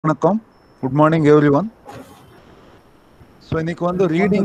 வணக்கம் good morning everyone so இன்னைக்கு வந்து ரீடிங்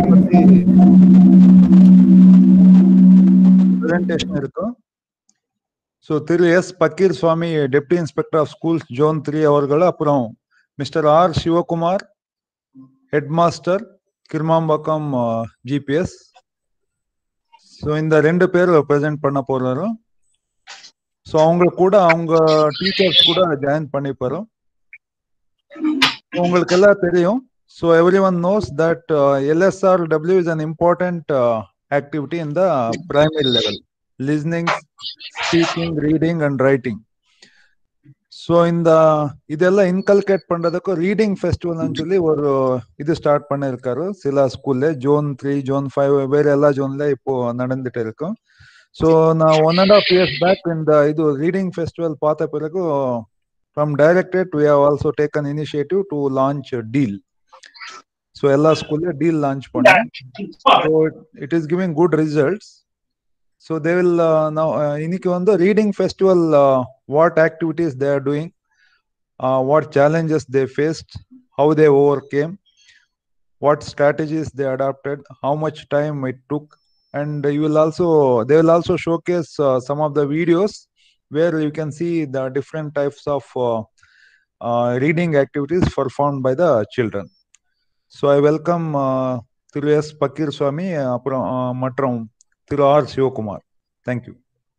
பிரசன்டேஷன் இருக்கும் ஸோ திரு S Pakkir Swamy deputy inspector of schools zone three அவர்கள் அப்புறம் mister R Sivakumar head master Kirumampakkam GPS so இந்த ரெண்டு பேர் ப்ரெசென்ட் பண்ண போறாரு ஸோ அவங்க கூட அவங்க டீச்சர்ஸ் கூட ஜாயின் பண்ணிப்பாரு உங்களுக்கு எல்லாம் தெரியும் so everyone knows that LSRW is an important activity in the primary level listening speaking reading and writing so இந்த இதெல்லாம் இன்கல்கேட் பண்றதுக்கு ரீடிங் ஃபெஸ்டிவல்னு சொல்லி ஒரு இது ஸ்டார்ட் பண்ணிருக்காரு சில ஸ்கூல்ல ஜோன் த்ரீ ஜோன் ஃபைவ் வேற எல்லா ஜோன்ல இப்போ நடந்துட்டு இருக்கும் ஸோ நான் one and half years back இந்த இது ரீடிங் ஃபெஸ்டிவல் பார்த்த பிறகு from directorate we have also taken initiative to launch deal so எல்லா ஸ்கூல்லையும் டீல் லான்ச் பண்ணோம் so it is giving good results so they will நான் இன்னைக்கு வந்து reading festival what activities they are doing what challenges they faced how they overcame what strategies they adopted how much time it took and you will also they will also showcase uh, some of the videos where you can see the different types of uh, uh, reading activities performed by the children so i welcome திரு S Pakkir Swamy அப்புறம் மற்றும் திரு R Sivakumar thank you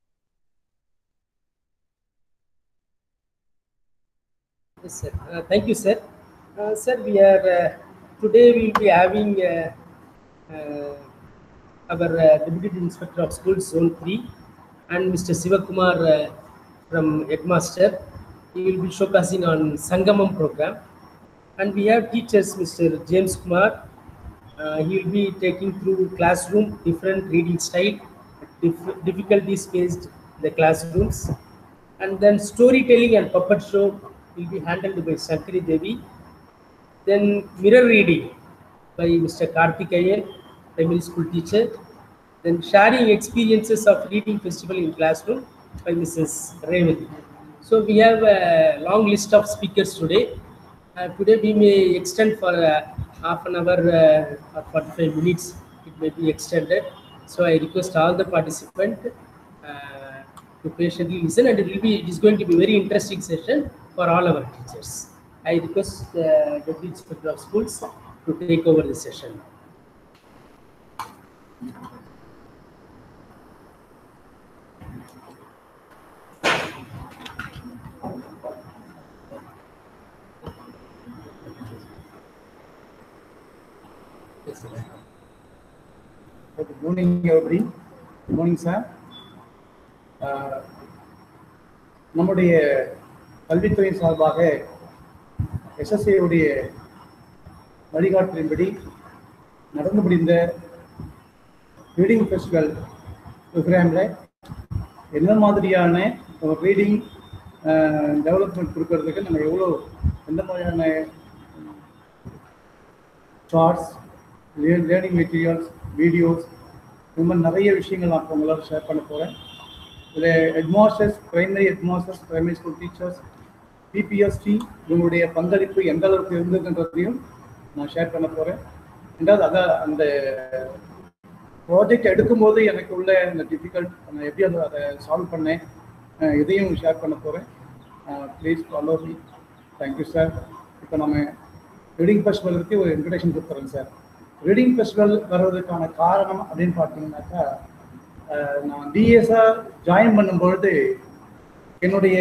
Yes, sir. Uh, thank you, sir. Uh, sir, we are uh, today we will be having uh, uh, our uh, Deputy Inspector of Schools Zone 3 and Mr. Sivakumar uh, from Headmaster. He will be showcasing on Sangamam program. And we have teachers, Mr. James Kumar. Uh, he will be taking through classroom, different reading style, dif- difficulties faced in the classrooms. And then storytelling and puppet show will be handled by Shankari Devi. Then mirror reading by Mr. Karthikeyan, primary school teacher. Then sharing experiences of reading festival in classroom by Mrs. Revati. So we have a long list of speakers today. Uh, today we may extend for uh, half an hour uh, or 45 minutes. It may be extended. So I request all the participants uh, to patiently listen and it will be it is going to be very interesting session for all our teachers. I request the Deputy Inspector of Schools to take over the session. Yes, sir. Good morning, everybody. Good morning, sir. Uh, நம்முடைய கல்வித்துறை சார்பாக எஸ்எஸ்ஏவுடைய வழிகாட்டின்படி நடந்து முடிந்த reading festival ப்ரோக்ராமில் என்ன மாதிரியான reading development கொடுக்கறதுக்கு நம்ம எவ்வளோ எந்த மாதிரியான சார்ட்ஸ் லேர்னிங் மெட்டீரியல்ஸ் வீடியோஸ் இந்த மாதிரி நிறைய விஷயங்கள் நான் உங்களோட ஷேர் பண்ண போகிறேன் இதில் headmasters primary headmasters primary school teachers PBST இவங்களுடைய பங்களிப்பு எந்த அளவுக்கு இருந்ததுன்றதையும் நான் ஷேர் பண்ண போகிறேன் ரெண்டாவது அதான் அந்த ப்ராஜெக்ட் எடுக்கும்போது எனக்கு உள்ள அந்த டிஃபிகல்ட் நான் எப்படி அதை அதை சால்வ் பண்ணேன் இதையும் ஷேர் பண்ண போகிறேன் please follow me thank you sir இப்போ நம்ம ரீடிங் ஃபெஸ்டிவலுக்கு ஒரு இன்ட்ரடக்ஷன் கொடுத்துறேன் சார் ரீடிங் ஃபெஸ்டிவல் வர்றதுக்கான காரணம் அப்படின்னு பார்த்தீங்கன்னாக்கா நான் டிஎஸ்ஆ ஜாயின் பண்ணும்பொழுது என்னுடைய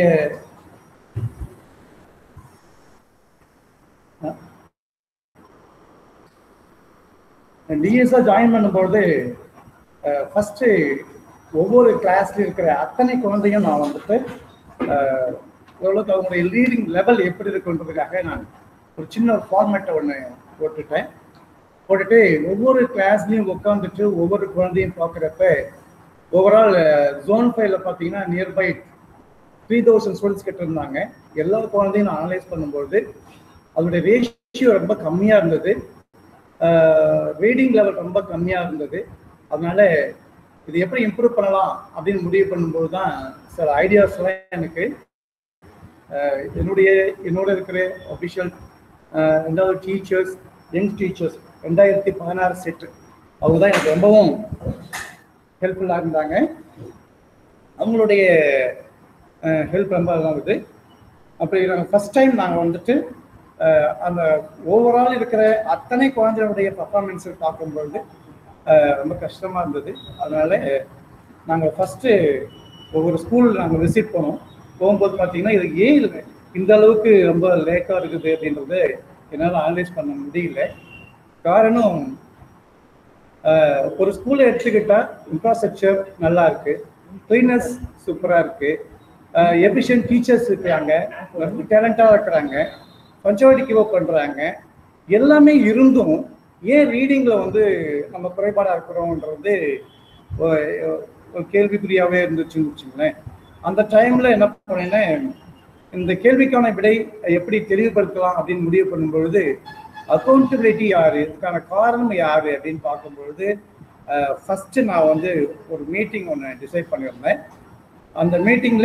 டிஎஸ்ஆ ஜாயின் பண்ணும்பொழுது ஃபஸ்ட்டு ஒவ்வொரு கிளாஸ்ல இருக்கிற அத்தனை குழந்தையும் நான் வந்துட்டு எவ்வளோக்கு அவங்களுடைய ரீடிங் லெவல் எப்படி இருக்குன்றதுக்காக நான் ஒரு சின்ன ஒரு ஃபார்மேட்டை ஒன்று போட்டுட்டேன் போட்டுட்டு ஒவ்வொரு கிளாஸ்லையும் உட்காந்துட்டு ஒவ்வொரு குழந்தையும் பார்க்குறப்ப ஓவரால் ஜோன் ஃபைவ்ல பார்த்தீங்கன்னா நியர்பை த்ரீ தௌசண்ட் ஸ்டூடெண்ட்ஸ் கிட்ட இருந்தாங்க எல்லா குழந்தையும் நான் அனலைஸ் பண்ணும்போது அதோடைய ரேஷியோ ரொம்ப கம்மியாக இருந்தது ரீடிங் லெவல் ரொம்ப கம்மியாக இருந்தது அதனால இது எப்படி இம்ப்ரூவ் பண்ணலாம் அப்படின்னு முடிவு பண்ணும்போது தான் சில ஐடியாஸ்லாம் எனக்கு அஹ், என்னுடைய என்னோட இருக்கிற அஃபிஷியல் ரெண்டாவது டீச்சர்ஸ் யங் டீச்சர்ஸ் ரெண்டாயிரத்தி பதினாறு செட்டு அவங்க தான் எனக்கு ரொம்பவும் ஹெல்ப்ஃபுல்லாக இருந்தாங்க அவங்களுடைய ஹெல்ப் ரொம்ப இருக்குது அப்படி நாங்கள் ஃபஸ்ட் டைம் நாங்கள் வந்துட்டு அஹ், அந்த ஓவரால் இருக்கிற அத்தனை குழந்தைகளுடைய பர்ஃபார்மன்ஸை பார்க்கும்பொழுது அஹ், ரொம்ப கஷ்டமாக இருந்தது அதனால நாங்கள் ஃபஸ்ட்டு ஒவ்வொரு ஸ்கூல் நாங்கள் விசிட் போனோம் போகும்போது பார்த்தீங்கன்னா இது ஏன் இது இந்த அளவுக்கு ரொம்ப லேக்காக இருக்குது அப்படின்றது என்னால் அனலைஸ் பண்ண முடியல காரணம் ஆஹ், ஒரு ஸ்கூலை எடுத்துக்கிட்டா இன்ஃப்ராஸ்ட்ரக்சர் நல்லா இருக்கு ட்ரெயினர்ஸ் சூப்பராக இருக்கு எஃபிஷியன்ட் டீச்சர்ஸ் இருக்கிறாங்க ரொம்ப டேலண்டாக இருக்கிறாங்க பஞ்சாவடி கிவ் பண்ணுறாங்க எல்லாமே இருந்தும் ஏன் ரீடிங்கில் வந்து நம்ம குறைபாடாக இருக்கிறோன்றது ஒ- ஒரு கேள்விக்குறியாகவே இருந்துச்சுன்னு வச்சுங்களேன் அந்த டைமில் என்ன பண்ணேன்னா இந்த கேள்விக்கான விடை எப்படி தெளிவுபடுத்தலாம் அப்படின்னு முடிவு பண்ணும்பொழுது அக்கௌண்டபிலிட்டி யாரு இதுக்கான காரணம் யாரு அப்படின்னு பார்க்கும்பொழுது ஃபர்ஸ்ட் நான் வந்து ஒரு மீட்டிங் ஒன்று டிசைட் பண்ணியிருந்தேன் அந்த மீட்டிங்ல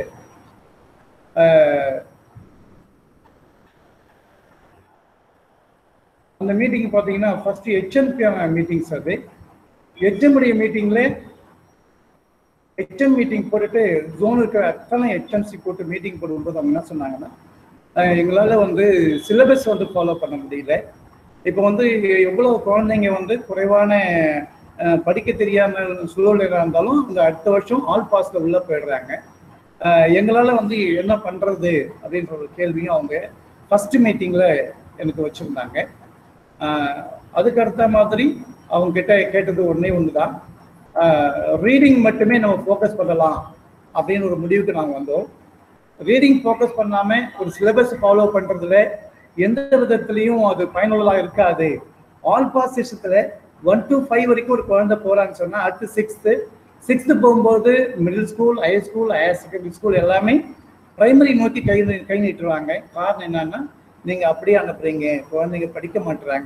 அந்த மீட்டிங் பார்த்தீங்கன்னா ஃபர்ஸ்ட் ஹெச்எம்கான மீட்டிங்ஸ் அது ஹெச்எம்முடைய மீட்டிங்ல ஹெச்எம் மீட்டிங் போட்டுட்டு ஜோன் இருக்கிற அத்தனை ஹெச்எம்சி போட்டு மீட்டிங் போடும்போது அவங்க என்ன சொன்னாங்கன்னா அஹ் எங்களால் வந்து சிலபஸ் வந்து ஃபாலோ பண்ண முடியல இப்போ வந்து எவ்வளோ குழந்தைங்க வந்து குறைவான அஹ், படிக்க தெரியாம சூழ்நிலையாக இருந்தாலும் இந்த அடுத்த வருஷம் ஆல் பாஸ்ல உள்ள போயிடுறாங்க அஹ், எங்களால வந்து என்ன பண்றது அப்படின்ற ஒரு கேள்வியும் அவங்க ஃபர்ஸ்ட் மீட்டிங்ல எனக்கு வச்சிருந்தாங்க அஹ், அதுக்கு அடுத்த மாதிரி அவங்க கிட்ட கேட்டது ஒண்ணே ஒன்று தான் ரீடிங் மட்டுமே நம்ம ஃபோக்கஸ் பண்ணலாம் அப்படின்னு ஒரு முடிவுக்கு நாங்கள் வந்தோம் ரீடிங் ஃபோக்கஸ் பண்ணாம ஒரு சிலபஸ் ஃபாலோ பண்றதுல எந்த விதத்துலையும் அது பயனுள்ளதா இருக்காது ஆல் பாஸ் சிஸ்டத்துல ஒன் டு ஃபைவ் வரைக்கும் ஒரு குழந்தை போறான்னு சொன்னா அடுத்து சிக்ஸ்த்து சிக்ஸ்த்து போகும்போது middle school higher school higher secondary school எல்லாமே பிரைமரி நோக்கி கை நீ- கை நீட்டுவாங்க காரணம் என்னன்னா நீங்க அப்படியே அனுப்புறீங்க குழந்தைங்க படிக்க மாட்டுறாங்க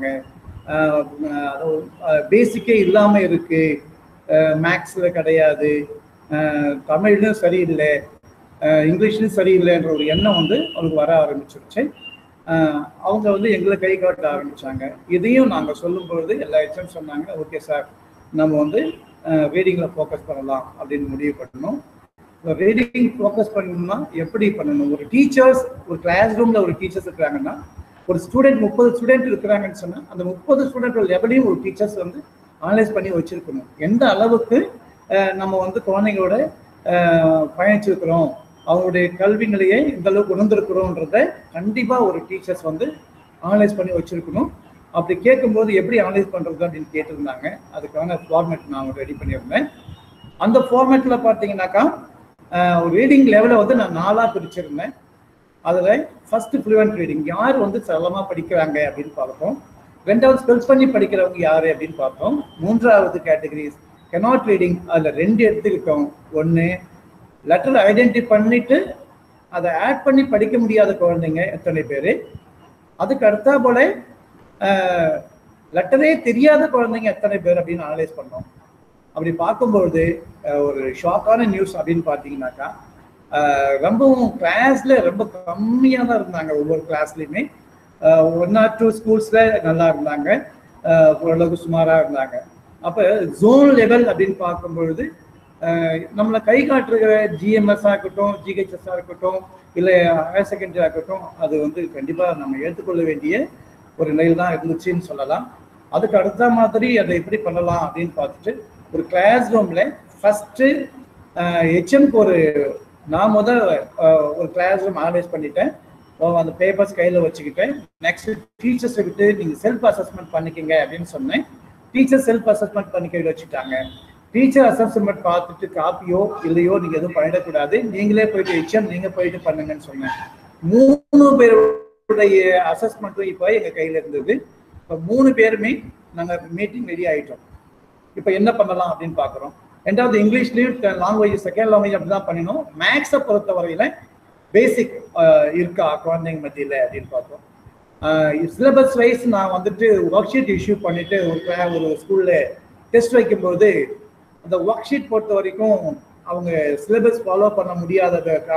பேசிக்கே இல்லாம இருக்கு மேக்ஸ்ல கிடையாது அஹ் தமிழ்லயும் சரியில்லை அஹ் இங்கிலீஷ்லயும் சரியில்லைன்ற ஒரு எண்ணம் வந்து அவங்களுக்கு வர ஆரம்பிச்சிருச்சு அஹ் அவங்க வந்து எங்களை கை காட்ட ஆரம்பிச்சாங்க இதையும் நாங்க சொல்லும் பொழுது எல்லா ஹெச்எம் சொன்னாங்க ஓகே சார் நம்ம வந்து ரீடிங்ல ஃபோக்கஸ் பண்ணலாம் அப்படின்னு முடிவு பண்ணணும் ரீடிங் ஃபோக்கஸ் பண்ணணும்னா எப்படி பண்ணணும் ஒரு டீச்சர்ஸ் ஒரு கிளாஸ் ரூம்ல ஒரு டீச்சர்ஸ் இருக்கிறாங்கன்னா ஒரு ஸ்டூடெண்ட் முப்பது ஸ்டூடெண்ட் இருக்கிறாங்கன்னு சொன்னா அந்த முப்பது ஸ்டூடெண்ட் லெவலையும் ஒரு டீச்சர்ஸ் வந்து அனலைஸ் பண்ணி வச்சிருக்கணும் எந்த அளவுக்கு அஹ், நம்ம வந்து குழந்தைங்களோட அஹ், பயணிச்சிருக்கிறோம் அவங்களுடைய கல்வி நிலையை இந்த அளவுக்கு உணர்ந்திருக்கிறோன்றத கண்டிப்பா ஒரு டீச்சர்ஸ் வந்து அனலைஸ் பண்ணி வச்சிருக்கணும் அப்படி கேட்கும்போது எப்படி அனலைஸ் பண்றது அப்படின்னு கேட்டிருந்தாங்க அதுக்கான ஃபார்மேட் நான் ரெடி பண்ணியிருந்தேன் அந்த ஃபார்மேட்ல பார்த்தீங்கன்னாக்கா அஹ், ஒரு ரீடிங் லெவலை வந்து நான் நாலா பிரிச்சிருந்தேன் அதுல ஃபர்ஸ்ட் ஃப்ளூவன்ட் ரீடிங் யார் வந்து சரளமா படிக்கிறாங்க அப்படின்னு பார்த்தோம் ரெண்டாவது ஸ்பெல் பண்ணி படிக்கிறவங்க யாரு அப்படின்னு பார்த்தோம் மூன்றாவது கேட்டகரிஸ் கெனாட் ரீடிங் அதுல ரெண்டு எடுத்துக்கிட்டோம் ஒண்ணு லெட்டர் ஐடென்டி பண்ணிட்டு அதை ஆட் பண்ணி படிக்க முடியாத குழந்தைங்க எத்தனை பேர் அதுக்கு அடுத்தா போல லெட்டரே தெரியாத குழந்தைங்க எத்தனை பேர் அப்படின்னு அனலைஸ் பண்ணோம் அப்படி பார்க்கும்பொழுது அஹ், ஒரு ஷாக்கான நியூஸ் அப்படின்னு பார்த்தீங்கன்னாக்கா அஹ், ரொம்பவும் கிளாஸ்ல ரொம்ப கம்மியாக தான் இருந்தாங்க ஒவ்வொரு கிளாஸ்லையுமே ஒன் ஆர் டூ ஸ்கூல்ஸ்ல நல்லா இருந்தாங்க அஹ், ஓரளவுக்கு சுமாராக இருந்தாங்க அப்போ ஜோன் லெவல் அப்படின்னு பார்க்கும்பொழுது அஹ், நம்மளை கை காட்டுற ஜிஎம்எஸ்ஸாக இருக்கட்டும் ஜிஹெச்எஸ்ஸாக இருக்கட்டும் இல்லை ஹையர் செகண்டரியாக இருக்கட்டும் அது வந்து கண்டிப்பாக நம்ம ஏற்றுக்கொள்ள வேண்டிய ஒரு நிலையில் தான் இருந்துச்சுன்னு சொல்லலாம் அதுக்கு அடுத்த மாதிரி அதை எப்படி பண்ணலாம் அப்படின்னு பார்த்துட்டு ஒரு கிளாஸ் ரூம்ல ஃபர்ஸ்ட் ஹெச்எம்க்கு ஒரு நான் முதல் அஹ், ஒரு கிளாஸ் ரூம் அனலைஸ் பண்ணிட்டேன் அஹ் அந்த பேப்பர்ஸ் கையில் வச்சுக்கிட்டேன் நெக்ஸ்ட் டீச்சர்ஸை விட்டு நீங்கள் செல்ஃப் அசஸ்மெண்ட் பண்ணிக்கங்க அப்படின்னு சொன்னேன் டீச்சர் செல்ஃப் அசஸ்மெண்ட் பண்ணி கையில் வச்சுட்டாங்க டீச்சர் அசஸ்மெண்ட் பார்த்துட்டு காப்பியோ இல்லையோ நீங்கள் எதுவும் பண்ணிடக்கூடாது நீங்களே போயிட்டு ஹெச்எம் நீங்கள் போயிட்டு பண்ணுங்கன்னு சொன்னேன் மூணு பேருடைய அசஸ்மெண்ட்டும் இப்போ எங்கள் கையில் இருந்தது இப்போ மூணு பேருமே நாங்கள் மீட்டிங் ரெடி ஆயிட்டோம் இப்போ என்ன பண்ணலாம் அப்படின்னு பார்க்குறோம் ரெண்டாவது இங்கிலீஷ்லயும் லாங்குவேஜ் செகண்ட் லாங்குவேஜ் அப்படி தான் பண்ணினோம் மேக்ஸை பொறுத்த வரையில பேசிக் இருக்கா குழந்தைங்க மத்தியில் அப்படின்னு பார்த்தோம் சிலபஸ் வைஸ் நான் வந்துட்டு ஒர்க் ஷீட் இஷ்யூ பண்ணிட்டு ஒரு cla- ஒரு ஸ்கூல்ல டெஸ்ட் வைக்கும்போது அந்த ஒர்க் ஷீட் பொறுத்த வரைக்கும் அவங்க சிலபஸ் ஃபாலோ பண்ண முடியாத காரணம்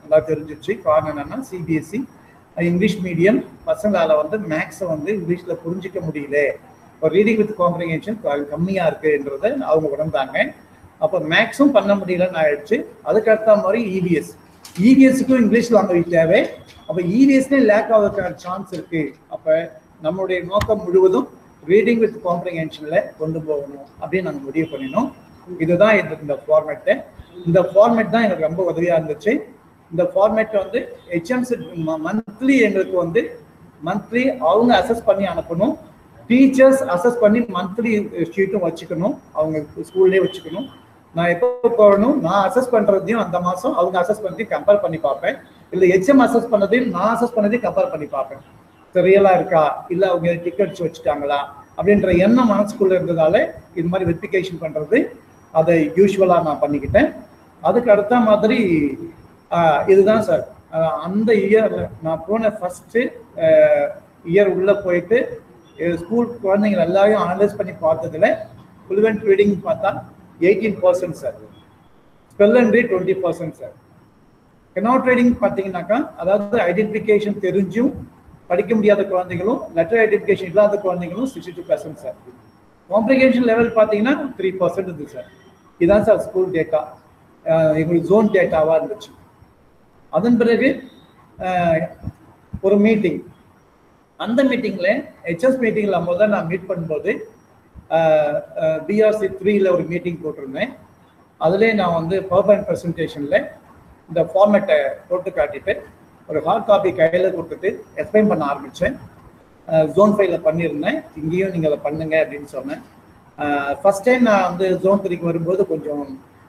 நல்லா தெரிஞ்சிச்சு காரணம் என்னன்னா சிபிஎஸ்சி இங்கிலீஷ் மீடியம் பசங்களால வந்து மேக்ஸை வந்து இங்கிலீஷ்ல புரிஞ்சிக்க முடியல இப்போ ரீடிங் வித் காம்ப்ரிஹென்ஷன் கம்மியா இருக்குன்றத அவங்க உணர்ந்தாங்க அப்போ மேக்ஸும் பண்ண முடியலன்னு ஆயிடுச்சு அதுக்கு அடுத்த மாதிரி இபிஎஸ் இபிஎஸ்க்கும் இங்கிலீஷ் லாங்குவேஜ் தேவை அப்போ இபிஎஸ்லேயே லேக் ஆகிறதுக்கான சான்ஸ் இருக்கு அப்போ நம்மளுடைய நோக்கம் முழுவதும் ரீடிங் வித் காம்ப்ரிஹென்ஷன்ல கொண்டு போகணும் அப்படின்னு நாங்கள் முடிவு பண்ணினோம் இதுதான் இந்த இந்த ஃபார்மேட்டு இந்த ஃபார்மேட் தான் எனக்கு ரொம்ப உதவியா இருந்துச்சு இந்த ஃபார்மேட் வந்து ஹெச்எம்சி மந்த்லி எங்களுக்கு வந்து மந்த்லி அவங்க அசஸ் பண்ணி அனுப்பணும் டீச்சர்ஸ் அசஸ் பண்ணி மந்த்லி ஷீட்டும் வச்சுக்கணும் அவங்க ஸ்கூல்லே வச்சுக்கணும் நான் எப்போ போகணும் நான் அசஸ் பண்றதையும் அந்த மாசம் அவங்க அசஸ் பண்ணி கம்பேர் பண்ணி பார்ப்பேன் இல்ல ஹெச்எம் அசஸ் பண்ணதையும் நான் அசஸ் பண்ணதையும் கம்பேர் பண்ணி பார்ப்பேன் ரியலா இருக்கா இல்ல அவங்க டிக்கெட்ஸ் வச்சுட்டாங்களா அப்படின்ற எண்ணம் மனசுக்குள்ள இருந்ததால இது மாதிரி வெரிஃபிகேஷன் பண்றது அதை யூஸ்வலா நான் பண்ணிக்கிட்டேன் அதுக்கு அடுத்த மாதிரி ஆஹ், இதுதான் சார் ஆஹ், அந்த இயர் நான் போன ஃபர்ஸ்ட் இயர் உள்ள போயிட்டு ஸ்கூல் குழந்தைங்க எல்லாரையும் அனலைஸ் பண்ணி பார்த்ததுல ஃப்ளூவெண்ட் ரீடிங் பார்த்தா eighteen percent sir spell and read twenty percent sir cannot reading பார்த்தீங்கன்னாக்கா அதாவது ஐடென்டிஃபிகேஷன் தெரிஞ்சும் படிக்க முடியாத குழந்தைகளும் லெட்டர் ஐடென்டிஃபிகேஷன் இல்லாத குழந்தைகளும் sixty two percent sir complication level பார்த்தீங்கன்னா த்ரீ பர்சன்ட் இருந்துச்சு சார் இதுதான் சார் ஸ்கூல் டேட்டா எங்களுக்கு ஜோன் டேட்டாவாக இருந்துச்சு அதன் பிறகு அஹ், ஒரு மீட்டிங் அந்த மீட்டிங்ல ஹெச்எஸ் மீட்டிங்ல முதல் நான் மீட் பண்ணும்போது பிஆர்சி த்ரீல ஒரு மீட்டிங் போட்டிருந்தேன் அதுலேயே நான் வந்து பவர் பாயிண்ட் ப்ரெசன்டேஷனில் இந்த ஃபார்மேட்டை போட்டு காட்டிட்டு ஒரு ஹார்ட் காப்பி கையில் கொடுத்துட்டு எக்ஸ்பிளைன் பண்ண ஆரம்பித்தேன் ஜோன் ஃபைவ்ல பண்ணியிருந்தேன் இங்கேயும் நீங்கள் அதை பண்ணுங்க அப்படின்னு சொன்னேன் ஃபர்ஸ்ட் டைம் நான் வந்து ஜோன் த்ரீக்கு வரும்போது கொஞ்சம்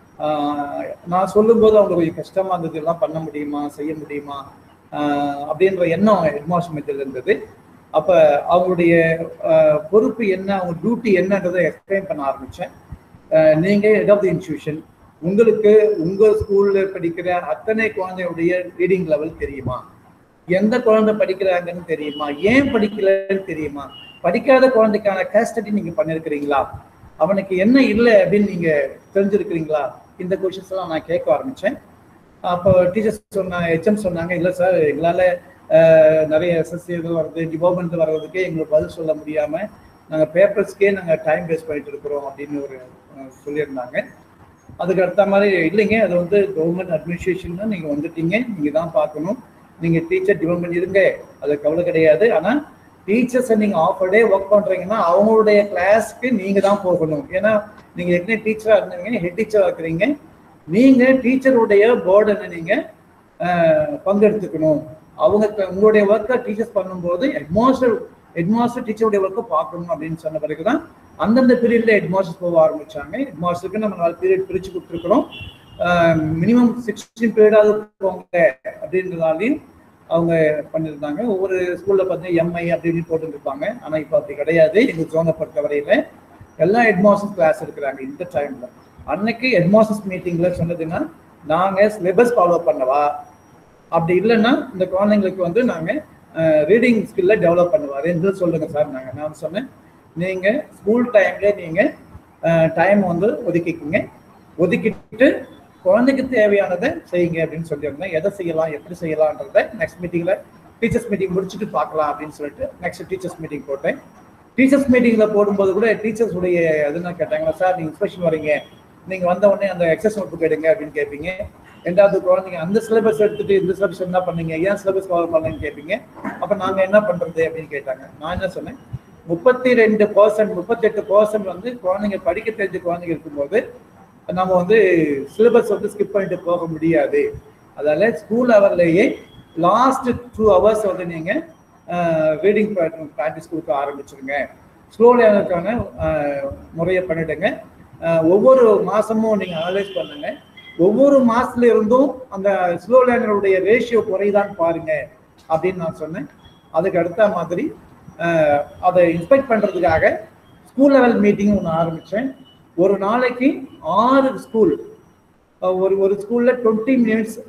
ஆஹ், நான் சொல்லும்போது அவங்களுக்கு கொஞ்சம் கஷ்டமா இருந்தது எல்லாம் பண்ண முடியுமா செய்ய முடியுமா ஆஹ், அப்படின்ற எண்ணம் ஹெட்மாஸ்டர் மெத்தட் இருந்தது அப்ப அவங்களுடைய ஆஹ், பொறுப்பு என்ன அவங்க டியூட்டி என்னன்றதை எக்ஸ்பிளைன் பண்ண ஆரம்பிச்சேன் ஆஹ், நீங்க ஹெட் ஆஃப் தி இன்ஸ்டியூஷன் உங்களுக்கு உங்க ஸ்கூல்ல படிக்கிற அத்தனை குழந்தையுடைய ரீடிங் லெவல் தெரியுமா எந்த குழந்தை படிக்கிறாங்கன்னு தெரியுமா ஏன் படிக்கலன்னு தெரியுமா படிக்காத குழந்தைக்கான கேஸ் ஸ்டடி நீங்க பண்ணிருக்கிறீங்களா அவனுக்கு என்ன இல்லை அப்படின்னு நீங்க தெரிஞ்சிருக்கிறீங்களா இந்த கொஷின்ஸ் எல்லாம் நான் கேட்க ஆரம்பிச்சேன் அப்போ டீச்சர்ஸ் சொன்ன ஹெச்எம் சொன்னாங்க இல்லை சார் எங்களால் நிறைய எஸ்எஸ்சி இது வருது டிபார்ட்மெண்ட் வர்றதுக்கே எங்களுக்கு பதில் சொல்ல முடியாம நாங்கள் பேப்பர்ஸ்க்கே நாங்கள் டைம் வேஸ்ட் பண்ணிட்டு இருக்கிறோம் அப்படின்னு ஒரு அஹ், சொல்லியிருந்தாங்க அதுக்கு அடுத்த மாதிரி இல்லைங்க அது வந்து கவர்மெண்ட் அட்மினிஸ்ட்ரேஷன் தான் நீங்கள் வந்துட்டீங்க நீங்கள் தான் பார்க்கணும் நீங்கள் டீச்சர் டிபார்ட்மெண்ட் இருங்க அது கவலை கிடையாது ஆனால் டீச்சர்ஸை நீங்கள் ஆஃப் டே ஒர்க் பண்ணுறீங்கன்னா அவங்களுடைய கிளாஸ்க்கு நீங்கள் தான் போகணும் ஏன்னா நீங்கள் ஏற்கனவே டீச்சராக இருந்தீங்க ஹெட் டீச்சராக இருக்கிறீங்க நீங்கள் டீச்சருடைய போர்டனை நீங்கள் பங்கெடுத்துக்கணும் அவங்க க- உங்களுடைய ஒர்க்கை டீச்சர்ஸ் பண்ணும்போது ஹெட்மாஸ்டர் ஹெட்மாஸ்டர் டீச்சருடைய ஒர்க்கை பார்க்கணும் அப்படின்னு சொன்ன பிறகு தான் அந்தந்த பீரியட்ல ஹெட்மாஸ்டர்ஸ் போக ஆரம்பிச்சாங்க ஹெட்மாஸ்டருக்கு நம்ம நாலு பீரியட் பிரிச்சு கொடுத்துருக்குறோம் மினிமம் சிக்ஸ்டீன் பீரியடாவது போங்க அப்படின்றதாலையும் அவங்க பண்ணியிருந்தாங்க ஒவ்வொரு ஸ்கூல்ல பார்த்தீங்கன்னா எம்ஐ அப்படின்னு போட்டுருப்பாங்க ஆனா இப்போ அப்படி கிடையாது எங்க ஜோனை பொறுத்த வரையில எல்லா ஹெட்மாஸ்டர்ஸ் கிளாஸ் இருக்கிறாங்க இந்த டைம்ல அன்னைக்கு ஹெட்மாஸ்டர்ஸ் மீட்டிங்ல சொன்னதுன்னா நாங்க சிலபஸ் ஃபாலோ பண்ணவா அப்படி இல்லைன்னா இந்த குழந்தைங்களுக்கு வந்து நாங்க ரீடிங் ஸ்கில்ல டெவலப் பண்ணுவா ரெண்டு சொல்லுங்க சார் நாங்க நான் சொன்னேன் நீங்க ஸ்கூல் டைம்ல நீங்க டைம் வந்து ஒதுக்கிக்குங்க ஒதுக்கிட்டு குழந்தைக்கு தேவையானதை செய்யுங்க அப்படின்னு சொல்லியிருந்தேன் எதை செய்யலாம் எப்படி செய்யலாம்ன்றத நெக்ஸ்ட் மீட்டிங்ல டீச்சர்ஸ் மீட்டிங் முடிச்சுட்டு பார்க்கலாம் அப்படின்னு சொல்லிட்டு நெக்ஸ்ட் டீச்சர்ஸ் மீட்டிங் போட்டேன் டீச்சர்ஸ் மீட்டிங்ல போடும்போது கூட டீச்சர்ஸ் உடைய எதுனா கேட்டாங்களா சார் நீங்க இன்ஸ்பெக்ஷன் வரீங்க நீங்க வந்த உடனே அந்த எக்ஸஸ் நோட் புக் எடுங்க அப்படின்னு கேட்பீங்க ரெண்டாவது குழந்தைங்க அந்த சிலபஸ் எடுத்துட்டு இந்த சிலபஸ் என்ன பண்ணீங்க ஏன் சிலபஸ் ஃபாலோ பண்ணலன்னு கேட்பீங்க அப்ப நாங்க என்ன பண்றது அப்படின்னு கேட்டாங்க நான் என்ன சொன்னேன் முப்பத்தி ரெண்டு பர்சன்ட் முப்பத்தெட்டு பர்சன்ட் வந்து குழந்தைங்க படிக்க தெரிஞ்ச குழந்தைங்க இருக்கும்போது நம்ம வந்து சிலபஸ் வந்து ஸ்கிப் பண்ணிட்டு போக முடியாது அதால ஸ்கூல் ஹவர்லயே லாஸ்ட் டூ ஹவர்ஸ் வந்து நீங்க ரீடிங் ப்ராக்டிஸ் கொடுக்க ஆரம்பிச்சிருங்க ஸ்லோ லேர்னருக்கான முறையை பண்ணிடுங்க அஹ், ஒவ்வொரு மாசமும் நீங்க அனலைஸ் பண்ணுங்க ஒவ்வொரு மாசத்துல இருந்தும் அந்த ஸ்லோ லேர்னருடைய ரேஷியோ குறையுதான்னு பாருங்க அப்படின்னு நான் சொன்னேன் அதுக்கு அடுத்த மாதிரி அஹ், அதை இன்ஸ்பெக்ட் பண்றதுக்காக ஸ்கூல் லெவல் மீட்டிங் ஒன்று ஆரம்பிச்சேன் ஒரு நாளைக்கு ஆறு ஸ்கூல் ஒரு ஒரு ஸ்கூல்ல twenty minutes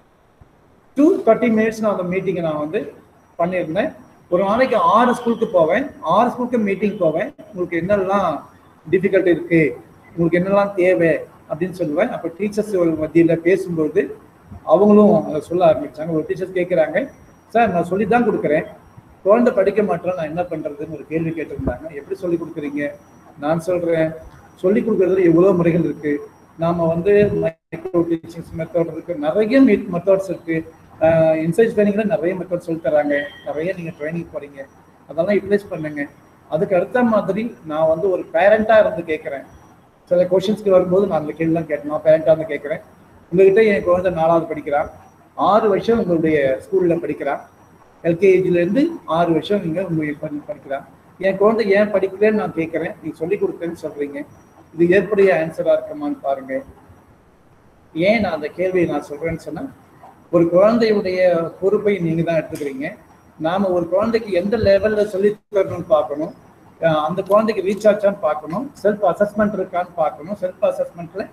to thirty minutes நான் அந்த மீட்டிங்கை நான் வந்து பண்ணியிருந்தேன் ஒரு நாளைக்கு ஆறு ஸ்கூலுக்கு போவேன் ஆறு ஸ்கூலுக்கு மீட்டிங் போவேன் உங்களுக்கு என்னெல்லாம் டிஃபிகல்ட் இருக்கு உங்களுக்கு என்னெல்லாம் தேவை அப்படின்னு சொல்லுவேன் அப்போ டீச்சர்ஸ் மத்தியில் பேசும்போது அவங்களும் அதை சொல்ல ஆரம்பிச்சாங்க ஒரு டீச்சர்ஸ் கேட்குறாங்க சார் நான் சொல்லி தான் கொடுக்குறேன் குழந்தை படிக்க மாட்டோம் நான் என்ன பண்றதுன்னு ஒரு கேள்வி கேட்டிருந்தாங்க எப்படி சொல்லி கொடுக்குறீங்க நான் சொல்றேன் சொல்லி கொடுக்கறதுல எவ்வளவு முறைகள் இருக்கு நாம வந்து மைக்ரோ டீச்சிங்ஸ் மெத்தட் இருக்கு நிறைய மெத்தட்ஸ் இருக்கு இன்சைட் ட்ரைனிங்ல நிறைய மெத்தட் சொல்லி தராங்க நிறைய நீங்க ட்ரைனிங் போறீங்க அதெல்லாம் யூட்டிலைஸ் பண்ணுங்க அதுக்கு அடுத்த மாதிரி நான் வந்து ஒரு பேரண்டா இருந்து கேட்கறேன் சில கொஷின்ஸ்க்கு வரும்போது நான் அந்த கேள்விலாம் கேட்டேன் நான் பேரண்டா இருந்து கேட்கறேன் உங்ககிட்ட என் குழந்தை நாலாவது படிக்கிறான் ஆறு வருஷம் உங்களுடைய ஸ்கூல்ல படிக்கிறான் எல்கேஜில இருந்து ஆறு வருஷம் நீங்க உங்க படி- படிக்கிறான் என் குழந்தை ஏன் படிக்கலன்னு நான் கேட்கறேன் நீங்க சொல்லி கொடுக்குறேன்னு சொல்றீங்க இது ஏற்புடைய ஆன்சரா இருக்குமான்னு பாருங்க ஏன் நான் அந்த கேள்வியை நான் சொல்றேன்னு சொன்னா ஒரு குழந்தையுடைய பொறுப்பை நீங்க தான் எடுத்துக்கிறீங்க நாம ஒரு குழந்தைக்கு எந்த லெவல்ல சொல்லி தரணும்னு பார்க்கணும் அஹ் அந்த குழந்தைக்கு ரீச் ஆச்சான்னு பார்க்கணும் செல்ஃப் அசஸ்மெண்ட் இருக்கான்னு பார்க்கணும் செல்ஃப் அசஸ்மெண்ட்ல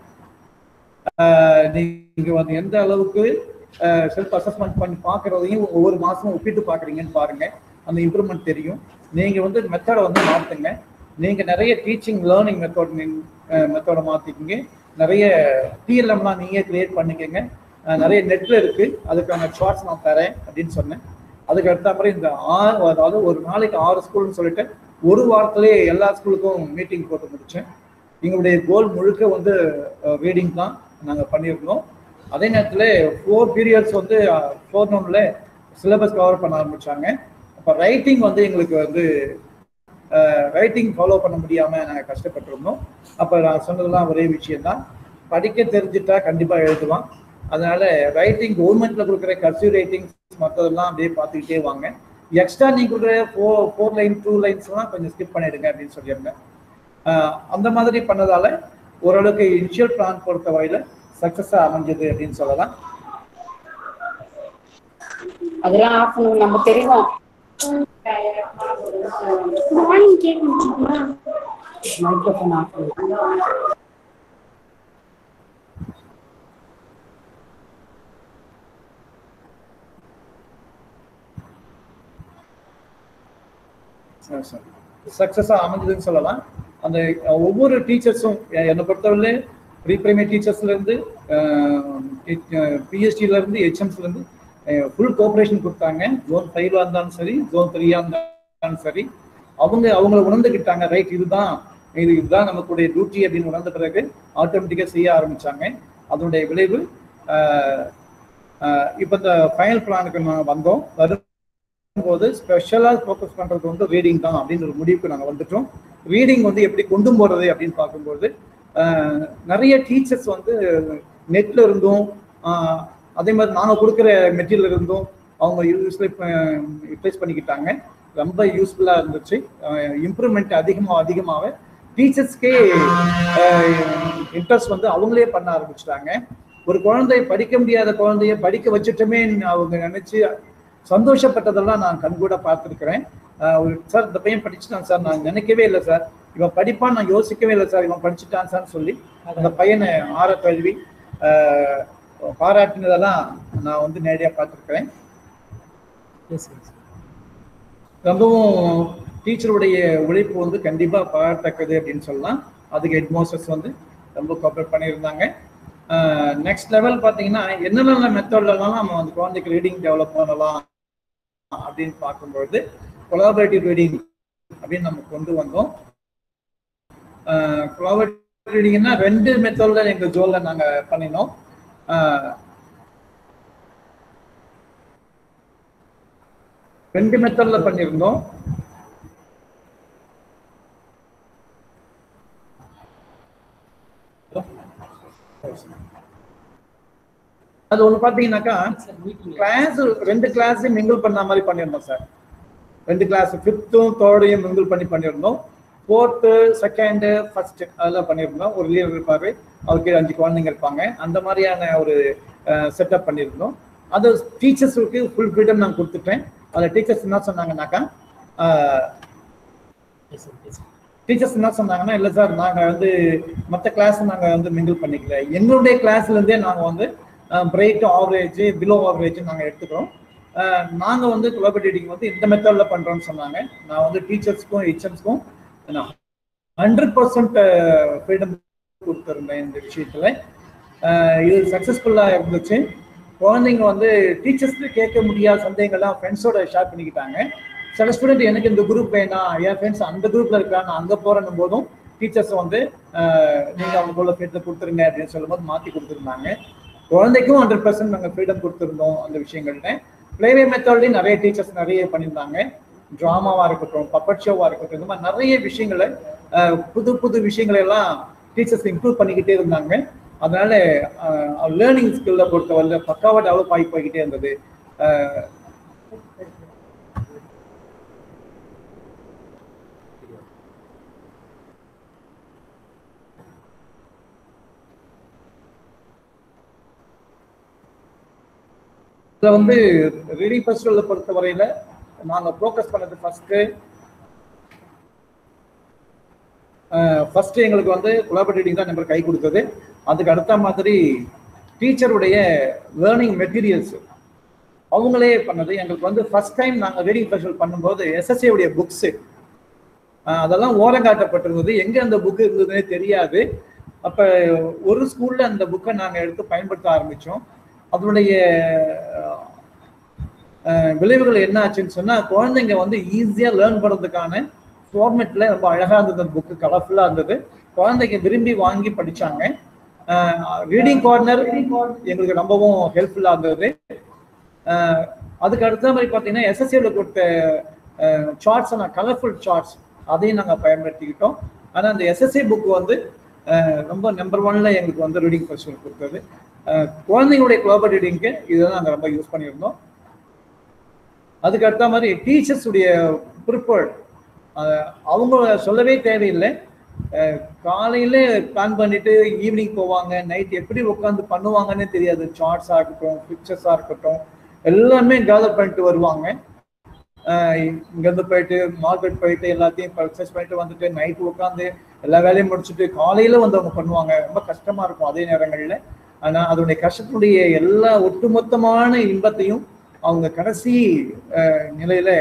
நீங்க வந்து எந்த அளவுக்கு செல்ஃப் அசஸ்மெண்ட் பண்ணி பார்க்கறதையும் ஒவ்வொரு மாசமும் ஒப்பிட்டு பார்க்கறீங்கன்னு பாருங்க அந்த இம்ப்ரூவ்மெண்ட் தெரியும் நீங்க வந்து மெத்தடை வந்து மாத்துங்க நீங்க நிறைய டீச்சிங் லேர்னிங் மெத்தட் மெத்தடை மாத்திக்கிங்க நிறைய டிஎல்எம்லாம் நீங்க கிரியேட் பண்ணிக்கங்க அஹ் நிறைய நெட்ல இருக்கு அதுக்கான ஷார்ட்ஸ் நான் தரேன் அப்படின்னு சொன்னேன் அதுக்கு அடுத்த மாதிரி இந்த ஆறு அதாவது ஒரு நாளைக்கு ஆறு ஸ்கூல்னு சொல்லிட்டு ஒரு வாரத்திலேயே எல்லா ஸ்கூலுக்கும் மீட்டிங் போட்டு முடிச்சேன் எங்களுடைய கோல் முழுக்க வந்து ரீடிங் தான் நாங்கள் பண்ணியிருந்தோம் அதே நேரத்தில் ஃபோர் பீரியட்ஸ் வந்து ஃபோர் நோனில் சிலபஸ் கவர் பண்ண ஆரம்பிச்சாங்க அப்போ ரைட்டிங் வந்து எங்களுக்கு வந்து ரைட்டிங் ஃபாலோ பண்ண முடியாமல் நாங்கள் கஷ்டப்பட்டிருந்தோம் அப்போ நான் சொன்னதெல்லாம் ஒரே விஷயம்தான் படிக்க தெரிஞ்சுட்டா கண்டிப்பாக எழுதுவான் அதனால ரைட்டிங் கவர்மெண்ட்ல கொடுக்குற கர்சிவ் ரைட்டிங்ஸ் மற்றதெல்லாம் அப்படியே பார்த்துக்கிட்டே வாங்க எக்ஸ்ட்ரா நீங்க கொடுக்குற ஃபோர் ஃபோர் லைன் டூ லைன்ஸ்லாம் கொஞ்சம் ஸ்கிப் பண்ணிடுங்க அப்படின்னு சொல்லியிருந்தேன் ஆஹ் அந்த மாதிரி பண்ணதால ஓரளவுக்கு இனிஷியல் பிளான் பொறுத்த வரையில சக்சஸா அமைஞ்சது அப்படின்னு சொல்லலாம் அதெல்லாம் ஆஃப் பண்ணணும் நம்ம தெரியும் மார்னிங் கேக் முடிச்சுமா மைக்ரோஃபோன் ஆஃப் பண்ணணும் சக்சஸா அமைஞ்சதுன்னு சொல்லலாம் அந்த அஹ், ஒவ்வொரு டீச்சர்ஸும் என்னை பொறுத்தவரை ப்ரீ பிரைமரி டீச்சர்ஸ்ல இருந்து பிஎஸ்டில இருந்து ஹெச்எம்ஸ்ல இருந்து ஃபுல் கோஆபரேஷன் கொடுத்தாங்க ஜோன் ஃபைவா இருந்தாலும் சரி ஜோன் த்ரீயா இருந்தாலும் சரி அவங்க அவங்கள உணர்ந்துக்கிட்டாங்க ரைட் இதுதான் இது இதுதான் நமக்குடைய டியூட்டி அப்படின்னு உணர்ந்த பிறகு ஆட்டோமேட்டிக்கா செய்ய ஆரம்பிச்சாங்க அதனுடைய விளைவு அஹ், அஹ், இப்ப இந்த ஃபைனல் பிளானுக்கு நான் வந்தோம் வரும்போது ஸ்பெஷலா ஃபோக்கஸ் பண்றது வந்து ரீடிங் தான் அப்படின்னு ஒரு முடிவுக்கு நாங்க வந்துட்டோம் ரீடிங் வந்து எப்படி கொண்டு போறது அப்படின்னு பார்க்கும்போது அஹ், நிறைய டீச்சர்ஸ் வந்து நெட்ல இருந்தும் அஹ், அதே மாதிரி நாங்க கொடுக்குற மெட்டீரியல் இருந்தும் அவங்க யூட்டிலைஸ் பண்ணிக்கிட்டாங்க ரொம்ப யூஸ்ஃபுல்லா இருந்துச்சு இம்ப்ரூவ்மெண்ட் அதிகமாக அதிகமாக டீச்சர்ஸ்க்கே இன்ட்ரெஸ்ட் வந்து அவங்களே பண்ண ஆரம்பிச்சிட்டாங்க ஒரு குழந்தை படிக்க முடியாத குழந்தைய படிக்க வச்சுட்டோமே அவங்க நினைச்சு சந்தோஷப்பட்டதெல்லாம் நான் கண்கூட பார்த்துருக்கிறேன் சார் இந்த பையன் படிச்சுட்டான் சார் நான் நினைக்கவே இல்லை சார் இவன் படிப்பான் நான் யோசிக்கவே இல்லை சார் இவன் படிச்சுட்டான் சார் சொல்லி அந்த பையனை ஆற கல்வி ஆஹ், பாராட்டினதெல்லாம் நான் வந்து நேரடியாக பார்த்துருக்கிறேன் ரொம்பவும் டீச்சருடைய உழைப்பு வந்து கண்டிப்பா பாராட்டத்தக்கது அப்படின்னு சொல்லலாம் அதுக்கு ஹெட் மாஸ்டர்ஸ் வந்து ரொம்ப கோஆப்ரேட் பண்ணியிருந்தாங்க நெக்ஸ்ட் லெவல் பார்த்தீங்கன்னா என்னென்ன மெத்தட்லலாம் நம்ம அந்த குழந்தைக்கு ரீடிங் டெவலப் பண்ணலாம் அப்படின்னு பார்க்கும்பொழுது கொலாபரேட்டிவ் ரீடிங் அப்படின்னு நம்ம கொண்டு வந்தோம் கொலாபரேட்டிவ் ரீடிங்னா ரெண்டு மெத்தட்ல எங்க ஜோன்ல நாங்க பண்ணினோம் ஆஹ் ரெண்டு மெத்தட்ல பண்ணியிருந்தோம் அது ஒண்ணு பாத்தீங்கன்னாக்கா கிளாஸ் ரெண்டு கிளாஸ் மிங்கிள் பண்ண மாதிரி பண்ணியிருந்தோம் சார் ரெண்டு கிளாஸ் ஃபிஃப்த்தும் தேர்டையும் மிங்கிள் பண்ணி பண்ணியிருந்தோம் ஃபோர்த்து செகண்டு ஃபர்ஸ்ட் அதெல்லாம் பண்ணியிருந்தோம் ஒரு லீடர் இருப்பாரு அவருக்கு அஞ்சு குழந்தைங்க இருப்பாங்க அந்த மாதிரியான ஒரு செட்டப் பண்ணியிருந்தோம் அது டீச்சர்ஸுக்கு ஃபுல் ஃப்ரீடம் நான் கொடுத்துட்டேன் அதில் டீச்சர்ஸ் என்ன சொன்னாங்கன்னாக்கா டீச்சர்ஸ் என்ன சொன்னாங்கன்னா இல்லை சார் நாங்கள் வந்து மற்ற கிளாஸ் நாங்கள் வந்து மிங்கிள் பண்ணிக்கல எங்களுடைய கிளாஸ்லேருந்தே நாங்கள் வந்து பிரைட் ஆவரேஜ் பிலோ ஆவரேஜ் நாங்கள் எடுத்துக்கிறோம் நாங்கள் வந்து குலபரேட்டிங் வந்து இந்த மெத்தடில் பண்ணுறோம்னு சொன்னாங்க நான் வந்து டீச்சர்ஸ்க்கும் ஹெச்எம்ஸ்க்கும் நான் ஹண்ட்ரட் பர்சன்ட் ஃப்ரீடம் கொடுத்துருந்தேன் இந்த விஷயத்தில் இது சக்ஸஸ்ஃபுல்லாக இருந்துச்சு குழந்தைங்க வந்து டீச்சர்ஸ்க்கு கேட்க முடியாத சந்தேகங்கள்லாம் ஃப்ரெண்ட்ஸோட ஷேர் பண்ணிக்கிட்டாங்க சில ஸ்டூடெண்ட் எனக்கு இந்த குரூப் வேணாம் என் ஃப்ரெண்ட்ஸ் அந்த குரூப்ல இருக்கா நான் அங்கே போறேன்னும் போதும் டீச்சர்ஸ் வந்து ஆஹ், நீங்க அவங்களுக்குள்ள ஃப்ரீடம் கொடுத்துருங்க அப்படின்னு சொல்லும்போது மாத்தி கொடுத்துருந்தாங்க குழந்தைக்கும் ஹண்ட்ரட் பர்சன்ட் நாங்கள் ஃப்ரீடம் கொடுத்துருந்தோம் அந்த விஷயங்கள்ல பிளேவே மெத்தட்லையும் நிறைய டீச்சர்ஸ் நிறைய பண்ணியிருந்தாங்க ட்ராமாவா இருக்கட்டும் பப்பட் ஷோவா இருக்கட்டும் இந்த மாதிரி நிறைய விஷயங்களை ஆஹ், புது புது விஷயங்களை எல்லாம் டீச்சர்ஸ் இம்ப்ரூவ் பண்ணிக்கிட்டே இருந்தாங்க அதனால லேர்னிங் ஸ்கில்ல பொறுத்தவரை பக்காவா டெவலப் ஆகி போய்கிட்டே இருந்தது ஆஹ், இதுல வந்து ரீடிங் ஃபெஸ்டிவலை பொறுத்தவரையில நாங்க ஃபோக்கஸ் பண்ணது ஃபர்ஸ்ட் ஃபர்ஸ்ட் எங்களுக்கு வந்து குலாபர் ரீடிங் தான் நம்பர் கை கொடுத்தது அதுக்கு அடுத்த மாதிரி டீச்சருடைய லேர்னிங் மெட்டீரியல்ஸ் அவங்களே பண்ணது எங்களுக்கு வந்து ஃபர்ஸ்ட் டைம் நாங்கள் ரீடிங் ஃபெஸ்டிவல் பண்ணும்போது SSA உடைய புக்ஸு அதெல்லாம் ஓரங்காட்டப்பட்டிருந்தது எங்க அந்த புக்கு இருந்ததுன்னே தெரியாது அப்ப ஒரு ஸ்கூல்ல அந்த புக்கை நாங்க எடுத்து பயன்படுத்த ஆரம்பிச்சோம் அதனுடைய அஹ், விளைவுகள் என்ன ஆச்சுன்னு சொன்னா குழந்தைங்க வந்து ஈஸியா லேர்ன் பண்றதுக்கான ஃபார்மேட்ல ரொம்ப அழகா இருந்தது அந்த புக்கு கலர்ஃபுல்லா இருந்தது குழந்தைங்க விரும்பி வாங்கி படிச்சாங்க ரீடிங் கார்னர் எங்களுக்கு ரொம்பவும் ஹெல்ப்ஃபுல்லா இருந்தது அஹ், அதுக்கு அடுத்த மாதிரி பார்த்தீங்கன்னா எஸ்எஸ்சியில் கொடுத்த சார்ட்ஸ் கலர்ஃபுல் சார்ட்ஸ் அதையும் நாங்கள் பயன்படுத்திக்கிட்டோம் ஆனால் அந்த எஸ்எஸ்சி புக் வந்து அஹ், ரொம்ப நம்பர் ஒன்ல எங்களுக்கு வந்து ரீடிங் ஃபெஸ்டிவல் கொடுத்தது அஹ், குழந்தைங்களுடைய குளோபல் ரீடிங்க்கு இதுதான் நாங்கள் ரொம்ப யூஸ் பண்ணியிருந்தோம் அதுக்கு அடுத்த மாதிரி டீச்சர்ஸ் உடைய ப்ரிப்பேர்ட் அவங்க சொல்லவே தேவையில்லை அஹ், காலையில பிளான் பண்ணிட்டு ஈவினிங் போவாங்க நைட் எப்படி உட்காந்து பண்ணுவாங்கன்னே தெரியாது சார்ட்ஸா இருக்கட்டும் பிக்சர்ஸா இருக்கட்டும் எல்லாமே கேதர் பண்ணிட்டு வருவாங்க அஹ், இங்கிருந்து போயிட்டு மார்க்கெட் போயிட்டு எல்லாத்தையும் பர்ச்சேஸ் பண்ணிட்டு வந்துட்டு நைட் உட்காந்து எல்லா வேலையும் முடிச்சுட்டு காலையில வந்து அவங்க பண்ணுவாங்க ரொம்ப கஷ்டமா இருக்கும் அதே நேரங்கள்ல ஆனா அதனுடைய கஷ்டத்துடைய எல்லா ஒட்டுமொத்தமான இன்பத்தையும் அவங்க கடைசி அஹ், நிலையில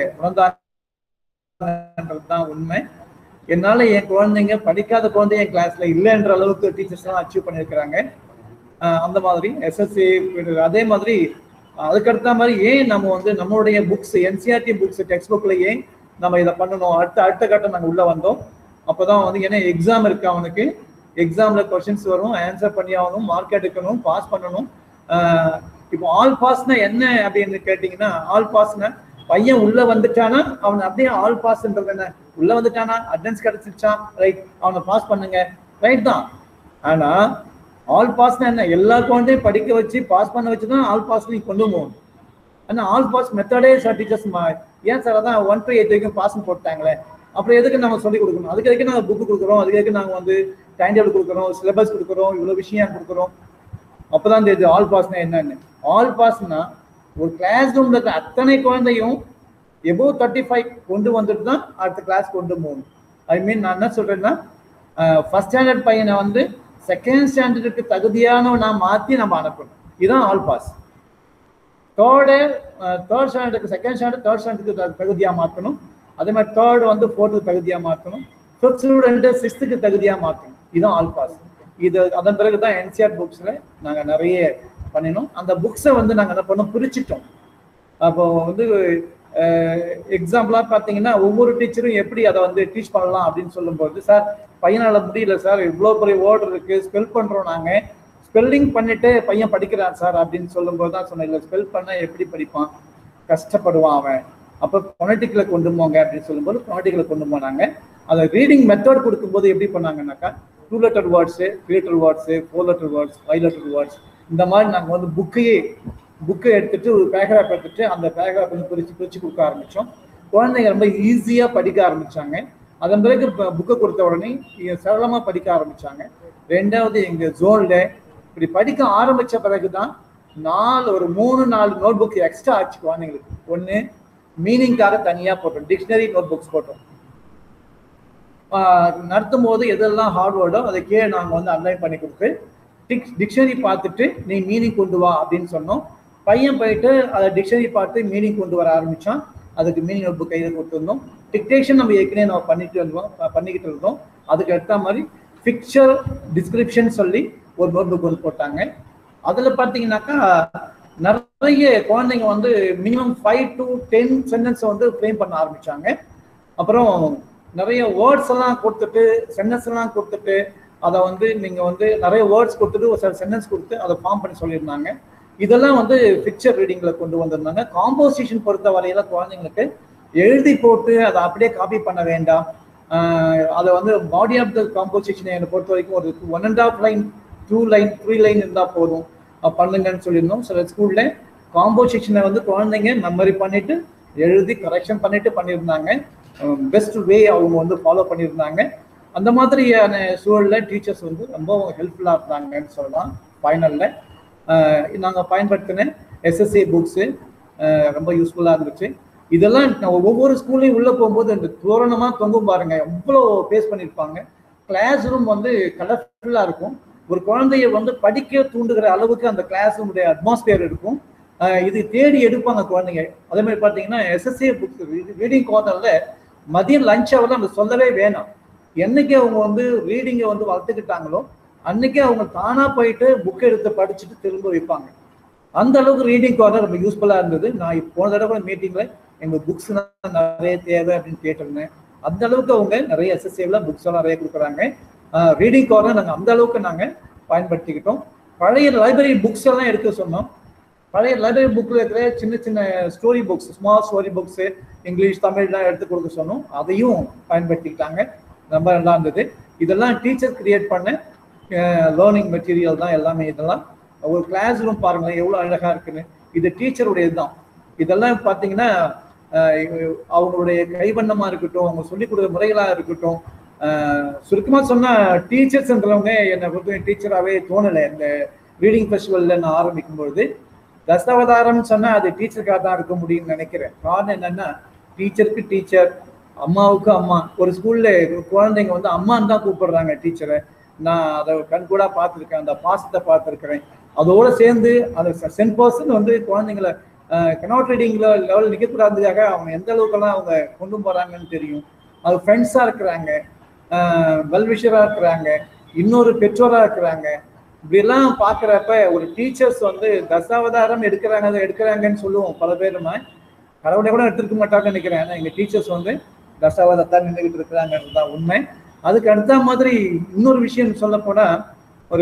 உணர்ந்தாங்கன்றது உண்மை என்னால என் குழந்தைங்க படிக்காத குழந்தை என் கிளாஸ்ல இல்லைன்ற அளவுக்கு டீச்சர்ஸ் எல்லாம் அச்சீவ் பண்ணியிருக்கிறாங்க அஹ், அந்த மாதிரி எஸ்எஸ்சி அதே மாதிரி அதுக்கடுத்த மாதிரி ஏன் நம்ம வந்து நம்மளுடைய புக்ஸ் என்சிஆர்டி புக்ஸ் டெக்ஸ்ட் புக்ல ஏன் நம்ம இதை பண்ணணும் அடுத்த அடுத்த கட்டம் நாங்கள் உள்ள வந்தோம் அப்பதான் வந்து ஏன்னா எக்ஸாம் இருக்கு அவனுக்கு எக்ஸாம்ல கொஸ்டின்ஸ் வரும் ஆன்சர் பண்ணி ஆகணும் மார்க் எடுக்கணும் பாஸ் பண்ணணும் ஆஹ் இப்போ ஆல் பாஸ்னா என்ன அப்படின்னு கேட்டீங்கன்னா ஆல் பாஸ்னா பையன் உள்ள வந்துட்டானா அவன் அப்படியே ஆல் பாஸ்ன்றது என்ன உள்ள வந்துட்டானா அட்டன்ஸ் கிடைச்சிருச்சான் ரைட் அவனை பாஸ் பண்ணுங்க ரைட் தான் ஆனா ஆல் பாஸ்னா என்ன எல்லா குழந்தையும் படிக்க வச்சு பாஸ் பண்ண வச்சு தான் ஆல் பாஸ் நீ கொண்டு போகணும் ஆனா ஆல் பாஸ் மெத்தடே சார் டீச்சர்ஸ் ஏன் சார் அதான் ஒன் டு எயிட் வரைக்கும் பாஸ் போட்டாங்களே அப்புறம் எதுக்கு நம்ம சொல்லி கொடுக்கணும் அதுக்கு எதுக்கு நாங்கள் புக்கு கொடுக்குறோம் அதுக்கு எதுக்கு நாங்கள் வந்து டைம் டேபிள் கொடுக்குறோம் சிலபஸ் கொடுக்குறோம் இவ்வளோ விஷயம் கொடுக்குறோம் அப்பதான் தெரியுது ஆல் பாஸ்னா என்னன்னு ஆல் பாஸ்னா ஒரு கிளாஸ் ரூம்ல இருக்க அத்தனை குழந்தையும் எபோ தேர்ட்டி ஃபைவ் கொண்டு வந்துட்டு தான் அடுத்த கிளாஸ் கொண்டு போகணும் ஐ மீன் நான் என்ன சொல்றேன்னா ஃபர்ஸ்ட் ஸ்டாண்டர்ட் பையனை வந்து செகண்ட் ஸ்டாண்டர்டுக்கு தகுதியானவனா மாத்தி நம்ம அனுப்பணும் இதுதான் ஆல் பாஸ் தேர்டு தேர்ட் ஸ்டாண்டர்டுக்கு செகண்ட் ஸ்டாண்டர்ட் தேர்ட் ஸ்டாண்டர்டுக்கு தகுதியா மாற்றணும் அதே மாதிரி தேர்ட் வந்து ஃபோர்த்துக்கு தகுதியா மாற்றணும் ஃபிஃப்த் ஸ்டூடெண்ட் சிக்ஸ்த்துக்கு தகுதியா மாற்றணும் இதுதான் ஆல் பாஸ் இது அதன் பிறகு தான் என்சிஆர் புக்ஸ்ல நாங்க நிறைய பண்ணினோம் அந்த புக்ஸை வந்து நாங்க என்ன பண்ணோம் பிரிச்சிட்டோம் அப்போ வந்து எக்ஸாம்பிளா பாத்தீங்கன்னா ஒவ்வொரு டீச்சரும் எப்படி அதை வந்து டீச் பண்ணலாம் அப்படின்னு சொல்லும்போது சார் பையனால முடியல சார் இவ்வளோ பெரிய வேர்டு இருக்கு ஸ்பெல் பண்றோம் நாங்க ஸ்பெல்லிங் பண்ணிட்டு பையன் படிக்கிறான் சார் அப்படின்னு சொல்லும்போது தான் சொன்னேன் இல்லை ஸ்பெல் பண்ண எப்படி படிப்பான் கஷ்டப்படுவான் அவன் அப்போ பொனட்டிக்ல கொண்டு போங்க அப்படின்னு சொல்லும்போது பொனட்டிக்ல கொண்டு போனாங்க அதை ரீடிங் மெத்தட் கொடுக்கும்போது எப்படி பண்ணாங்கன்னாக்கா two letter words three letter words four letter words five letter words இந்த மாதிரி நாங்கள் வந்து புக்கையே புக்கை எடுத்துட்டு ஒரு பேராகிராஃப் எடுத்துட்டு அந்த பேராகிராஃப் வந்து பிரிச்சு பிரிச்சு கொடுக்க ஆரம்பிச்சோம் குழந்தைங்க ரொம்ப ஈஸியா படிக்க ஆரம்பிச்சாங்க அதன் பிறகு புக்கை கொடுத்த உடனே சரளமா படிக்க ஆரம்பிச்சாங்க ரெண்டாவது எங்க ஜோன்ல இப்படி படிக்க ஆரம்பிச்ச பிறகுதான் நாலு ஒரு மூணு நாலு நோட் புக் எக்ஸ்ட்ரா ஆச்சு குழந்தைங்களுக்கு ஒன்று மீனிங்காக தனியா போட்டோம் டிக்ஷனரி நோட் புக்ஸ் போட்டோம் ஆஹ் நடத்தும் போது எதெல்லாம் ஹார்ட் வேர்டோ அதை கீழே நாங்கள் வந்து அன்லைன் பண்ணி கொடுத்து டிக் டிக்ஷனரி பார்த்துட்டு நீ மீனிங் கொண்டு வா அப்படின்னு சொன்னோம் பையன் போயிட்டு அதை டிக்ஷனரி பார்த்து மீனிங் கொண்டு வர ஆரம்பிச்சான் அதுக்கு மீனிங் நோட் புக் கையில் கொடுத்துருந்தோம் டிக்டேஷன் நம்ம ஏற்கனவே நம்ம பண்ணிட்டு இருந்தோம் ப- பண்ணிக்கிட்டு இருந்தோம் அதுக்கு அடுத்த மாதிரி பிக்சர் டிஸ்கிரிப்ஷன் சொல்லி ஒரு நோட் புக் வந்து போட்டாங்க அதில் பார்த்தீங்கன்னாக்கா நிறைய குழந்தைங்க வந்து minimum five to ten sentence வந்து ஃப்ரேம் பண்ண ஆரம்பிச்சாங்க அப்புறம் நிறைய வேர்ட்ஸ் எல்லாம் கொடுத்துட்டு சென்டென்ஸ் எல்லாம் கொடுத்துட்டு அதை வந்து நீங்க வந்து நிறைய வேர்ட்ஸ் கொடுத்துட்டு ஒரு சில சென்டென்ஸ் கொடுத்து அதை ஃபார்ம் பண்ணி சொல்லியிருந்தாங்க இதெல்லாம் வந்து பிக்சர் ரீடிங்ல கொண்டு வந்திருந்தாங்க காம்போசிஷன் பொறுத்த வரையில குழந்தைங்களுக்கு எழுதி போட்டு அதை அப்படியே காப்பி பண்ண வேண்டாம் ஆஹ் அதை வந்து பாடி ஆஃப் த காம்போசிஷன் என்னை பொறுத்த வரைக்கும் ஒரு one and half line two line three line இருந்தால் போதும் அஹ் பண்ணுங்கன்னு சொல்லியிருந்தோம் சில ஸ்கூல்ல காம்போசிஷனை வந்து குழந்தைங்க மெமரி பண்ணிட்டு எழுதி கரெக்ஷன் பண்ணிட்டு பண்ணியிருந்தாங்க பெஸ்ட் வே அவங்க வந்து ஃபாலோ பண்ணியிருந்தாங்க அந்த மாதிரியான சூழல்ல டீச்சர்ஸ் வந்து ரொம்ப ஹெல்ப்ஃபுல்லாக இருந்தாங்கன்னு சொல்லலாம் ஃபைனலில் நாங்கள் பயன்படுத்தின எஸ்எஸ்ஏ புக்ஸு ரொம்ப யூஸ்ஃபுல்லாக இருந்துச்சு இதெல்லாம் நான் ஒவ்வொரு ஸ்கூல்லையும் உள்ள போகும்போது அந்த தோரணமாக தொங்கும் பாருங்க எவ்வளோ பேஸ் பண்ணியிருப்பாங்க கிளாஸ் ரூம் வந்து கலர்ஃபுல்லாக இருக்கும் ஒரு குழந்தைய வந்து படிக்க தூண்டுகிற அளவுக்கு அந்த கிளாஸ் ரூமுடைய அட்மாஸ்பியர் இருக்கும் அஹ் இது தேடி எடுப்பாங்க குழந்தைங்க அதே மாதிரி பார்த்தீங்கன்னா எஸ்எஸ்ஏ புக்ஸ் ரீடிங் கார்னரில் மதியம் லஞ்ச் ஹவரில் அந்த சொல்லவே வேணாம் என்னைக்கு அவங்க வந்து ரீடிங்கை வந்து வளர்த்துக்கிட்டாங்களோ அன்னைக்கே அவங்க தானா போயிட்டு புக் எடுத்து படிச்சுட்டு திரும்ப வைப்பாங்க அந்த அளவுக்கு ரீடிங் கார்னர் ரொம்ப யூஸ்ஃபுல்லாக இருந்தது நான் இப்போ போன தடவை மீட்டிங்ல எங்க புக்ஸ் நிறைய தேவை அப்படின்னு கேட்டிருந்தேன் அந்த அளவுக்கு அவங்க நிறைய எஸ்எஸ்ஏவில் புக்ஸ் எல்லாம் நிறைய கொடுக்குறாங்க ரீடிங் கார்னர் நாங்கள் அந்த அளவுக்கு நாங்கள் பயன்படுத்திக்கிட்டோம் பழைய லைப்ரரி புக்ஸ் எல்லாம் எடுக்க சொன்னோம் பழைய லைப்ரரி புக்கில் இருக்கிற சின்ன சின்ன story books small story books English தமிழ்லாம் எடுத்து கொடுக்க சொன்னோம் அதையும் பயன்படுத்திக்கிட்டாங்க ரொம்ப நல்லா இருந்தது இதெல்லாம் டீச்சர் கிரியேட் பண்ண லேர்னிங் மெட்டீரியல் தான் எல்லாமே இதெல்லாம் ஒரு கிளாஸ் ரூம் பாருங்களேன் எவ்வளோ அழகா இருக்குன்னு இது டீச்சருடைய இதுதான் இதெல்லாம் பார்த்தீங்கன்னா அஹ், அவங்களுடைய கைவண்ணமா இருக்கட்டும் அவங்க சொல்லிக் கொடுக்குற முறைகளா இருக்கட்டும் அஹ், சுருக்கமா சொன்னா டீச்சர்ஸ்ன்றவங்க என்னை பொறுத்த டீச்சராகவே தோணலை இந்த ரீடிங் ஃபெஸ்டிவல்ல நான் ஆரம்பிக்கும் பொழுது தசாவதாரம் சொன்னா அது டீச்சருக்காக தான் இருக்க முடியும்னு நினைக்கிறேன் காரணம் என்னன்னா டீச்சருக்கு டீச்சர் அம்மாவுக்கு அம்மா ஒரு ஸ்கூல்ல குழந்தைங்க வந்து அம்மான்னு தான் கூப்பிடுறாங்க டீச்சரை நான் அதை கண் கூட பார்த்துருக்கேன் அந்த பாசத்தை பார்த்துருக்கிறேன் அதோட சேர்ந்து அந்த சென்ட் பர்சன் வந்து குழந்தைங்களை கனாட் ரீடிங்ல லெவல் நிற்கக்கூடாதுக்காக அவங்க எந்த அளவுக்கெல்லாம் அவங்க கொண்டு போறாங்கன்னு தெரியும் அது ஃப்ரெண்ட்ஸா இருக்கிறாங்க வெல்விஷரா இருக்கிறாங்க இன்னொரு பெற்றோரா இருக்கிறாங்க இப்படிலாம் பார்க்குறப்ப ஒரு டீச்சர்ஸ் வந்து தசாவதாரம் எடுக்கிறாங்க அதை எடுக்கிறாங்கன்னு சொல்லுவோம் பல பேருமா கடவுளை கூட எடுத்துருக்க மாட்டாங்கன்னு நினைக்கிறேன் ஏன்னா எங்க டீச்சர்ஸ் வந்து தசாவதாரத்தான் நின்றுகிட்டு இருக்கிறாங்கிறது தான் உண்மை அதுக்கு அடுத்த மாதிரி இன்னொரு விஷயம் சொல்ல போனா ஒரு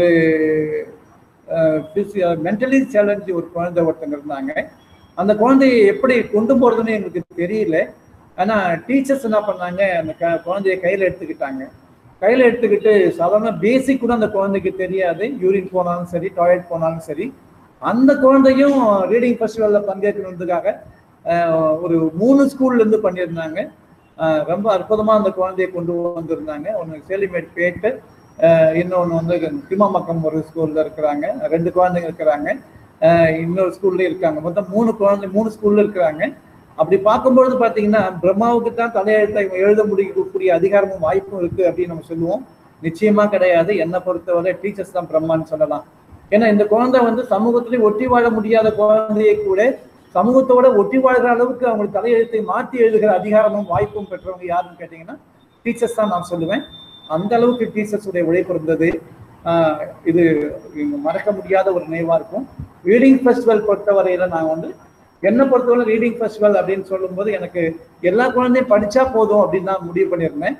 மென்டலி சேலஞ்சு ஒரு குழந்தை ஒருத்தங்க இருந்தாங்க அந்த குழந்தையை எப்படி கொண்டு போறதுன்னு எங்களுக்கு தெரியல ஆனா டீச்சர்ஸ் என்ன பண்ணாங்க அந்த க- குழந்தைய கையில எடுத்துக்கிட்டாங்க கையில எடுத்துக்கிட்டு சாதாரண பேசிக் கூட அந்த குழந்தைக்கு தெரியாது யூரின் போனாலும் சரி டாய்லெட் போனாலும் சரி அந்த குழந்தையும் ரீடிங் ஃபெஸ்டிவல்ல பங்கேற்கணுன்றதுக்காக அஹ், ஒரு மூணு ஸ்கூல்ல இருந்து பண்ணியிருந்தாங்க அஹ், ரொம்ப அற்புதமா அந்த குழந்தையை கொண்டு வந்திருந்தாங்க ஒன்று சேலிமேட் பேட்டு இன்னொன்று வந்து திமாமக்கம் ஒரு ஸ்கூல்ல இருக்கிறாங்க ரெண்டு குழந்தைங்க இருக்கிறாங்க அஹ், இன்னொரு ஸ்கூல்ல இருக்காங்க மொத்தம் மூணு குழந்தை மூணு ஸ்கூல்ல இருக்கிறாங்க அப்படி பார்க்கும்பொழுது பார்த்தீங்கன்னா பிரம்மாவுக்கு தான் தலையெழுத்தை இவன் எழுத முடியக்கூடிய அதிகாரமும் வாய்ப்பும் இருக்கு அப்படின்னு நம்ம சொல்லுவோம் நிச்சயமா கிடையாது என்னை பொறுத்தவரை டீச்சர்ஸ் தான் பிரம்மான்னு சொல்லலாம் ஏன்னா இந்த குழந்தை வந்து சமூகத்திலேயே ஒட்டி வாழ முடியாத குழந்தையை கூட சமூகத்தோட ஒட்டி வாழ்கிற அளவுக்கு அவங்களுக்கு தலையெழுத்தை மாற்றி எழுதுகிற அதிகாரமும் வாய்ப்பும் பெற்றவங்க யாருன்னு கேட்டீங்கன்னா டீச்சர்ஸ் தான் நான் சொல்லுவேன் அந்த அளவுக்கு டீச்சர்ஸ் உடைய உழைப்பு இருந்தது ஆஹ் இது இங்க மறக்க முடியாத ஒரு நினைவா இருக்கும் ரீடிங் ஃபெஸ்டிவல் பொறுத்தவரையில நான் வந்து என்னை பொறுத்தவரை ரீடிங் ஃபெஸ்டிவல் அப்படின்னு சொல்லும்போது எனக்கு எல்லா குழந்தையும் படிச்சா போதும் அப்படின்னு நான் முடிவு பண்ணியிருந்தேன்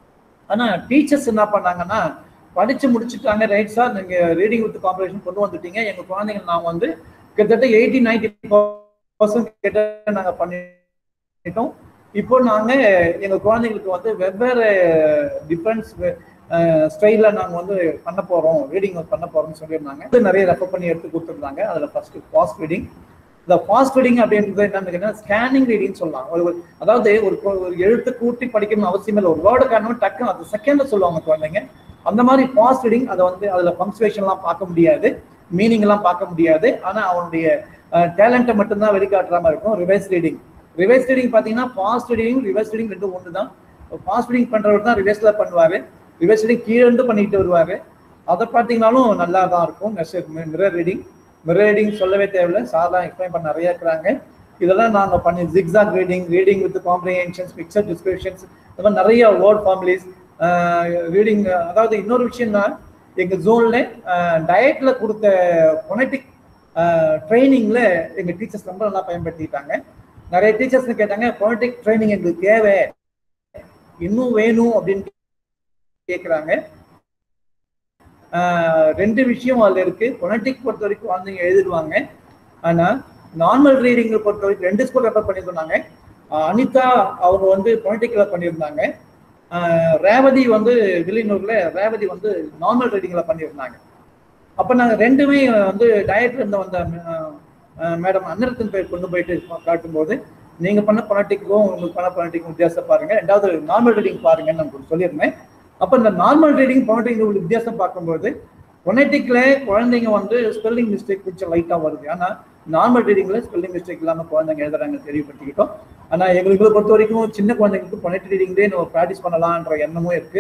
ஆனா டீச்சர்ஸ் என்ன பண்ணாங்கன்னா படிச்சு முடிச்சுட்டாங்க ரைட் சார் நீங்க ரீடிங் வித் காம்படிஷன் கொண்டு வந்துட்டீங்க எங்க குழந்தைங்க நாங்க வந்து கிட்டத்தட்ட எயிட்டி நைன்டி பர்சன்ட் கிட்ட நாங்க பண்ணிட்டோம் இப்போ நாங்க எங்க குழந்தைங்களுக்கு வந்து வெவ்வேறு டிஃபரன்ஸ் ஸ்டைல நாங்க வந்து பண்ண போறோம் ரீடிங் பண்ண போறோம்னு சொல்லியிருந்தாங்க இது நிறைய ரெஃபர் பண்ணி எடுத்து கொடுத்துருந்தாங்க அதுல ஃபர்ஸ்ட் ஃபாஸ்ட் ரீடிங் இந்த ஃபாஸ்ட் ரீடிங் அப்படின்றது என்னன்னு ஸ்கேனிங் ரீடிங் சொல்லலாம் ஒரு ஒரு- அதாவது ஒரு கொ- ஒரு எழுத்து கூட்டி படிக்கணும்னு அவசியம் இல்லை ஒரு வேர்டு காரணம் டக்குன்னு அது செகண்ட்ல சொல்லுவாங்க குழந்தைங்க அந்த மாதிரி ஃபாஸ்ட் ரீடிங் அதை வந்து அதுல பங்க்சுவேஷன்லாம் பார்க்க முடியாது மீனிங் எல்லாம் பார்க்க முடியாது ஆனா அவனுடைய டேலண்ட்டை மட்டும்தான் வெளிக்காட்டுற மாதிரி இருக்கும் ரிவைஸ் ரீடிங் ரிவைஸ் ரீடிங் பார்த்தீங்கன்னா ஃபாஸ்ட் ரீடிங் ரிவைஸ் ரீடிங் ரெண்டும் ஒன்று தான் ஃபாஸ்ட் ரீடிங் பண்றவர் தான் ரிவைஸ்ல பண்ணுவாரு ரிவைஸ் ரீடிங் கீழே இருந்து பண்ணிட்டு வருவாரு அதை பார்த்தீங்கன்னாலும் நல்லா தான் இருக்கும் மிரர் ரீடிங் மிரர் ரீடிங் சொல்லவே தேவையில்லை சாதா எக்ஸ்பிளைன் பண்ண நிறைய இருக்கிறாங்க இதெல்லாம் நாங்கள் பண்ணி zigzag reading reading with comprehensions picture descriptions இந்த மாதிரி நிறைய வேர்ட் ஃபார்முலிஸ் ரீடிங் அதாவது இன்னொரு விஷயம்னா எங்கள் ஜோனில் டயட்ல கொடுத்த பொனட்டிக் ட்ரைனிங்ல எங்க டீச்சர்ஸ் ரொம்ப நல்லா பயன்படுத்திட்டாங்க நிறைய டீச்சர்ஸ் கேட்டாங்க பொலிட்டிக் ட்ரைனிங் எங்களுக்கு தேவை இன்னும் வேணும் அப்படின்னு கேட்குறாங்க ரெண்டு விஷயம் அதுல இருக்கு பொலிட்டிக் பொறுத்த வரைக்கும் குழந்தைங்க எழுதிடுவாங்க ஆனா நார்மல் ரீடிங் பொறுத்த வரைக்கும் ரெண்டு ஸ்கூல் ரெஃபர் பண்ணியிருந்தாங்க ஆஹ் அனிதா அவங்க வந்து பொலிட்டிக்கல பண்ணியிருந்தாங்க ஆஹ் ரேவதி வந்து வில்லியனூர்ல ரேவதி வந்து நார்மல் ரீடிங்ல பண்ணியிருந்தாங்க அப்ப நாங்க ரெண்டுமே வந்து டயட்ல இருந்து வந்த மேடம் அன்னரத்தின் பேர் கொண்டு போயிட்டு காட்டும்போது நீங்க பண்ண பொலிட்டிக்கும் உங்களுக்கு பண்ண பொலிட்டிக்கும் வித்தியாசம் பாருங்க ரெண்டாவது நார்மல் ரீடிங் பாருங்கன்னு நான் உங்களுக்கு சொல்லியிருந்தேன் அப்ப இந்த நார்மல் ரீடிங் பொலிட்டிக் வித்தியாசம் பார்க்கும்போது பொனட்டிக்ல குழந்தைங்க வந்து ஸ்பெல்லிங் மிஸ்டேக் கொஞ்சம் லைட்டா வருது ஆனா நார்மல் ரீடிங்ல ஸ்பெல்லிங் மிஸ்டேக் இல்லாம குழந்தைங்க எழுதுறாங்க தெரியப்பட்டுக்கிட்டோம் ஆனா எங்களுக்கு பொறுத்த வரைக்கும் சின்ன குழந்தைங்களுக்கு பொனட்டிக் ரீடிங்லேயே நம்ம ப்ராக்டிஸ் பண்ணலாம்ன்ற எண்ணமும் இருக்கு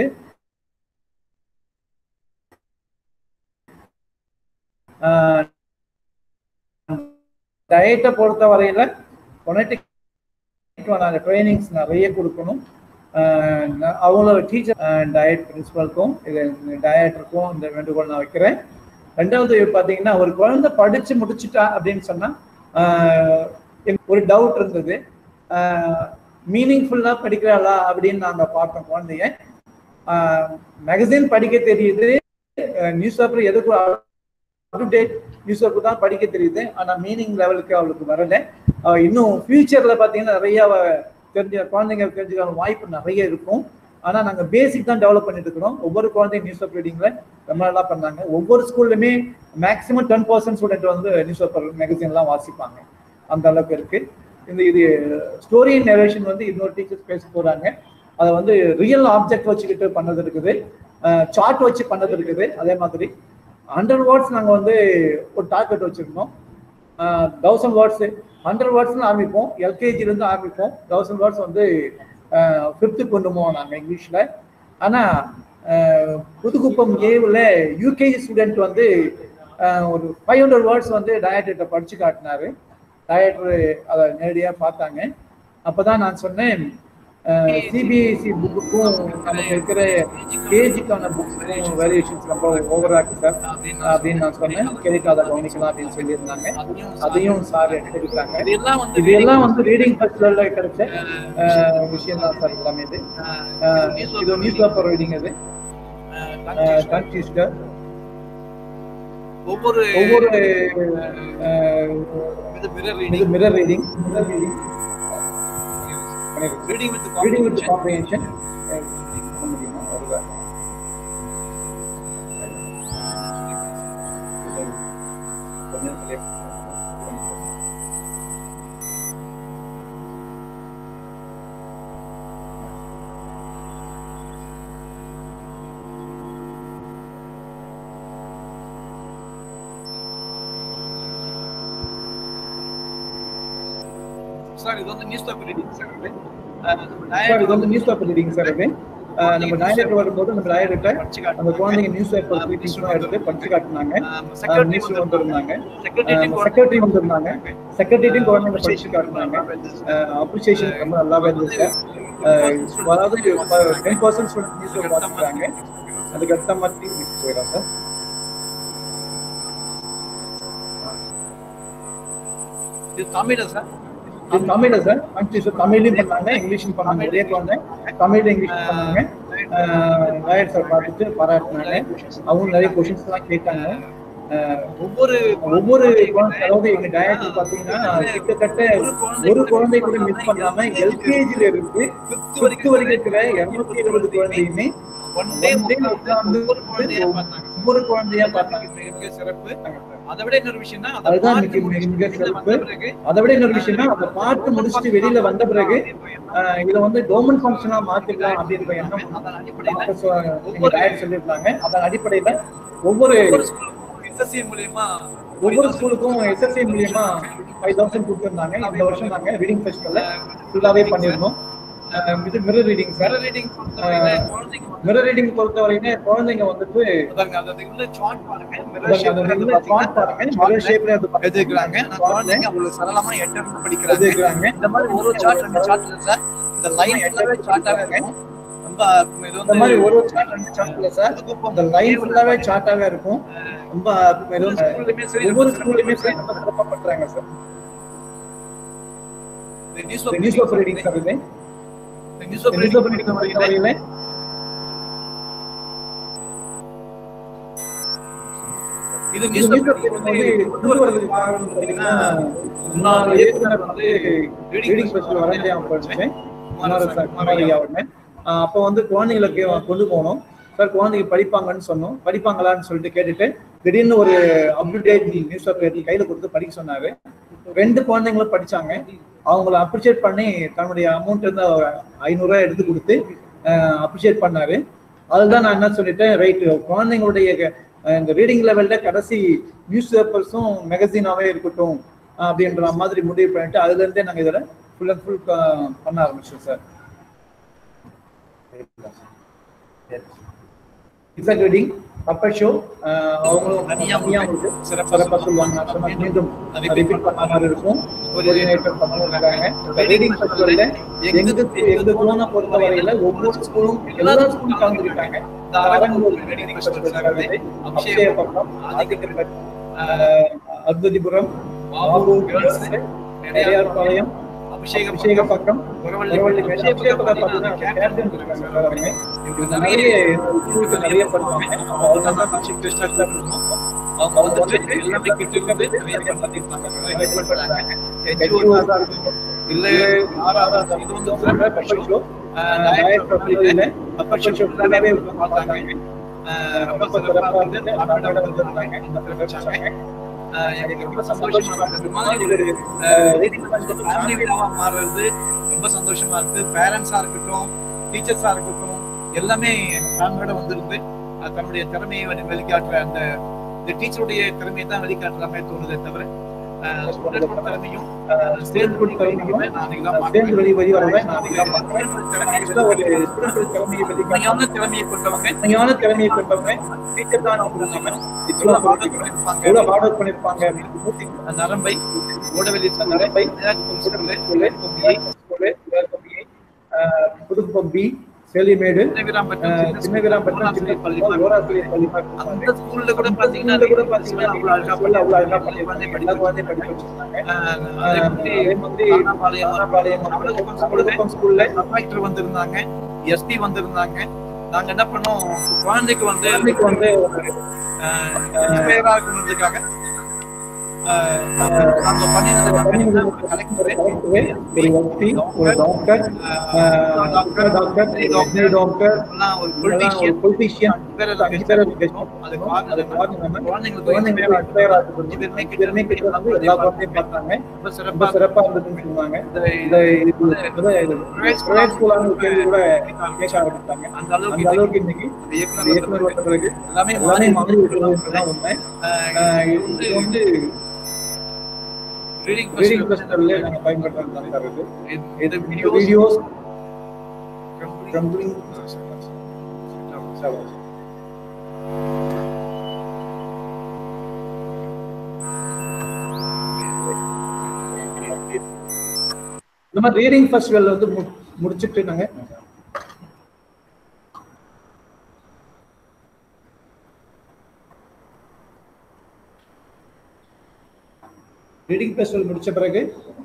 டயட்டை பொறுத்த வரையில பொனட்டிக் நாங்கள் ட்ரைனிங்ஸ் நிறைய கொடுக்கணும் ஆஹ் ந- அவங்களோட டீச்சர் டயட் பிரின்சிபலுக்கும் இது டயட்டுக்கும் இந்த வேண்டுகோள் நான் வைக்கிறேன் ரெண்டாவது பார்த்தீங்கன்னா ஒரு குழந்தை படிச்சு முடிச்சுட்டா அப்படின்னு சொன்னா ஆஹ் எனக்கு ஒரு டவுட் இருந்தது மீனிங்ஃபுல்லா படிக்கிறாளா அப்படின்னு நாங்க பார்த்தோம் குழந்தைய மேகசின் படிக்க தெரியுது நியூஸ் பேப்பர் எதுக்கு up to date news paper தான் படிக்க தெரியுது ஆனா மீனிங் லெவலுக்கு அவளுக்கு வரல அவ இன்னும் ஃபியூச்சர்ல பாத்தீங்கன்னா நிறைய அவ தெரிஞ்ச குழந்தைங்க தெரிஞ்சுக்க வாய்ப்பு நிறைய இருக்கும் ஆனா நாங்க பேசிக் தான் டெவலப் பண்ணிட்டு இருக்கிறோம் ஒவ்வொரு குழந்தையும் நியூஸ் பேப்பர் ரீடிங்ல ரொம்ப நல்லா பண்ணாங்க ஒவ்வொரு ஸ்கூல்லுமே மேக்ஸிமம் டென் பர்சன்ட் ஸ்டூடெண்ட் வந்து நியூஸ் பேப்பர் மேகசின் எல்லாம் வாசிப்பாங்க அந்த அளவுக்கு இருக்கு இந்த இது ஸ்டோரி நரேஷன் வந்து இன்னொரு டீச்சர்ஸ் பேச போறாங்க அதை வந்து ரியல் ஆப்ஜெக்ட் வச்சுக்கிட்டு பண்ணது இருக்குது சார்ட் வச்சு பண்ணது இருக்குது அதே மாதிரி ஹண்ட்ரட் வேர்ட்ஸ் நாங்கள் வந்து ஒரு டார்கெட் வச்சிருந்தோம் தௌசண்ட் வேர்ட்ஸ் ஹண்ட்ரட் வேர்ட்ஸ்னு ஆரம்பிப்போம் எல்கேஜிலேருந்து ஆரம்பிப்போம் தௌசண்ட் வேர்ட்ஸ் வந்து ஃபிஃப்த்து கொண்டு போவோம் நாங்கள் இங்கிலீஷில் ஆனால் புதுக்குப்பம் ஏவில் யூகேஜி ஸ்டூடெண்ட் வந்து ஆஹ், ஒரு ஃபைவ் ஹண்ட்ரட் வேர்ட்ஸ் வந்து டயட்டை படிச்சு காட்டினாரு டயட்ரு அதை நேரடியாக பார்த்தாங்க அப்போ தான் நான் சொன்னேன் சிபிஎஸ்சி புக்குக்கும் நமக்கு இருக்கிற கேஜிக்கான புக்ஸுக்கும் வேரியேஷன்ஸ் ரொம்ப ஓவரா இருக்கு சார் அப்படின்னு நான் சொன்னேன் கேட்காத கவனிக்கலாம் அப்படின்னு சொல்லியிருந்தாங்க அதையும் சார் எடுத்துருக்காங்க இதெல்லாம் வந்து இது எல்லாம் வந்து ரீடிங் ஃபெஸ்டிவல்ல கிடைச்ச விஷயம் தான் சார் எல்லாமே இது ஆஹ் இது நியூஸ் பேப்பர் ரீடிங் இது கன்ஃபியூஸ்டர் ஒவ்வொரு ஒவ்வொரு ஆஹ், இது மிரர் இது reading mirror reading mirror reading reading with reading with comprehension comprehension முடியுமா வருதா கொஞ்சம் clear. சார் இது வந்து நியூஸ் பேப்பர் ரீடிங் சார் இது சார் இது வந்து நியூஸ் பேப்பர் ரீடிங் சார் இது அஹ் நம்ம டயலெக்ட் வரும்போது நம்ம டயலெக்ட அந்த குழந்தைங்க நியூஸ் பேப்பர் கிளிப்பிங்ஸ்லாம் எடுத்து படிச்சு காட்டினாங்க நியூஸ் வந்திருந்தாங்க செக்ரட்டரி வந்திருந்தாங்க செக்ரட்டரியும் குழந்தைங்க படிச்சு காட்டினாங்க அப்ரிசியேஷன் ரொம்ப நல்லாவே இருந்துச்சு அஹ் அதாவது ten percent student news paper பார்த்துருக்காங்க அதுக்கு அடுத்த மாதிரி போயிடலாம் சார் இது தமிழா சார் இது தமிழ்ல சார் ஆக்சுவலி சார் தமிழ்லையும் பண்ணாங்க இங்கிலீஷும் பண்ணாங்க ஒரே குழந்தை தமிழ்ல இங்கிலீஷ் பண்ணாங்க லாயர் சார் பார்த்துட்டு பாராட்டினாங்க அவங்க நிறைய கொஷின்ஸ் எல்லாம் கேட்டாங்க அஹ் ஒவ்வொரு ஒவ்வொரு குழந்தை அதாவது எங்க டயட்ல பாத்தீங்கன்னா கிட்டத்தட்ட ஒரு குழந்தை கூட மிஸ் பண்ணாம எல்கேஜில இருந்து ஃபிஃப்த் ஃபிஃப்த் வரைக்கும் இருக்கிற இருநூத்தி எழுபது குழந்தையுமே ஒன் டே one day உட்கார்ந்து ஒவ்வொரு குழந்தையா பார்த்தாங்க ஒவ்வொரு குழந்தையா பார்த்தாங்க மிக மிக சிறப்பு அதை விட இன்னொரு விஷயம்னா அதை அதுதான் பார்த்து மிக- மிக- மிக முடிச்சுட்டு வெளியில சிறப்பு. வந்த பிறகு அதை விட இன்னொரு விஷயம்னா அந்த பாட்டு முடிச்சுட்டு வெளியில வந்த பிறகு அஹ் இதை வந்து கவர்மெண்ட் ஃபங்க்ஷனா மாத்திக்கலாம் அப்படின்ற எண்ணம் அதன் அடிப்படையில டாக்டர் சொ- எங்க டயட் சொல்லியிருந்தாங்க அதன் அடிப்படையில ஒவ்வொரு ஒவ்வொரு ஸ்கூலுக்கும் எஸ்எஸ்சி மூலியமா ஒவ்வொரு ஸ்கூலுக்கும் எஸ்எஸ்சி மூலியமா ஃபைவ் தௌசண்ட் கொடுத்துருந்தாங்க இந்த வருஷம் நாங்க ரீடிங் ஃபெஸ்டிவல்ல ஃபுல்லாவே பண்ணியிருந்தோம் அஹ் இது mirror reading sir mirror reading பொறுத்தவரையில குழந்தைங்க வந்து மிரர் ரீடிங் பொறுத்தவரையிலே குழந்தைங்க வந்துட்டு பாருங்க, அது உள்ள chart பாருங்க மிரர் அந்த ஷேப்ல அந்த இருந்து இதுல chart பாருங்க மிரர் ஷேப்ல அது எழுதிருக்காங்க நான் குழந்தைங்க அவ்வளவு சரளமா எட்டர்னு படிக்கிறாங்க எழுதிருக்காங்க இந்த மாதிரி ஒரு சார்ட் ரெண்டு சார்ட் இல்ல சார் இந்த லைன் எல்லாமே சார்ட்டாவே இருக்கும் ரொம்ப இது இந்த மாதிரி வந்து ஒரு ஒரு சார்ட் ரெண்டு சார்ட் இல்ல சார் அந்த லைன் ஃபுல்லாவே சார்ட்டாவே இருக்கும் ரொம்ப இது வந்து ஸ்கூல்லையுமே சரி ஒவ்வொரு ஸ்கூல்லையுமே சரி ரொம்ப சிறப்பா பண்றாங்க sir news news paper reading sir இது நியூஸ் நியூஸ் பேப்பர் ரீடிங் பொறுத்தவரையில இது இந்த நியூஸ் நியூஸ் பேப்பர் வந்து கொண்டு வரதுக்கு காரணம் பார்த்தீங்கன்னா முன்னாள் இயக்குனர் வந்து ரீடிங் ஸ்பெஷல் வரேன் படிச்சேன் குமார சார் குமார் ஐயா உடனே ஆஹ் அப்போ வந்து குழந்தைங்களுக்கு கொண்டு போனோம் சார் குழந்தைங்க படிப்பாங்கன்னு சொன்னோம் படிப்பாங்களான்னு சொல்லிட்டு கேட்டுட்டு திடீர்னு ஒரு அப்டேட் நியூஸ் பேப்பர் எடுத்து கையில கொடுத்து படிக்க சொன்னாரு ரெண்டு குழந்தைங்களும் படிச்சாங்க அவங்கள அப்ரிஷியேட் பண்ணி தன்னுடைய அமௌண்ட் இருந்து ஐநூறு ரூபாய் எடுத்து கொடுத்து அப்ரிஷியேட் பண்ணாரு அதுதான் நான் என்ன சொல்லிட்டேன் ரைட் குழந்தைங்களுடைய அஹ், இந்த ரீடிங் லெவல்ல கடைசி நியூஸ் பேப்பர்ஸும் மேகசினாவே இருக்கட்டும் அஹ், அப்படின்ற மாதிரி முடிவு பண்ணிட்டு அதுல இருந்தே நாங்க இதுல ஃபுல் அண்ட் ஃபுல் பண்ண ஆரம்பிச்சோம் sir Z reading puppet show அவங்களும் தனியா தனியா உங்களுக்கு சிறப்பாக சொல்லுவாங்க நான் சொன்ன மீண்டும் ரிப்பீட் பண்ண மாதிரி இருக்கும் கோஆர்டினேட்டர் பண்ணிருக்காங்க ரீடிங் ஃபெஸ்டிவல்ல எங்க எங்க குரோனா பொறுத்த வரையில ஒவ்வொரு ஸ்கூலும் எல்லா ஸ்கூலும் கலந்துருக்காங்க இந்த அரங்கு ஒரு ரீடிங் ஃபெஸ்டிவல் அக்ஷயபுரம் ஆதிக்கர் அர்த்ததிபுரம் பாபு கேர்ள்ஸ் நிறையார்பாளையம் அபிஷேகம் அபிஷேகப்பக்கம் குரவள்ளி குரவள்ளி அபிஷேகம் அபிஷேகப்பக்கம் பார்த்தீங்கன்னா பார்த்தீங்கன்னா கேப்டன் இருக்காங்க சார் அவங்க. இவங்க நிறைய ஸ்கூலுக்கு நிறைய பண்ணுவாங்க அவங்க தான் சீஃப் கெஸ்டாக இருக்கும் அவங்க வந்துட்டு எல்லாமே கிட்ட இருந்து நிறைய பேர் பண்ணிருப்பாங்க நிறைய பேர் பண்றாங்க NGO தான் இருக்கும். இல்ல யாராவது இது வந்து ஒரு பப்பர் ஷோ டைரக்டர் அப்படியில பப்பர் ஷோ ஃபுல்லாவே பார்த்தாங்க அஹ் ரொம்ப சிறப்பா வந்து மேடம் வந்திருந்தாங்க இந்த பேர் வச்சாங்க அஹ் எனக்கு ரொம்ப சந்தோஷமா இருக்கு இந்த மாதிரி ஒரு ரீடிங் ஃபேமிலி விழாவா மாறுறது ரொம்ப சந்தோஷமா இருக்கு பேரண்ட்ஸா இருக்கட்டும் டீச்சர்ஸா இருக்கட்டும் எல்லாமே ஃபேமிலியோட வந்திருந்து அஹ் தன்னுடைய திறமையை வந்து வெளிக்காட்டுற அந்த இந்த டீச்சருடைய திறமையை தான் வெளிக்காட்டுற மாதிரி தோணுதே தவிர அஹ் ஸ்டூடெண்டோட திறமையும் அஹ் சேர்ந்து திறமையும் நான் அன்னைக்கு தான் சேர்ந்து பார்க்கிறேன். வெளி வெளி வரதை நான் அதிகமா பார்க்கிறேன் ஆக்சுவலா ஒரு ஸ்டூடெண்ட் திறமையை வெளிக்காட்டு உண்மையான திறமையை கொண்டவங்க உண்மையான திறமையை கொண்டவங்க டீச்சர் தான் நான் கொடுத்தாங்க எவ்வளவு hard work பண்ணிருப்பாங்க. எவ்வளவு ஹார்ட் ஒர்க் பண்ணிருப்பாங்க அப்படின்னு அந்த நரம்பை ஓடவெளி நரம்பை, ஸ்கூல்ல ஸ்கூலு, ஸ்கூலு, வேர்க்கம்பி, ஆஹ், புதுக்கொம்பி செலிமேடு ஆஹ், சின்ன விராம்பட்டினம் சின்ன பள்ளி ஓராசிரியர் பள்ளி அந்த ஸ்கூல்ல கூட பாத்தீங்கன்னா ஸ்கூல்ல கூட பாத்தீங்கன்னா அவ்வளவு அழகா ஸ்கூல்ல அவ்வளவு அழகா பண்ணிருப்பாங்க. பண்ணிருப்பாங்க எல்லா குழந்தையும் படிக்க வச்சிருந்தாங்க ஆஹ் அதே அதே மாதிரி மாதிரி ராணாபாளையம் ராணாபாளையம் அவளுக்கும் அவளுக்கும் ஸ்கூல்ல சப்பாக்டர் வந்திருந்தாங்க எஸ்பி வந்திருந்தாங்க நாங்க என்ன பண்ணோம் குழந்தைக்கு வந்து குழந்தைக்கு வந்து பேரா இருக்கணுன்றதுக்காக ஆஹ் நாங்க பண்ணினது பாத்தீங்கன்னா ஒரு கலெக்டர் ஒரு வக்கீ ஒரு டாக்டர் ஆஹ், டாக்டர் டாக்டர் டாக்டர் டாக்டர் எல்லாம் ஒரு ஒரு பொலிட்டீஷியன் பொலிட்டீஷியன் பேர் அஞ்சு பேர் அது அது காரணம் காரணம் குழந்தைங்களுக்கு குழந்தைங்க அட்டையர் கொஞ்சம் பேருமே கிட்ட கிட்டமே கிட்ட வந்து எல்லா குழந்தையும் பார்த்தாங்க ரொம்ப ரொம்ப சிறப்பா சிறப்பா இருந்ததுன்னு சொன்னாங்க இந்த இந்த இது இது பிரைவேட் ஸ்கூலான ஒரு கேள்வி கூட கேட்க ஆரம்பித்தாங்க அந்த அந்த அளவுக்கு அளவுக்கு இன்னைக்கு இந்த இந்த இயக்குனர் இயக்குனர் வந்த பிறகு எல்லாமே எல்லாமே மாறி மாறி விட்டுறதுதான் உண்மை ஆஹ், இது வந்து ரீடிங் ரீடிங் ஃபெஸ்டிவல்ல நாங்க பயன்படுத்துறது தான் சார் இது இது இது வீடியோஸ் வீடியோஸ் ட்ரம்பிளிங் இந்த மாதிரி ரீடிங் ஃபெஸ்டிவல் வந்து மு- முடிச்சிட்டு நாங்க ரீடிங் ஃபெஸ்டிவல் முடிச்ச பிறகு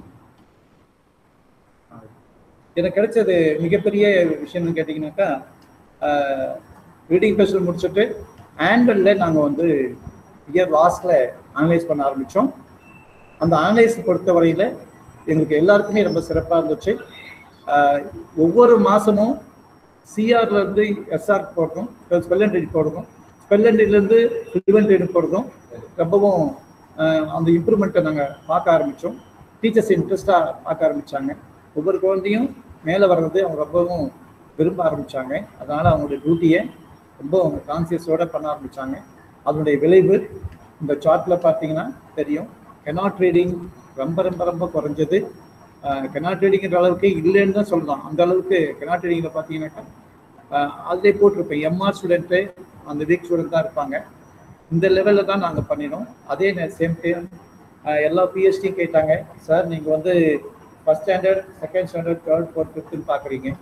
எனக்கு கிடைச்சது மிகப்பெரிய விஷயம்னு கேட்டிங்கனாக்கா ரீடிங் ஃபெஸ்டிவல் முடிச்சுட்டு ஆனுவலில் நாங்கள் வந்து இயர் லாஸ்ட்டில் அனலைஸ் பண்ண ஆரம்பித்தோம் அந்த அனலைஸ் பொறுத்த வரையில் எங்களுக்கு எல்லாருக்குமே ரொம்ப சிறப்பாக இருந்துச்சு ஆஹ் ஒவ்வொரு மாதமும் சிஆர்ல இருந்து எஸ்ஆர் போடுறோம் ஸ்பெல் அண்ட் ரீட் போடுறோம் ஸ்பெல் அண்ட் ரீட்லேருந்து ஃப்ளூவன்ட் ரீட் போடுறோம் ரொம்பவும் ஆஹ் அந்த இம்ப்ரூவ்மெண்ட்டை நாங்கள் பார்க்க ஆரம்பித்தோம் டீச்சர்ஸ் இன்ட்ரெஸ்டாக பார்க்க ஆரம்பித்தாங்க ஒவ்வொரு குழந்தையும் மேலே வர்றது அவங்க ரொம்பவும் விரும்ப ஆரம்பித்தாங்க அதனால் அவங்களுடைய டியூட்டியை ரொம்ப அவங்க கான்சியஸோட பண்ண ஆரம்பித்தாங்க அதனுடைய விளைவு இந்த சார்ட்டில் பார்த்தீங்கன்னா தெரியும் கெனாட் ரீடிங் ரொம்ப ரொம்ப ரொம்ப குறைஞ்சது கெனாட் ரீடிங்கிற அளவுக்கு இல்லைன்னு தான் சொல்லலாம் அந்த அளவுக்கு கெனாட் ரீடிங்கில் பார்த்தீங்கன்னாக்கா அதிலே போட்டிருப்பேன் எம்ஆர் ஸ்டூடெண்ட்டு அந்த வீக் ஸ்டூடெண்ட் தான் இருப்பாங்க இந்த லெவலில் தான் நாங்கள் பண்ணினோம் அதே சேம் டைம் எல்லா பிஎஸ்டியும் கேட்டாங்க சார் நீங்கள் வந்து first standard second standard third fourth ஃபிஃப்த்துன்னு பார்க்குறீங்க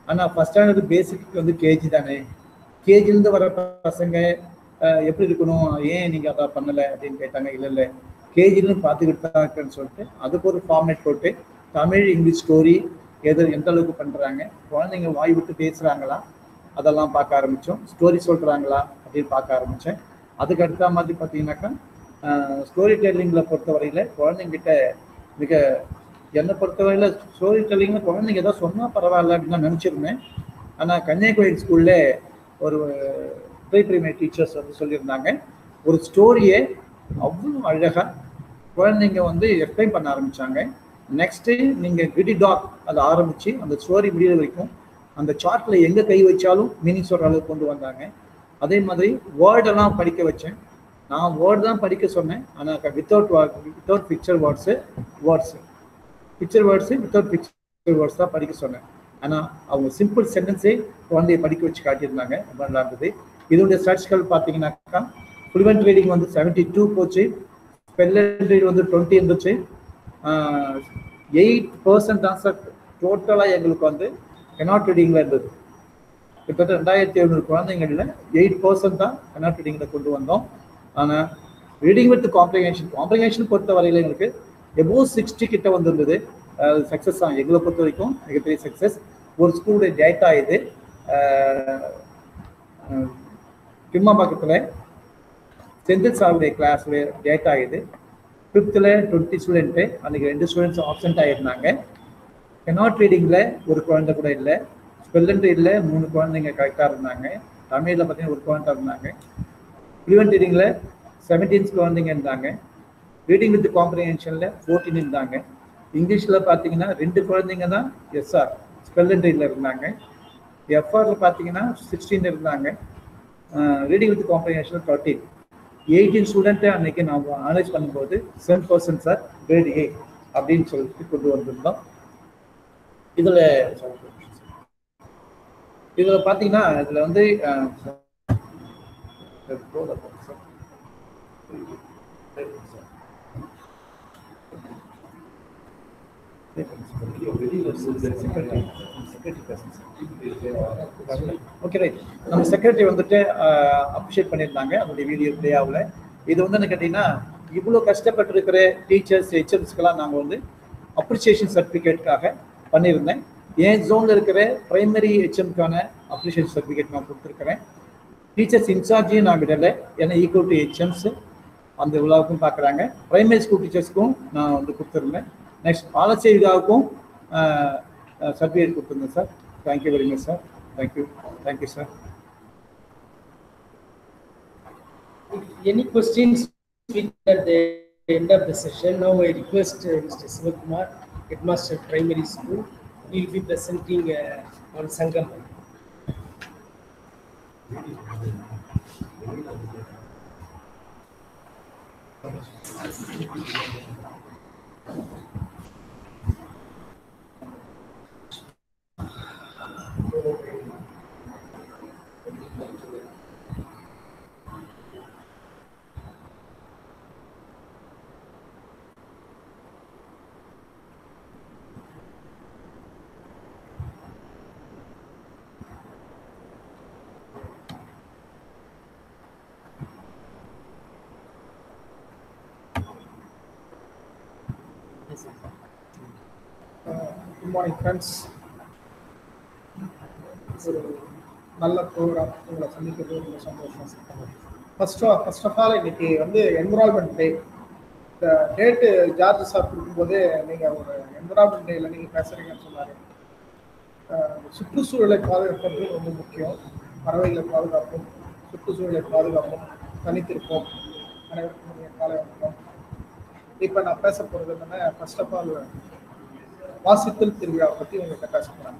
ஆனா ஃபர்ஸ்ட் ஸ்டாண்டர்ட் பேசிக் வந்து கேஜி தானே கேஜிலேருந்து வர பசங்க அஹ், எப்படி இருக்கணும் ஏன் நீங்க அதை பண்ணல அப்படின்னு கேட்டாங்க இல்ல இல்ல கேஜிலும் பார்த்துக்கிட்டு தான் இருக்குன்னு சொல்லிட்டு அதுக்கு ஒரு ஃபார்மேட் போட்டு தமிழ் இங்கிலீஷ் ஸ்டோரி எது எந்த அளவுக்கு பண்றாங்க குழந்தைங்க வாய் விட்டு பேசுறாங்களா அதெல்லாம் பார்க்க ஆரம்பிச்சோம் ஸ்டோரி சொல்றாங்களா அப்படின்னு பார்க்க ஆரம்பிச்சேன் அதுக்கு அடுத்த மாதிரி பார்த்தீங்கன்னாக்கா ஸ்டோரி டெல்லிங்கில் பொறுத்தவரையில குழந்தைங்கிட்ட மிக என்னை பொறுத்தவரையில ஸ்டோரி டெல்லிங்கில் குழந்தைங்க ஏதோ சொன்னா பரவாயில்ல அப்படின்னு தான் நினச்சிருந்தேன் ஆனால் கன்னியாகுமரி ஸ்கூல்ல ஒரு ப்ரீ பிரைமரி டீச்சர்ஸ் வந்து சொல்லியிருந்தாங்க ஒரு ஸ்டோரியை அவ்வளோ அழகா குழந்தைங்க வந்து எக்ஸ்பிளைன் பண்ண ஆரம்பிச்சாங்க நெக்ஸ்ட்டு நீங்கள் கிடி டாக் அதை ஆரம்பிச்சு அந்த ஸ்டோரி முடியிற வரைக்கும் அந்த சார்ட்ல எங்க கை வச்சாலும் மீனிங் சொல்ற அளவுக்கு கொண்டு வந்தாங்க அதே மாதிரி வேர்டெல்லாம் படிக்க வச்சேன் நான் வேர்ட் தான் படிக்க சொன்னேன் ஆனால் without without picture words words picture words without picture words தான் படிக்க சொன்னேன் ஆனால் அவங்க சிம்பிள் சென்டென்ஸே குழந்தைய படிக்க வச்சு காட்டியிருந்தாங்க ரொம்ப நல்லா இருந்தது இதோடைய ஸ்டாட்ஸ்கள் பார்த்தீங்கன்னாக்கா ஃப்ளூவெண்ட் ரீடிங் வந்து செவன்ட்டி டூ போச்சு ஸ்பெல் ரீட் வந்து டுவெண்ட்டி இருந்துச்சு எயிட் பர்சன்ட் தான் சார் டோட்டலாக எங்களுக்கு வந்து கெனாட் ரீடிங்கில் இருந்தது கிட்டத்தட்ட ரெண்டாயிரத்தி எழுநூறு குழந்தைங்கள்ல எயிட் பர்சன்ட் தான் கெனாட் ரீடிங்கில் கொண்டு வந்தோம் ஆனால் ரீடிங் வித் காம்ப்ளிகேஷன் காம்ப்ளிகேஷன் பொறுத்த வரையில எங்களுக்கு எபோ சிக்ஸ்டி கிட்ட வந்திருந்தது சக்ஸஸ் தான் எங்களை பொறுத்த வரைக்கும் மிகப்பெரிய சக்ஸஸ் ஒரு ஸ்கூலுடைய டேட்டா இது கிம்மாம்பாக்கத்தில் செந்தில் சாருடைய கிளாஸில் டேட்டா இது ஃபிஃப்த்தில் டுவெண்ட்டி ஸ்டூடெண்ட்டு அன்றைக்கி ரெண்டு ஸ்டூடெண்ட்ஸ் ஆப்சென்ட் ஆகியிருந்தாங்க கெனாட் ரீடிங்கில் ஒரு குழந்தை கூட இல்லை ஸ்பெல்லண்ட் இல்லை மூணு குழந்தைங்க கரெக்டாக இருந்தாங்க தமிழில் பார்த்தீங்கன்னா ஒரு குழந்தை இருந்தாங்க ஃப்ளூவெண்ட் ரீடிங்கில் செவன்டீன்ஸ் குழந்தைங்க இருந்தாங்க ரீடிங் வித் காம்ப்ரிஹென்ஷனில் ஃபோர்டீன் இருந்தாங்க இங்கிலீஷில் பார்த்தீங்கன்னா ரெண்டு குழந்தைங்க தான் எஸ்ஆர் ஸ்பெல்லண்ட் ரீடில் இருந்தாங்க எஃப்ஆரில் பார்த்தீங்கன்னா சிக்ஸ்டீன் இருந்தாங்க ரீடிங் வித் காம்ப்ரிஹென்ஷனில் தேர்ட்டீன் எயிட்டீன் ஸ்டூடெண்ட்டை அன்னைக்கு நாம் அனலைஸ் பண்ணும்போது seven percent sir grade A அப்படின்னு சொல்லிட்டு கொண்டு வந்திருந்தோம் இதில் இதில் பார்த்தீங்கன்னா இதில் வந்து அஹ், ஓகே ரைட் நம்ம செக்ரட்டரி வந்துட்டு அப்ரிஷியேட் பண்ணியிருந்தாங்க அதனுடைய வீடியோ ப்ளே ஆகல இது வந்து என்ன கேட்டிங்கன்னா இவ்வளோ கஷ்டப்பட்டு இருக்கிற டீச்சர்ஸ் ஹெச்எம்ஸ்க்கெல்லாம் நாங்கள் வந்து அப்ரிசியேஷன் சர்டிஃபிகேட்காக பண்ணியிருந்தேன் என் ஜோனில் இருக்கிற பிரைமரி ஹெச்எம்க்கான அப்ரிசியேஷன் சர்டிஃபிகேட் நான் கொடுத்துருக்கிறேன் டீச்சர்ஸ் இன்சார்ஜையும் நான் விடலை ஏன்னா ஈக்குவல் டு ஹெச்எம்ஸ் அந்த விழாவுக்கும் பார்க்குறாங்க பிரைமரி ஸ்கூல் டீச்சர்ஸ்க்கும் நான் வந்து கொடுத்துருந்தேன் நெக்ஸ்ட் பாலச்சை விழாவுக்கும் சர்டிஃபிகேட் கொடுத்துருந்தேன் sir thank you very much sir thank you thank you sir Any questions at the end of the session? Now I request uh, Mr. Sivakumar, Headmaster Primary School, he will be presenting uh, on Sangam. Good morning friends ஒரு நல்ல program உங்களை சந்திக்கிறது ரொம்ப சந்தோஷம் first first of all இன்னைக்கு வந்து environment டே இந்த date George sir கொடுக்கும்போது நீங்கள் ஒரு என்விரான்மெண்ட் டேயில் நீங்கள் பேசுகிறீங்கன்னு சொன்னார் சுற்றுச்சூழலை பாதுகாக்கிறது ரொம்ப முக்கியம் பறவைகளை பாதுகாப்போம் சுற்றுச்சூழலை பாதுகாப்போம் தனித்திருப்போம் அனைவருக்கும் இனிய காலை வணக்கம் இப்போ நான் பேச போகிறது என்னன்னா ஃபர்ஸ்ட் ஆஃப் ஆல் வாசித்தல் திருவிழாவை பற்றி உங்கள்கிட்ட பேச போகிறேன்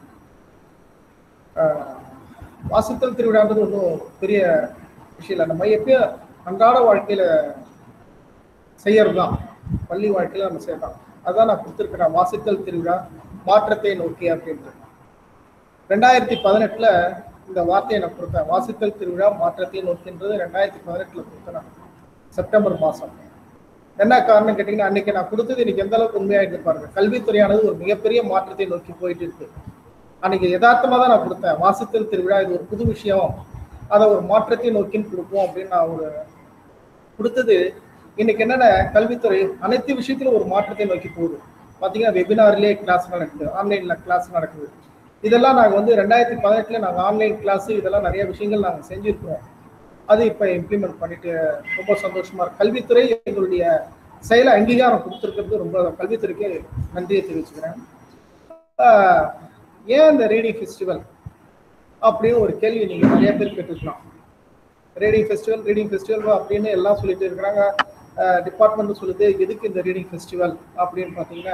வாசித்தல் திருவிழான்றது ஒன்றும் பெரிய விஷயம் இல்லை நம்ம எப்பயும் அன்றாட வாழ்க்கையில் செய்யறது தான் பள்ளி வாழ்க்கையில் நம்ம செய்யலாம் அதான் நான் கொடுத்துருக்கிறேன் வாசித்தல் திருவிழா மாற்றத்தை நோக்கி அப்படின்ட்டு ரெண்டாயிரத்தி பதினெட்டில் இந்த வார்த்தையை நான் கொடுத்தேன் வாசித்தல் திருவிழா மாற்றத்தை நோக்கின்றது ரெண்டாயிரத்தி பதினெட்டில் கொடுத்தேன் நான். செப்டம்பர் மாதம் என்ன காரணம் கேட்டிங்கன்னா அன்னைக்கு நான் கொடுத்தது இன்னைக்கு எந்த அளவுக்கு உண்மையாக இருக்கு பாருங்க கல்வித்துறையானது ஒரு மிகப்பெரிய மாற்றத்தை நோக்கி போயிட்டு இருக்கு அன்னைக்கு யதார்த்தமா தான் நான் கொடுத்தேன் வாசித்தல் திருவிழா இது ஒரு புது விஷயம் அதை ஒரு மாற்றத்தை நோக்கின்னு கொடுப்போம் அப்படின்னு நான் ஒரு கொடுத்தது இன்னைக்கு என்னென்ன கல்வித்துறை அனைத்து விஷயத்திலும் ஒரு மாற்றத்தை நோக்கி போகுது பார்த்தீங்கன்னா வெபினார்லேயே கிளாஸ் நடக்குது ஆன்லைன்ல கிளாஸ் நடக்குது இதெல்லாம் நாங்கள் வந்து ரெண்டாயிரத்தி பதினெட்டுல நாங்கள் ஆன்லைன் கிளாஸ் இதெல்லாம் நிறைய விஷயங்கள் நாங்கள் செஞ்சிருக்கிறோம் அது இப்போ இம்ப்ளிமெண்ட் பண்ணிட்டு ரொம்ப சந்தோஷமா இருக்கு கல்வித்துறை எங்களுடைய செயல அங்கீகாரம் கொடுத்துருக்கிறது ரொம்ப கல்வித்துறைக்கு நன்றியை தெரிவிச்சுக்கிறேன் ஆஹ் ஏன் இந்த ரீடிங் ஃபெஸ்டிவல் அப்படின்னு ஒரு கேள்வி நீங்க நிறைய பேர் கேட்டுருக்கலாம் ரீடிங் ஃபெஸ்டிவல் ரீடிங் ஃபெஸ்டிவல் அப்படின்னு எல்லாம் சொல்லிட்டு இருக்கிறாங்க டிபார்ட்மெண்ட் சொல்லுது எதுக்கு இந்த ரீடிங் ஃபெஸ்டிவல் அப்படின்னு பார்த்தீங்கன்னா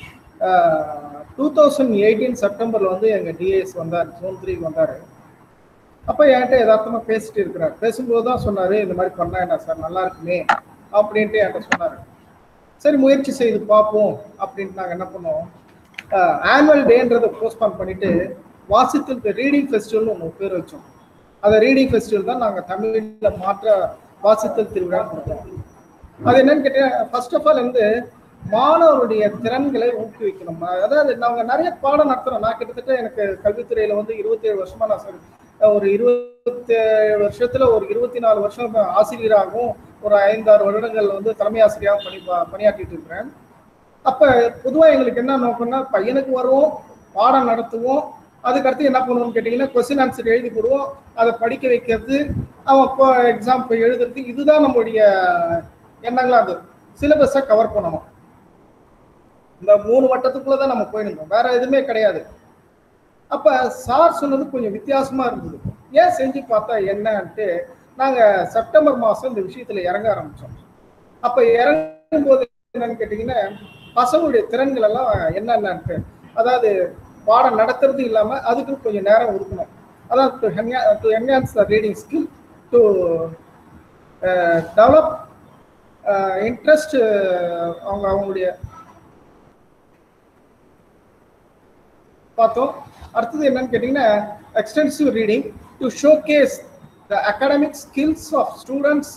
டூ தௌசண்ட் எயிட்டீன் செப்டம்பர்ல வந்து எங்க டிஎஸ் வந்தார் ஜோன் த்ரீக்கு வந்தார் அப்போ என்கிட்ட யதார்த்தமா பேசிட்டு இருக்கிறார் பேசும்போது தான் சொன்னாரு இந்த மாதிரி பண்ணா என்ன சார் நல்லா இருக்குமே அப்படின்ட்டு என்கிட்ட சொன்னாரு சரி முயற்சி செய்து பார்ப்போம் அப்படின்ட்டு நாங்கள் என்ன பண்ணோம் ஆனுவல் டேன்றதை போஸ்ட்பான் பண்ணிட்டு வாசித்தல் ரீடிங் ஃபெஸ்டிவல்னு ஒன்று பேர் வச்சோம் அந்த ரீடிங் ஃபெஸ்டிவல் தான் நாங்கள் தமிழில் மாற்ற வாசித்தல் திருவிழா கொடுத்தோம் அது என்னன்னு கேட்டீங்கன்னா ஃபர்ஸ்ட் ஆஃப் ஆல் வந்து மாணவருடைய திறன்களை ஊக்குவிக்கணும் அதாவது நாங்கள் நிறைய பாடம் நடத்துறோம் நான் கிட்டத்தட்ட எனக்கு கல்வித்துறையில வந்து இருபத்தி ஏழு வருஷமா நான் சொல்லி ஒரு இருபத்தி வருஷத்துல ஒரு இருபத்தி நாலு வருஷம் ஆசிரியராகவும் ஒரு ஐந்தாறு வருடங்கள் வந்து தலைமை ஆசிரியராகவும் பணி பணியாற்றிட்டு இருக்கிறேன் அப்ப பொதுவா எங்களுக்கு என்ன நோக்கம்னா பையனுக்கு வருவோம் பாடம் நடத்துவோம் அதுக்கடுத்து என்ன பண்ணுவோம்னு கேட்டீங்கன்னா கொஸ்டின் ஆன்சர் எழுதி போடுவோம் அதை படிக்க வைக்கிறது அவன் இப்போ எக்ஸாம் போய் எழுதுறது இதுதான் நம்மளுடைய எண்ணங்களா அது சிலபஸை கவர் பண்ணணும் இந்த மூணு வட்டத்துக்குள்ள தான் நம்ம போயிருந்தோம் வேற எதுவுமே கிடையாது அப்ப சார் சொன்னது கொஞ்சம் வித்தியாசமா இருந்தது ஏன் செஞ்சு பார்த்தா என்னன்ட்டு நாங்க செப்டம்பர் மாசம் இந்த விஷயத்துல இறங்க ஆரம்பிச்சோம் அப்ப இறங்கும் போது என்னன்னு கேட்டீங்கன்னா பசங்களுடைய திறன்கள் எல்லாம் என்னென்னன்ட்டு அதாவது பாடம் நடத்துறது இல்லாம அதுக்கு கொஞ்சம் நேரம் ஒதுக்கணும் அதாவது to enhance the reading skill to develop interest அவங்க அவங்களுடைய பார்த்தோம் அடுத்தது என்னன்னு கேட்டீங்கன்னா extensive reading to showcase the academic skills of students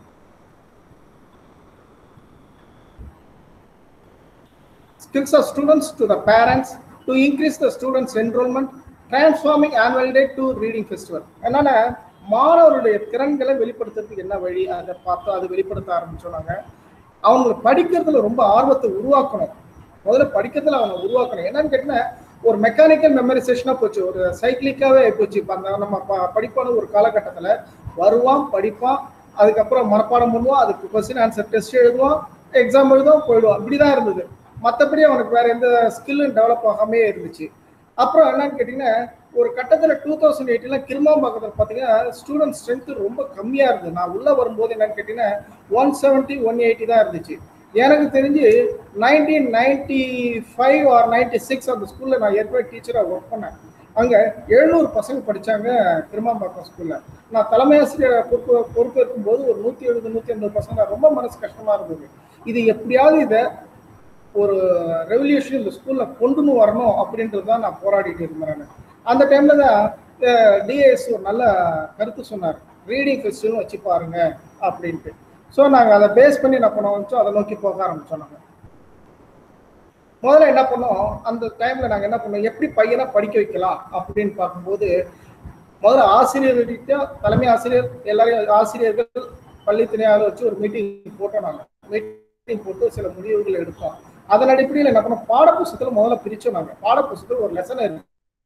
skills of students to the parents to increase the students enrollment transforming annual day to reading festival அதனால மாணவருடைய திறன்களை வெளிப்படுத்துறதுக்கு என்ன வழி அதை பார்த்து அதை வெளிப்படுத்த ஆரம்பிச்சோம் நாங்க அவங்க படிக்கிறதுல ரொம்ப ஆர்வத்தை உருவாக்கணும் முதல்ல படிக்கிறதுல அவங்க உருவாக்கணும் என்னன்னு கேட்டீங்கன்னா ஒரு மெக்கானிக்கல் மெமரைசேஷனா போச்சு ஒரு சைக்கிளிக்காவே போச்சு இப்போ அந்த நம்ம ப- படிப்பான ஒரு காலகட்டத்துல வருவான் படிப்பான் அதுக்கப்புறம் மனப்பாடம் பண்ணுவான் அதுக்கு கொஸ்டின் ஆன்சர் டெஸ்ட் எழுதுவான் எக்ஸாம் எழுதுவான் போயிடுவான் இப்படிதான் இருந்தது மற்றபடி அவனுக்கு வேற எந்த ஸ்கில்லும் டெவலப் ஆகாமே இருந்துச்சு அப்புறம் என்னன்னு கேட்டீங்கன்னா ஒரு கட்டத்துல டூ தௌசண்ட் எயிட்டில கிருமாம்பாக்கத்தில் பார்த்தீங்கன்னா ஸ்டூடெண்ட் ஸ்ட்ரென்த் ரொம்ப கம்மியா இருந்தது நான் உள்ள வரும்போது என்னன்னு கேட்டீங்கன்னா ஒன் செவன்ட்டி ஒன் எயிட்டி தான் இருந்துச்சு எனக்கு தெரிஞ்சு nineteen ninety five or ninety six அந்த ஸ்கூல்ல நான் ஏற்கனவே டீச்சராக ஒர்க் பண்ணேன் அங்க எழுநூறு பசங்க படிச்சாங்க கிருமாம்பாக்கம் ஸ்கூல்ல நான் தலைமை ஆசிரியர் பொறுப்பு பொறுப்பேற்கும் போது ஒரு நூத்தி எழுபது நூத்தி ஐம்பது பசங்க ரொம்ப மனசு கஷ்டமா இருந்தது இது எப்படியாவது இதை ஒரு ரெவல்யூஷன் இந்த ஸ்கூல்ல கொண்டுன்னு வரணும் அப்படின்றது தான் நான் போராடிட்டு இருந்தேன் நான். அந்த டைம்ல தான் டிஎஸ் ஒரு நல்ல கருத்து சொன்னார் ரீடிங் ஃபெஸ்டிவல் வச்சு பாருங்க அப்படின்ட்டு ஸோ நாங்கள் அதை பேஸ் பண்ணி என்ன பண்ண ஆரம்பிச்சோம் அதை நோக்கி போக ஆரம்பிச்சோம் நாங்கள் முதல்ல என்ன பண்ணோம் அந்த டைம்ல நாங்கள் என்ன பண்ணோம் எப்படி பையனை படிக்க வைக்கலாம் அப்படின்னு பார்க்கும்போது முதல்ல ஆசிரியர்கிட்ட தலைமை ஆசிரியர் எல்லாரையும் ஆசிரியர்கள் பள்ளி துணையாளர் வச்சு ஒரு மீட்டிங் போட்டோம் நாங்கள் மீட்டிங் போட்டு சில முடிவுகள் எடுத்தோம் அதன் அடிப்படையில் என்ன பண்ணோம் பாடப்புஸ்தகத்துல முதல்ல பிரிச்சோம் நாங்கள் பாடப்புஸ்தகத்தில் ஒரு லெசன் இருக்கு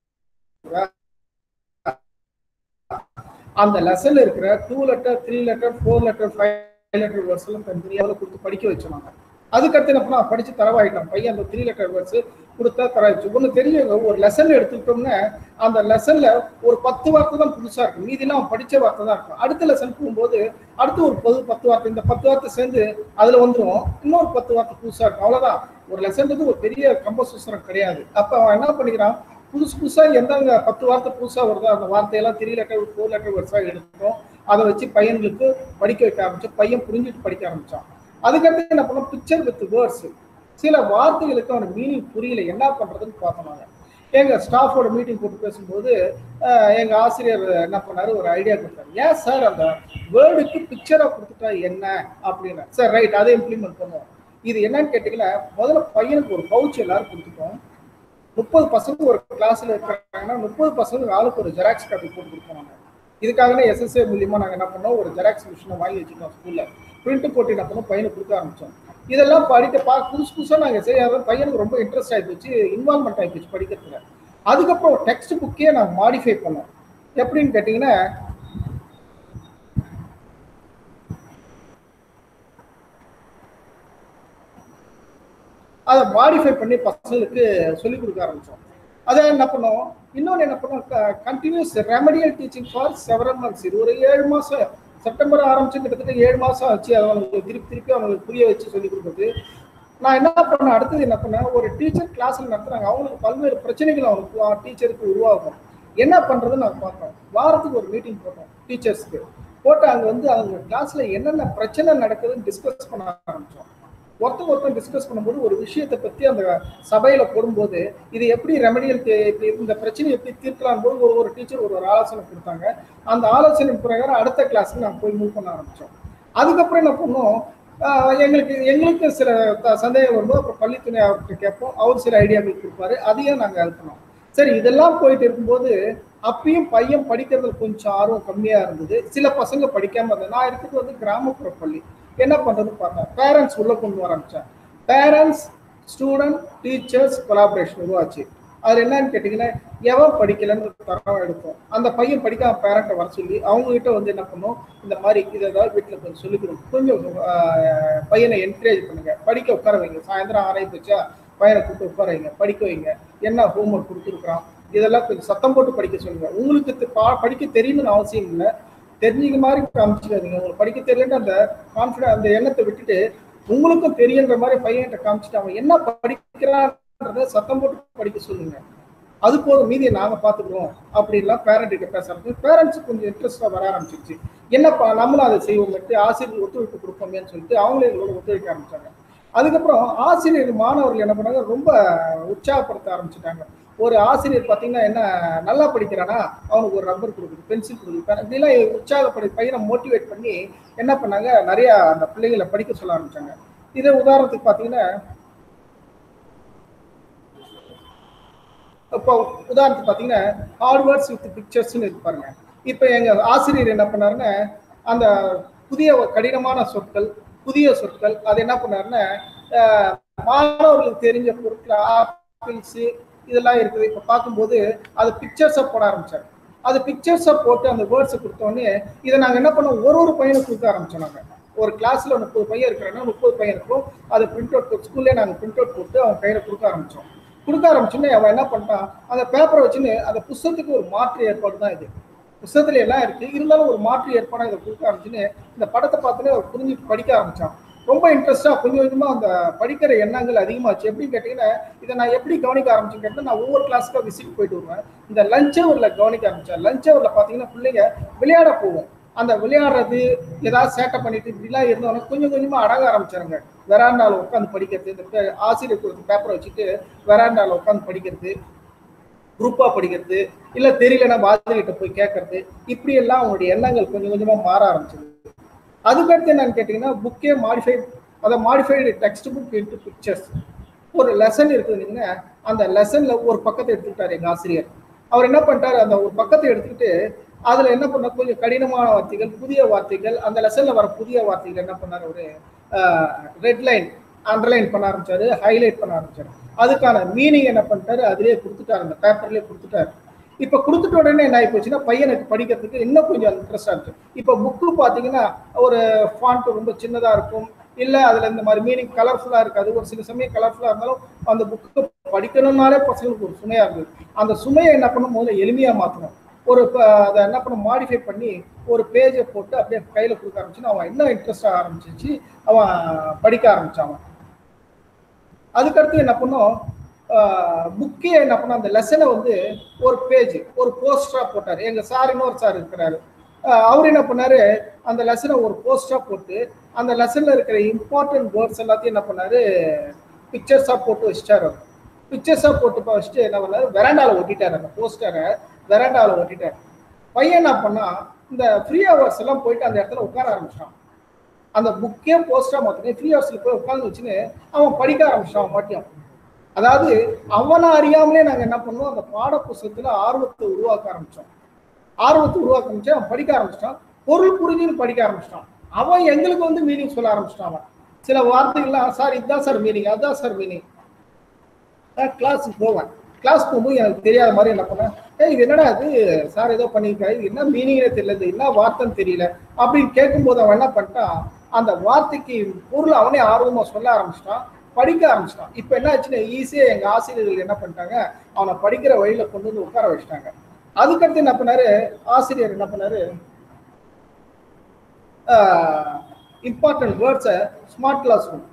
அந்த லெசன்ல இருக்கிற two letter three letter four letter five letter words எல்லாம் தனித்தனியாக கொடுத்து படிக்க வச்சோம் நாங்க அதுக்கடுத்து என்ன பண்ணா படிச்சு தரவாயிட்டோம் பையன் அந்த த்ரீ லெட்டர் வேர்ட்ஸ் கொடுத்தா தரவாயிடுச்சு ஒன்று தெரியுங்க ஒரு லெசன் எடுத்துக்கிட்டோம்னா அந்த லெசன்ல ஒரு பத்து வார்த்தை தான் புதுசா இருக்கும் மீதிலாம் அவன் படிச்ச வார்த்தை தான் இருக்கும் அடுத்த லெசன் போகும்போது அடுத்து ஒரு பொது பத்து வார்த்தை இந்த பத்து வார்த்தை சேர்ந்து அதுல வந்துரும் இன்னொரு பத்து வார்த்தை புதுசா இருக்கும் அவ்வளவுதான் ஒரு லெசன்றது ஒரு பெரிய கம்பசூசரம் கிடையாது அப்ப அவன் என்ன பண்ணிக்கிறான் புதுசு புதுசா எந்தெந்த பத்து வார்த்தை புதுசா வருதோ அந்த வார்த்தையெல்லாம் த்ரீ லெட்டர் ஃபோர் லெட்டர் வருஷா எடுத்தோம் அதை வச்சு பையன்களுக்கு படிக்க வைக்க ஆரம்பிச்சோம் பையன் புரிஞ்சுட்டு படிக்க ஆரம்பிச்சான் அதுக்கடுத்து என்ன பண்ணோம் பிக்சர் வித் வேர்ட்ஸ் சில வார்த்தைகளுக்கு அவனுக்கு மீனிங் புரியல என்ன பண்றதுன்னு பார்த்தோம் நாங்க எங்க ஸ்டாஃபோட மீட்டிங் போட்டு பேசும்போது அஹ், எங்க ஆசிரியர் என்ன பண்ணாரு ஒரு ஐடியா கொடுத்தாரு ஏன் சார் அந்த வேர்டுக்கு பிக்சரா கொடுத்துட்டா என்ன அப்படின்னு சார் ரைட் அதை இம்ப்ளிமெண்ட் பண்ணுவோம் இது என்னன்னு கேட்டீங்கன்னா முதல்ல பையனுக்கு ஒரு பவுச் எல்லாரும் கொடுத்துட்டோம் முப்பது பசங்க ஒரு கிளாஸ்ல இருக்கிறாங்கன்னா முப்பது பசங்க ஆளுக்கு ஒரு ஜெராக்ஸ் காப்பி போட்டு கொடுப்பாங்க இதுக்காகவே எஸ்எஸ்ஏ மூலியமா நாங்க என்ன பண்ணோம் ஒரு ஜெராக்ஸ் மிஷினை வாங்கி வச்சுக்கோம் ஸ்கூல்ல பிரிண்ட் போட்டு என்ன பண்ணோம் பையனுக்கு கொடுக்க ஆரம்பிச்சோம் இதெல்லாம் படிக்க பா புதுசு புதுசா நாங்க செய்யாத பையனுக்கு ரொம்ப இன்ட்ரெஸ்ட் ஆகி போச்சு இன்வால்மெண்ட் ஆகி போச்சு படிக்கிறதுல அதுக்கப்புறம் டெக்ஸ்ட் புக்கே நாங்க மாடிஃபை பண்ணோம் எப்படின்னு கேட்டீங்கன்னா அதை மாடிஃபை பண்ணி பசங்களுக்கு சொல்லிக் கொடுக்க ஆரம்பிச்சோம் அதை என்ன பண்ணோம் இன்னொன்று என்ன பண்ணோம் continuous remedial teaching for several months இது ஒரு ஏழு மாசம் செப்டம்பர் ஆரம்பிச்சு கிட்டத்தட்ட ஏழு மாசம் ஆச்சு அதை அவங்களுக்கு திருப்பி திருப்பி அவங்களுக்கு புரிய வச்சு சொல்லிக் கொடுக்குறது நான் என்ன பண்ணேன் அடுத்தது என்ன பண்ணேன் ஒரு டீச்சர் கிளாஸ்ல நடத்துறாங்க அவங்களுக்கு பல்வேறு பிரச்சனைகள் அவங்களுக்கு டீச்சருக்கு உருவாகும் என்ன பண்றதுன்னு நான் பார்த்தோம் வாரத்துக்கு ஒரு மீட்டிங் போட்டோம் டீச்சர்ஸ்க்கு போட்டு அங்க வந்து அவங்க கிளாஸ்ல என்னென்ன பிரச்சனை நடக்குதுன்னு டிஸ்கஸ் பண்ண ஆரம்பிச்சோம் ஒருத்தர் ஒருத்தர் டிஸ்கஸ் பண்ணும்போது ஒரு விஷயத்தை பத்தி அந்த சபையில போடும்போது இது எப்படி ரெமடியல் இந்த பிரச்சனை எப்படி தீர்க்கலாம் போது ஒரு ஒரு டீச்சர் ஒரு ஒரு ஆலோசனை கொடுத்தாங்க அந்த ஆலோசனை பிரகாரம் அடுத்த கிளாஸ்க்கு நாங்கள் போய் மூவ் பண்ண ஆரம்பிச்சோம் அதுக்கப்புறம் என்ன பண்ணோம் ஆஹ் எங்களுக்கு எங்களுக்கு சில த- சந்தேகம் வரும்போது அப்புறம் பள்ளித்துறை அவர்கிட்ட கேட்போம் அவர் சில ஐடியாக்கள் கொடுப்பாரு அதையும் நாங்கள் இது பண்ணோம் சரி இதெல்லாம் போயிட்டு இருக்கும்போது அப்பயும் பையன் படிக்கிறதுல கொஞ்சம் ஆர்வம் கம்மியா இருந்தது சில பசங்க படிக்காம இருந்தது நான் இருக்கிறது வந்து கிராமப்புற பள்ளி என்ன பண்றது பார்த்தேன் பேரண்ட்ஸ் உள்ள கொண்டு வர ஆரம்பிச்சேன் பேரண்ட்ஸ் ஸ்டூடெண்ட் டீச்சர்ஸ் கொலாபரேஷன் உருவாச்சு அது என்னன்னு கேட்டீங்கன்னா எவன் படிக்கலன்னு ஒரு தரம் எடுப்போம் அந்த பையன் படிக்காம பேரண்ட்டை வர சொல்லி அவங்க கிட்ட வந்து என்ன பண்ணும் இந்த மாதிரி இதை ஏதாவது வீட்டில் கொஞ்சம் சொல்லிக் கொடுங்க கொஞ்சம் ஆஹ், பையனை என்கரேஜ் பண்ணுங்க படிக்க உட்கார வைங்க சாயந்தரம் ஆராய் போச்சா பையனை கூப்பிட்டு உட்கார வைங்க படிக்க வைங்க என்ன ஹோம்ஒர்க் கொடுத்துருக்குறான் இதெல்லாம் கொஞ்சம் சத்தம் போட்டு படிக்க சொல்லுங்க உங்களுக்கு தெ- பா- படிக்க தெரியணும்னு அவசியம் இல்லை தெரிஞ்சுக்க மாதிரி காமிச்சிக்காதீங்க உங்களுக்கு படிக்க தெரியலன்ற அந்த கான்ஃபிடன்ஸ் அந்த எண்ணத்தை விட்டுட்டு உங்களுக்கும் தெரியுன்ற மாதிரி பையன்கிட்ட காமிச்சிட்டு அவன் என்ன படிக்கிறான்றத சத்தம் போட்டு படிக்க சொல்லுங்க அது போதும் மீதியை நாங்க பாத்துக்கிறோம் அப்படின்லாம் பேரண்ட் கிட்ட பேச ஆரம்பிச்சு பேரண்ட்ஸ் கொஞ்சம் இன்ட்ரெஸ்டா வர ஆரம்பிச்சிருச்சு என்னப்பா நம்மளும் அதை செய்வோம் ஆசிரியர் ஒத்துழைப்பு கொடுப்போமேன்னு சொல்லிட்டு அவங்களே எங்களோட ஒத்துழைக்க ஆரம்பிச்சாங்க அதுக்கப்புறம் ஆசிரியர் மாணவர்கள் என்ன பண்ணாங்க ரொம்ப உற்சாகப்படுத்த ஆரம்பிச்சிட்டாங்க ஒரு ஆசிரியர் பார்த்தீங்கன்னா என்ன நல்லா படிக்கிறானா அவனுக்கு ஒரு ரப்பர் கொடுக்குது பென்சில் கொடுக்குது இப்படிலாம் உற்சாகப்படி பையனை மோட்டிவேட் பண்ணி என்ன பண்ணாங்க நிறைய அந்த பிள்ளைகளை படிக்க சொல்ல ஆரம்பிச்சாங்க இதே உதாரணத்துக்கு பார்த்தீங்கன்னா இப்போ உதாரணத்துக்கு பார்த்தீங்கன்னா ஹார்ட் வேர்ட்ஸ் வித் பிக்சர்ஸ்னு இருப்பாருங்க இப்போ எங்க ஆசிரியர் என்ன பண்ணாருன்னா அந்த புதிய கடினமான சொற்கள் புதிய சொற்கள் அது என்ன பண்ணாருன்னா அஹ், மாணவர்களுக்கு தெரிஞ்ச பொருட்கள் ஆப்பிள்ஸ் இதெல்லாம் இருக்குது இப்போ பார்க்கும்போது அது பிக்சர்ஸை போட ஆரம்பிச்சாரு அது பிக்சர்ஸை போட்டு அந்த வேர்ட்ஸை கொடுத்தோடனே இதை நாங்கள் என்ன பண்ணோம் ஒரு ஒரு பையனுக்கு கொடுக்க ஆரம்பிச்சோம் நாங்கள் ஒரு கிளாஸ்ல முப்பது பையன் இருக்கிறாங்கன்னா முப்பது பையனுக்கும் அதை பிரிண்ட் அவுட் ஸ்கூல்லே நாங்கள் பிரிண்ட் அவுட் போட்டு அவன் கையில கொடுக்க ஆரம்பிச்சோம் கொடுக்க ஆரம்பிச்சுன்னு அவன் என்ன பண்ணிட்டான் அந்த பேப்பரை வச்சுன்னு அந்த புஸ்தகத்துக்கு ஒரு மாற்று ஏற்பாடு தான் இது புஸ்தகத்துல எல்லாம் இருக்கு இருந்தாலும் ஒரு மாற்று ஏற்பாடாக இதை கொடுக்க ஆரம்பிச்சுன்னு இந்த படத்தை பார்த்துட்டு அவர் புரிஞ்சு படிக்க ஆரம்பிச்சான் ரொம்ப இன்ட்ரெஸ்டா கொஞ்சம் கொஞ்சமா அந்த படிக்கிற எண்ணங்கள் அதிகமாச்சு எப்படின்னு கேட்டீங்கன்னா இதை நான் எப்படி கவனிக்க ஆரம்பிச்சேன்னு கேட்டா நான் ஒவ்வொரு கிளாஸ்க்கா விசிட் போயிட்டு வருவேன் இந்த லஞ்ச் ஹவர்ல கவனிக்க ஆரம்பிச்சேன் லஞ்ச் ஹவர்ல பாத்தீங்கன்னா பிள்ளைங்க விளையாட போவோம் அந்த விளையாடுறது ஏதாவது சேட்டை பண்ணிட்டு இப்படிலாம் இருந்தோன்னா கொஞ்சம் கொஞ்சமா அடங்க ஆரம்பிச்சாருங்க வெராண்டால உட்காந்து படிக்கிறது இந்த பே- ஆசிரியர் கொடுத்த பேப்பரை வச்சுட்டு வெராண்டால உட்காந்து படிக்கிறது குரூப்பா படிக்கிறது இல்ல தெரியலன்னா வாதிகிட்ட போய் கேட்கறது இப்படி எல்லாம் அவங்களுடைய எண்ணங்கள் கொஞ்சம் கொஞ்சமா மாற ஆரம்பிச்சது அதுக்கடுத்து என்னன்னு கேட்டீங்கன்னா புக்கே மாடிஃபை அதை modified text book into pictures ஒரு லெசன் இருக்குதுன்னா அந்த லெசன்ல ஒரு பக்கத்தை எடுத்துக்கிட்டாரு எங்க ஆசிரியர் அவர் என்ன பண்ணிட்டாரு அந்த ஒரு பக்கத்தை எடுத்துக்கிட்டு அதுல என்ன பண்ண கொஞ்சம் கடினமான வார்த்தைகள் புதிய வார்த்தைகள் அந்த லெசன்ல வர புதிய வார்த்தைகள் என்ன பண்ணாரு ஒரு ரெட் லைன் அண்டர்லைன் பண்ண ஆரம்பிச்சாரு ஹைலைட் பண்ண ஆரம்பிச்சாரு அதுக்கான மீனிங் என்ன பண்ணிட்டாரு அதுலயே கொடுத்துட்டாரு அந்த பேப்பர்லயே கொடுத்துட்டாரு இப்ப கொடுத்துட்ட உடனே என்ன ஆகி போச்சுன்னா பையனுக்கு படிக்கிறதுக்கு இன்னும் கொஞ்சம் இன்ட்ரெஸ்டா இருக்கு இப்ப புக்கு பாத்தீங்கன்னா ஒரு ஃபாண்ட் ரொம்ப சின்னதா இருக்கும் இல்ல அதுல இந்த மாதிரி மீனிங் கலர்ஃபுல்லா இருக்காது ஒரு சில சமயம் கலர்ஃபுல்லா இருந்தாலும் அந்த புக்கு படிக்கணும்னாலே பசங்களுக்கு ஒரு சுமையா இருந்தது அந்த சுமையை என்ன பண்ணும் முதல்ல எளிமையா மாத்தணும் ஒரு ப- அதை என்ன பண்ண மாடிஃபை பண்ணி ஒரு பேஜை போட்டு அப்படியே கையில கொடுக்க ஆரம்பிச்சுன்னா அவன் இன்னும் இன்ட்ரெஸ்ட் ஆரம்பிச்சிச்சு அவன் படிக்க ஆரம்பிச்சான் அவன். அதுக்கடுத்து என்ன பண்ணோம் புக்கே என்ன பண்ணோம் அந்த லெசனை வந்து ஒரு பேஜ் ஒரு போஸ்டரா போட்டாரு எங்க சார் இன்னொரு சார் இருக்கிறாரு ஆஹ் அவர் என்ன பண்ணாரு அந்த லெசனை ஒரு போஸ்டரா போட்டு அந்த லெசன்ல இருக்கிற இம்பார்ட்டன்ட் வேர்ட்ஸ் எல்லாத்தையும் என்ன பண்ணாரு பிக்சர்ஸா போட்டு வச்சிட்டாரு அவர் பிக்சர்ஸா போட்டு ப- வச்சுட்டு என்ன பண்ணாரு வெராண்டால ஒட்டிட்டாரு அந்த போஸ்டரை வெராண்டால ஒட்டிட்டாரு பையன் என்ன பண்ணா இந்த ஃப்ரீ ஹவர்ஸ் எல்லாம் போயிட்டு அந்த இடத்துல உட்கார ஆரம்பிச்சிட்டான் அந்த புக்கே போஸ்டா மாத்தினே ஃப்ரீ ஹவர்ஸ்ல போய் உட்காந்து வச்சுன்னு அவன் படிக்க ஆரம்பிச்சிட்டான் அவன் பாட்டியம் அதாவது அவனை அறியாமலே நாங்க என்ன பண்ணோம் அந்த பாட புஸ்தகத்துல ஆர்வத்தை உருவாக்க ஆரம்பிச்சோம் ஆர்வத்தை உருவாக்க ஆரம்பிச்சு அவன் படிக்க ஆரம்பிச்சிட்டான் பொருள் புரிஞ்சுன்னு படிக்க ஆரம்பிச்சிட்டான் அவன் எங்களுக்கு வந்து மீனிங் சொல்ல ஆரம்பிச்சிட்டான் அவன் சில வார்த்தைகள்லாம் சார் இதுதான் சார் மீனிங் அதுதான் சார் மீனிங் கிளாஸுக்கு போவேன் கிளாஸ் போகும்போது எனக்கு தெரியாத மாதிரி என்ன பண்ணேன் ஏய் இது என்னடா இது சார் ஏதோ பண்ணியிருக்காரு இது என்ன மீனிங்கே தெரியல இது என்ன வார்த்தைன்னு தெரியல அப்படின்னு கேட்கும்போது அவன் என்ன பண்ணிட்டான் அந்த வார்த்தைக்கு பொருள் அவனே ஆர்வமா சொல்ல ஆரம்பிச்சிட்டான் படிக்க ஆரம்பிச்சிட்டான் இப்போ என்ன ஆச்சுன்னா ஈஸியாக எங்க ஆசிரியர்கள் என்ன பண்ணிட்டாங்க அவனை படிக்கிற வழியில கொண்டு வந்து உட்கார வச்சிட்டாங்க அதுக்கடுத்து என்ன பண்ணாரு ஆசிரியர் என்ன பண்ணாரு இம்பார்ட்டன்ட் வேர்ட்ஸை ஸ்மார்ட் கிளாஸ் ரூம்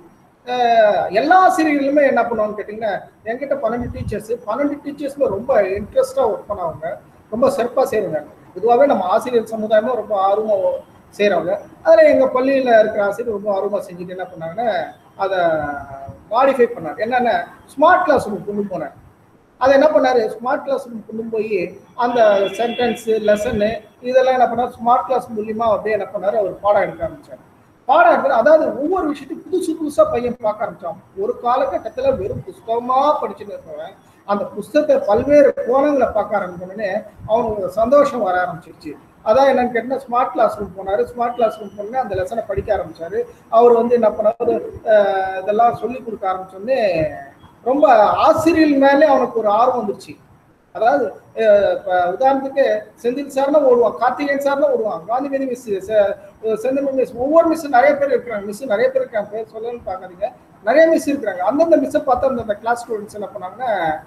எல்லா ஆசிரியர்களுமே என்ன பண்ணுவாங்கன்னு கேட்டிங்கன்னா என்கிட்ட பன்னெண்டு டீச்சர்ஸ் பன்னெண்டு டீச்சர்ஸ்ல ரொம்ப இன்ட்ரெஸ்டாக ஒர்க் பண்ணவங்க ரொம்ப சிறப்பாக செய்கிறவங்க பொதுவாகவே நம்ம ஆசிரியர் சமுதாயமும் ரொம்ப ஆர்வமாக செய்கிறவங்க அதில் எங்கள் பள்ளியில் இருக்கிற ஆசிரியர் ரொம்ப ஆர்வமாக செஞ்சுட்டு என்ன பண்ணாங்கன்னா அதை மாடிஃபை பண்ணாங்க என்னென்ன ஸ்மார்ட் கிளாஸ் ரூம் கொண்டு போனேன் அதை என்ன பண்ணாரு ஸ்மார்ட் கிளாஸ் ரூம் கொண்டு போய் அந்த சென்டென்ஸ் லெசனு இதெல்லாம் என்ன பண்ணாரு ஸ்மார்ட் கிளாஸ் மூலியமா அப்படியே என்ன பண்ணாரு அவர் பாடம் எடுக்க ஆரம்பிச்சாரு பாடம் எடுக்கிற அதாவது ஒவ்வொரு விஷயத்தையும் புதுசு புதுசா பையன் பார்க்க ஆரம்பிச்சான் ஒரு காலகட்டத்துல வெறும் புஸ்தகமா படிச்சுட்டு இருக்கவன் அந்த புஸ்தகத்தை பல்வேறு கோணங்களை பார்க்க ஆரம்பிச்சோடனே அவனுக்கு சந்தோஷம் வர ஆரம்பிச்சிருச்சு அதான் என்னன்னு கேட்டா ஸ்மார்ட் கிளாஸ் ரூம் போனாரு ஸ்மார்ட் கிளாஸ் ரூம் போனே அந்த லெசனை படிக்க ஆரம்பிச்சாரு அவர் வந்து என்ன பண்ணாரு அஹ் இதெல்லாம் சொல்லி கொடுக்க ஆரம்பிச்சோடனே ரொம்ப ஆசிரியர் மேலே அவனுக்கு ஒரு ஆர்வம் வந்துருச்சு அதாவது அஹ் இப்ப உதாரணத்துக்கு செந்தில் சார்னா ஓடுவான் கார்த்திகேயன் சார்னா ஓடுவான் காந்திமதி மிஸ் செந்தமிழ் மிஸ் ஒவ்வொரு மிஸ் நிறைய பேர் இருக்கிறாங்க மிஸ் நிறைய பேர் இருக்காங்க பேர் சொல்லணும்னு பார்க்காதீங்க நிறைய மிஸ் இருக்கிறாங்க அந்தந்த மிஸ்ஸை பார்த்து அந்தந்த கிளாஸ் ஸ்டூடெண்ட்ஸ் என்ன பண்ணாங்கன்னா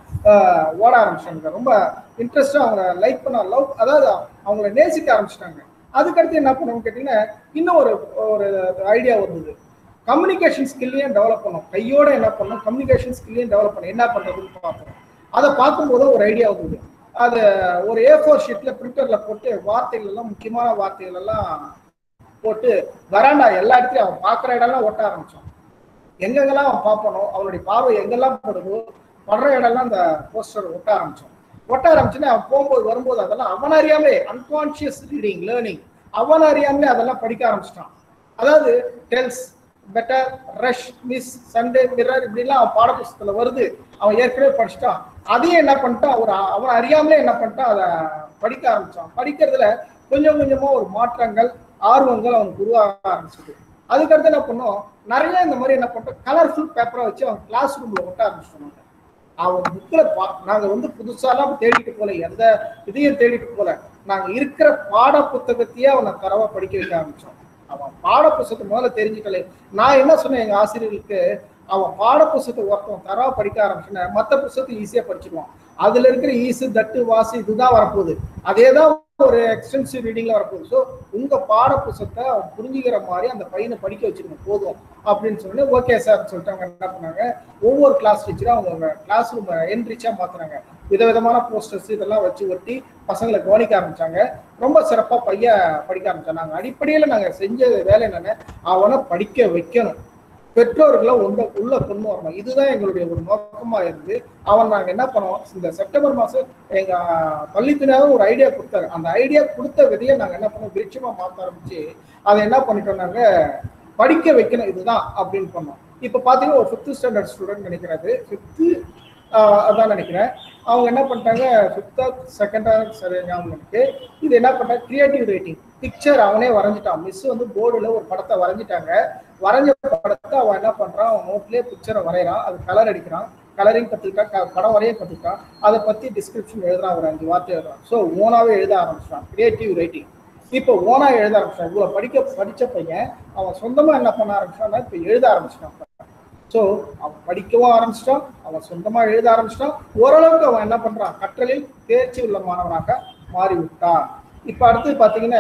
அஹ் ஓட ஆரம்பிச்சிட்டாங்க ரொம்ப இன்ட்ரெஸ்டா அவங்க லைக் பண்ண லவ் அதாவது அவங்கள நேசிக்க ஆரம்பிச்சிட்டாங்க அதுக்கடுத்து என்ன பண்ணணும்னு கேட்டீங்கன்னா இன்னும் ஒரு ஒரு ஐடியா வந்தது கம்யூனிகேஷன் ஸ்கில்லையும் டெவலப் பண்ணும் கையோட என்ன பண்ணணும் கம்யூனிகேஷன் ஸ்கில்லையும் டெவலப் பண்ணும் என்ன பண்றதுன்னு பார்ப்போம் அதை பார்க்கும்போது ஒரு ஐடியா வந்தது அது ஒரு ஏ ஃபோர் ஷீட்ல பிரிண்டர்ல போட்டு வார்த்தைகள் எல்லாம் முக்கியமான வார்த்தைகள் எல்லாம் போட்டு வராண்டா எல்லா இடத்துலயும் அவன் பார்க்குற இடம்லாம் ஒட்ட ஆரம்பிச்சான் எங்கெங்கெல்லாம் அவன் பார்ப்பனோ அவனுடைய பார்வை எங்கெல்லாம் படுதோ படுற இடம்லாம் அந்த போஸ்டர் ஒட்ட ஆரம்பிச்சான் ஒட்ட ஆரம்பிச்சுன்னா அவன் போகும்போது வரும்போது அதெல்லாம் அவன் அறியாமலே அன்கான்சியஸ் ரீடிங் லேர்னிங் அவன் அறியாமலே அதெல்லாம் படிக்க ஆரம்பிச்சிட்டான் அதாவது டெல்ஸ் பெட்டர் ரஷ் மிஸ் சண்டே மிரர் இப்படிலாம் அவன் பாடப்புஸ்தகத்துல வருது அவன் ஏற்கனவே படிச்சுட்டான் அதையும் என்ன பண்ணிட்டான் ஒரு அவன் அறியாமலே என்ன பண்ணிட்டான் அதை படிக்க ஆரம்பிச்சான் படிக்கிறதுல கொஞ்சம் கொஞ்சமா ஒரு மாற்றங்கள் ஆர்வங்கள் அவனுக்கு உருவாக ஆரம்பிச்சது அதுக்கடுத்து என்ன பண்ணோம் நிறைய இந்த மாதிரி என்ன பண்ணிட்டோம் கலர்ஃபுல் பேப்பரை வச்சு அவன் கிளாஸ் ரூம்ல ஒட்ட ஆரம்பிச்சிட்டோம் அவன் புக்கில் பா நாங்கள் வந்து புதுசாலாம் தேடிட்டு போல எந்த இதையும் தேடிட்டு போல நாங்கள் இருக்கிற பாட புத்தகத்தையே அவனை தரவா படிக்க வைக்க ஆரம்பிச்சோம் அவன் பாட புத்தகத்தை முதல்ல தெரிஞ்சுக்கல நான் என்ன சொன்னேன் எங்க ஆசிரியர்களுக்கு அவன் பாட புத்தகத்தை ஒருத்தன் தரவா படிக்க ஆரம்பிச்சுன்னா மற்ற புத்தகத்தை ஈஸியா படிச்சிடுவான் அதுல இருக்கிற ஈசு தட்டு வாசி இதுதான் வரப்போகுது அதே தான் ஒரு எக்ஸ்டென்சிவ் ரீடிங்ல வரப்போகுது ஸோ உங்க பாட புத்தகத்தை அவன் புரிஞ்சுக்கிற மாதிரி அந்த பையனை படிக்க வச்சிருங்க போதும் அப்படின்னு சொல்லி ஓகே சார் சொல்லிட்டு அவங்க என்ன பண்ணாங்க ஒவ்வொரு கிளாஸ் டீச்சரும் அவங்க கிளாஸ் ரூம் என்ரிச்சா மாத்துறாங்க விதவிதமான போஸ்டர்ஸ் இதெல்லாம் வச்சு ஒட்டி பசங்களை கவனிக்க ஆரம்பிச்சாங்க ரொம்ப சிறப்பா பையன் படிக்க ஆரம்பிச்சாங்க நாங்க அடிப்படையில நாங்க செஞ்ச வேலை என்னன்னா அவனை படிக்க வைக்கணும் பெற்றோர்களை உள்ள உள்ள கொண்டு வரணும் இதுதான் எங்களுடைய ஒரு நோக்கமா இருந்து அவன் நாங்க என்ன பண்ணோம் இந்த செப்டம்பர் மாசம் எங்க பள்ளித்துறையாக ஒரு ஐடியா கொடுத்தாரு அந்த ஐடியா கொடுத்த விதையை நாங்க என்ன பண்ணோம் விருட்சமா மாத்த ஆரம்பிச்சு அதை என்ன பண்ணிட்டோம் நாங்க படிக்க வைக்கணும் இதுதான் அப்படின்னு பண்ணோம் இப்ப பாத்தீங்கன்னா ஒரு ஃபிஃப்த் ஸ்டாண்டர்ட் ஸ்டூடெண்ட் நினைக்கிறது ஃபிஃப்த்து அதான் நினைக்கிறேன் அவங்க என்ன பண்ணிட்டாங்க ஃபிஃப்த்தா செகண்டா சரி ஞாபகம் இருக்கு இது என்ன பண்ணாங்க கிரியேட்டிவ் ரைட்டிங் பிக்சர் அவனே வரைஞ்சிட்டான் மிஸ் வந்து போர்டுல ஒரு படத்தை வரைஞ்சிட்டாங்க வரைஞ்ச படத்தை அவன் என்ன பண்றான் அவன் நோட்லயே பிக்சரை வரைகிறான் அது கலர் அடிக்கிறான் கலரிங் கத்துக்கிட்டான் க- படம் வரைய கத்துக்கிட்டான் அதை பத்தி டிஸ்கிரிப்ஷன் எழுதுறான் ஒரு அஞ்சு வார்த்தை எழுதுறான் ஸோ ஓனாவே எழுத ஆரம்பிச்சிட்டான் கிரியேட்டிவ் ரைட்டிங் இப்போ ஓனா எழுத ஆரம்பிச்சான் இவ்வளவு படிக்க படிச்ச பையன் அவன் சொந்தமா என்ன பண்ண ஆரம்பிச்சான்னா இப்போ எழுத ஆரம்பிச்சிட்டான் ஸோ அவன் படிக்கவும் ஆரம்பிச்சிட்டான் அவன் சொந்தமா எழுத ஆரம்பிச்சிட்டான் ஓரளவுக்கு அவன் என்ன பண்றான் கற்றலில் தேர்ச்சி உள்ள மாணவனாக மாறி விட்டான் இப்போ அடுத்து பார்த்தீங்கன்னா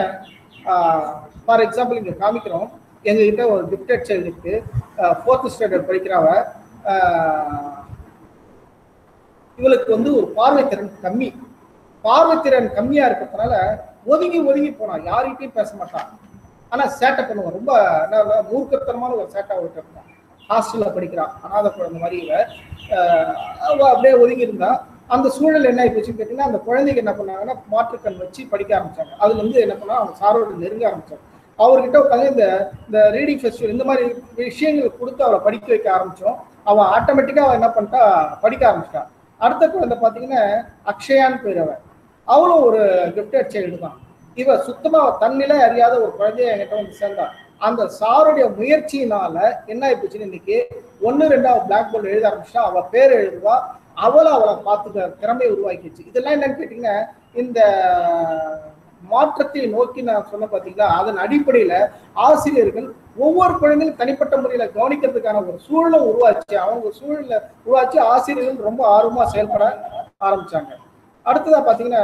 ஃபார் எக்ஸாம்பிள் இங்கே காமிக்கிறோம் எங்ககிட்ட ஒரு கிஃப்டட் சைல்டு இருக்கு ஃபோர்த் ஸ்டாண்டர்ட் படிக்கிறவ ஆஹ், இவளுக்கு வந்து ஒரு பார்வைத்திறன் கம்மி பார்வைத்திறன் கம்மியா இருக்கிறதுனால ஒதுங்கி ஒதுங்கி போனான் யார்கிட்டயும் பேச மாட்டான் ஆனா சேட்டை பண்ணுவான் ரொம்ப என்ன மூர்க்கத்தனமான ஒரு சேட்டை அவர்கிட்ட இருந்தான் ஹாஸ்டல்ல படிக்கிறான் அனாதை குழந்தை மாதிரி இவ ஆஹ் அவ அப்படியே ஒதுங்கி இருந்தா அந்த சூழல் என்ன ஆயிப்போச்சுன்னு கேட்டீங்கன்னா அந்த குழந்தைக்கு என்ன பண்ணாங்கன்னா மாற்றுக்கண் வச்சு படிக்க ஆரம்பிச்சாங்க அதுல இருந்து என்ன பண்ணா அவங்க சாரோட நெருங்க ஆரம்பிச்சாங்க அவர்கிட்ட உட்காந்து இந்த இந்த ரீடிங் ஃபெஸ்டிவல் இந்த மாதிரி விஷயங்கள் கொடுத்து அவளை படிக்க வைக்க ஆரம்பிச்சோம் அவன் ஆட்டோமேட்டிக்கா அவன் என்ன பண்ணிட்டா படிக்க ஆரம்பிச்சிட்டான் அடுத்த குழந்தை பாத்தீங்கன்னா அக்ஷயான்னு பேர் அவன் அவளும் ஒரு கிஃப்டட் சைல்டு தான் இவ சுத்தமா தன்னிலை அறியாத ஒரு குழந்தைய என்கிட்ட வந்து சேர்ந்தா அந்த சாருடைய முயற்சியினால என்ன ஆயிப்போச்சுன்னு இன்னைக்கு ஒன்னு ரெண்டு அவ பிளாக் போர்டு எழுத ஆரம்பிச்சா அவ பேர் எழுதுவா அவளை அவளை பார்த்துக்க திறமையை உருவாக்கிச்சு இதெல்லாம் என்னன்னு கேட்டீங்கன்னா இந்த மாற்றத்தை நோக்கி நான் சொன்ன பாத்தீங்களா அதன் அடிப்படையில ஆசிரியர்கள் ஒவ்வொரு குழந்தையும் தனிப்பட்ட முறையில கவனிக்கிறதுக்கான ஒரு சூழலை உருவாச்சு அவங்க சூழல உருவாச்சு ஆசிரியர்கள் ரொம்ப ஆர்வமா செயல்பட ஆரம்பிச்சாங்க அடுத்ததா பாத்தீங்கன்னா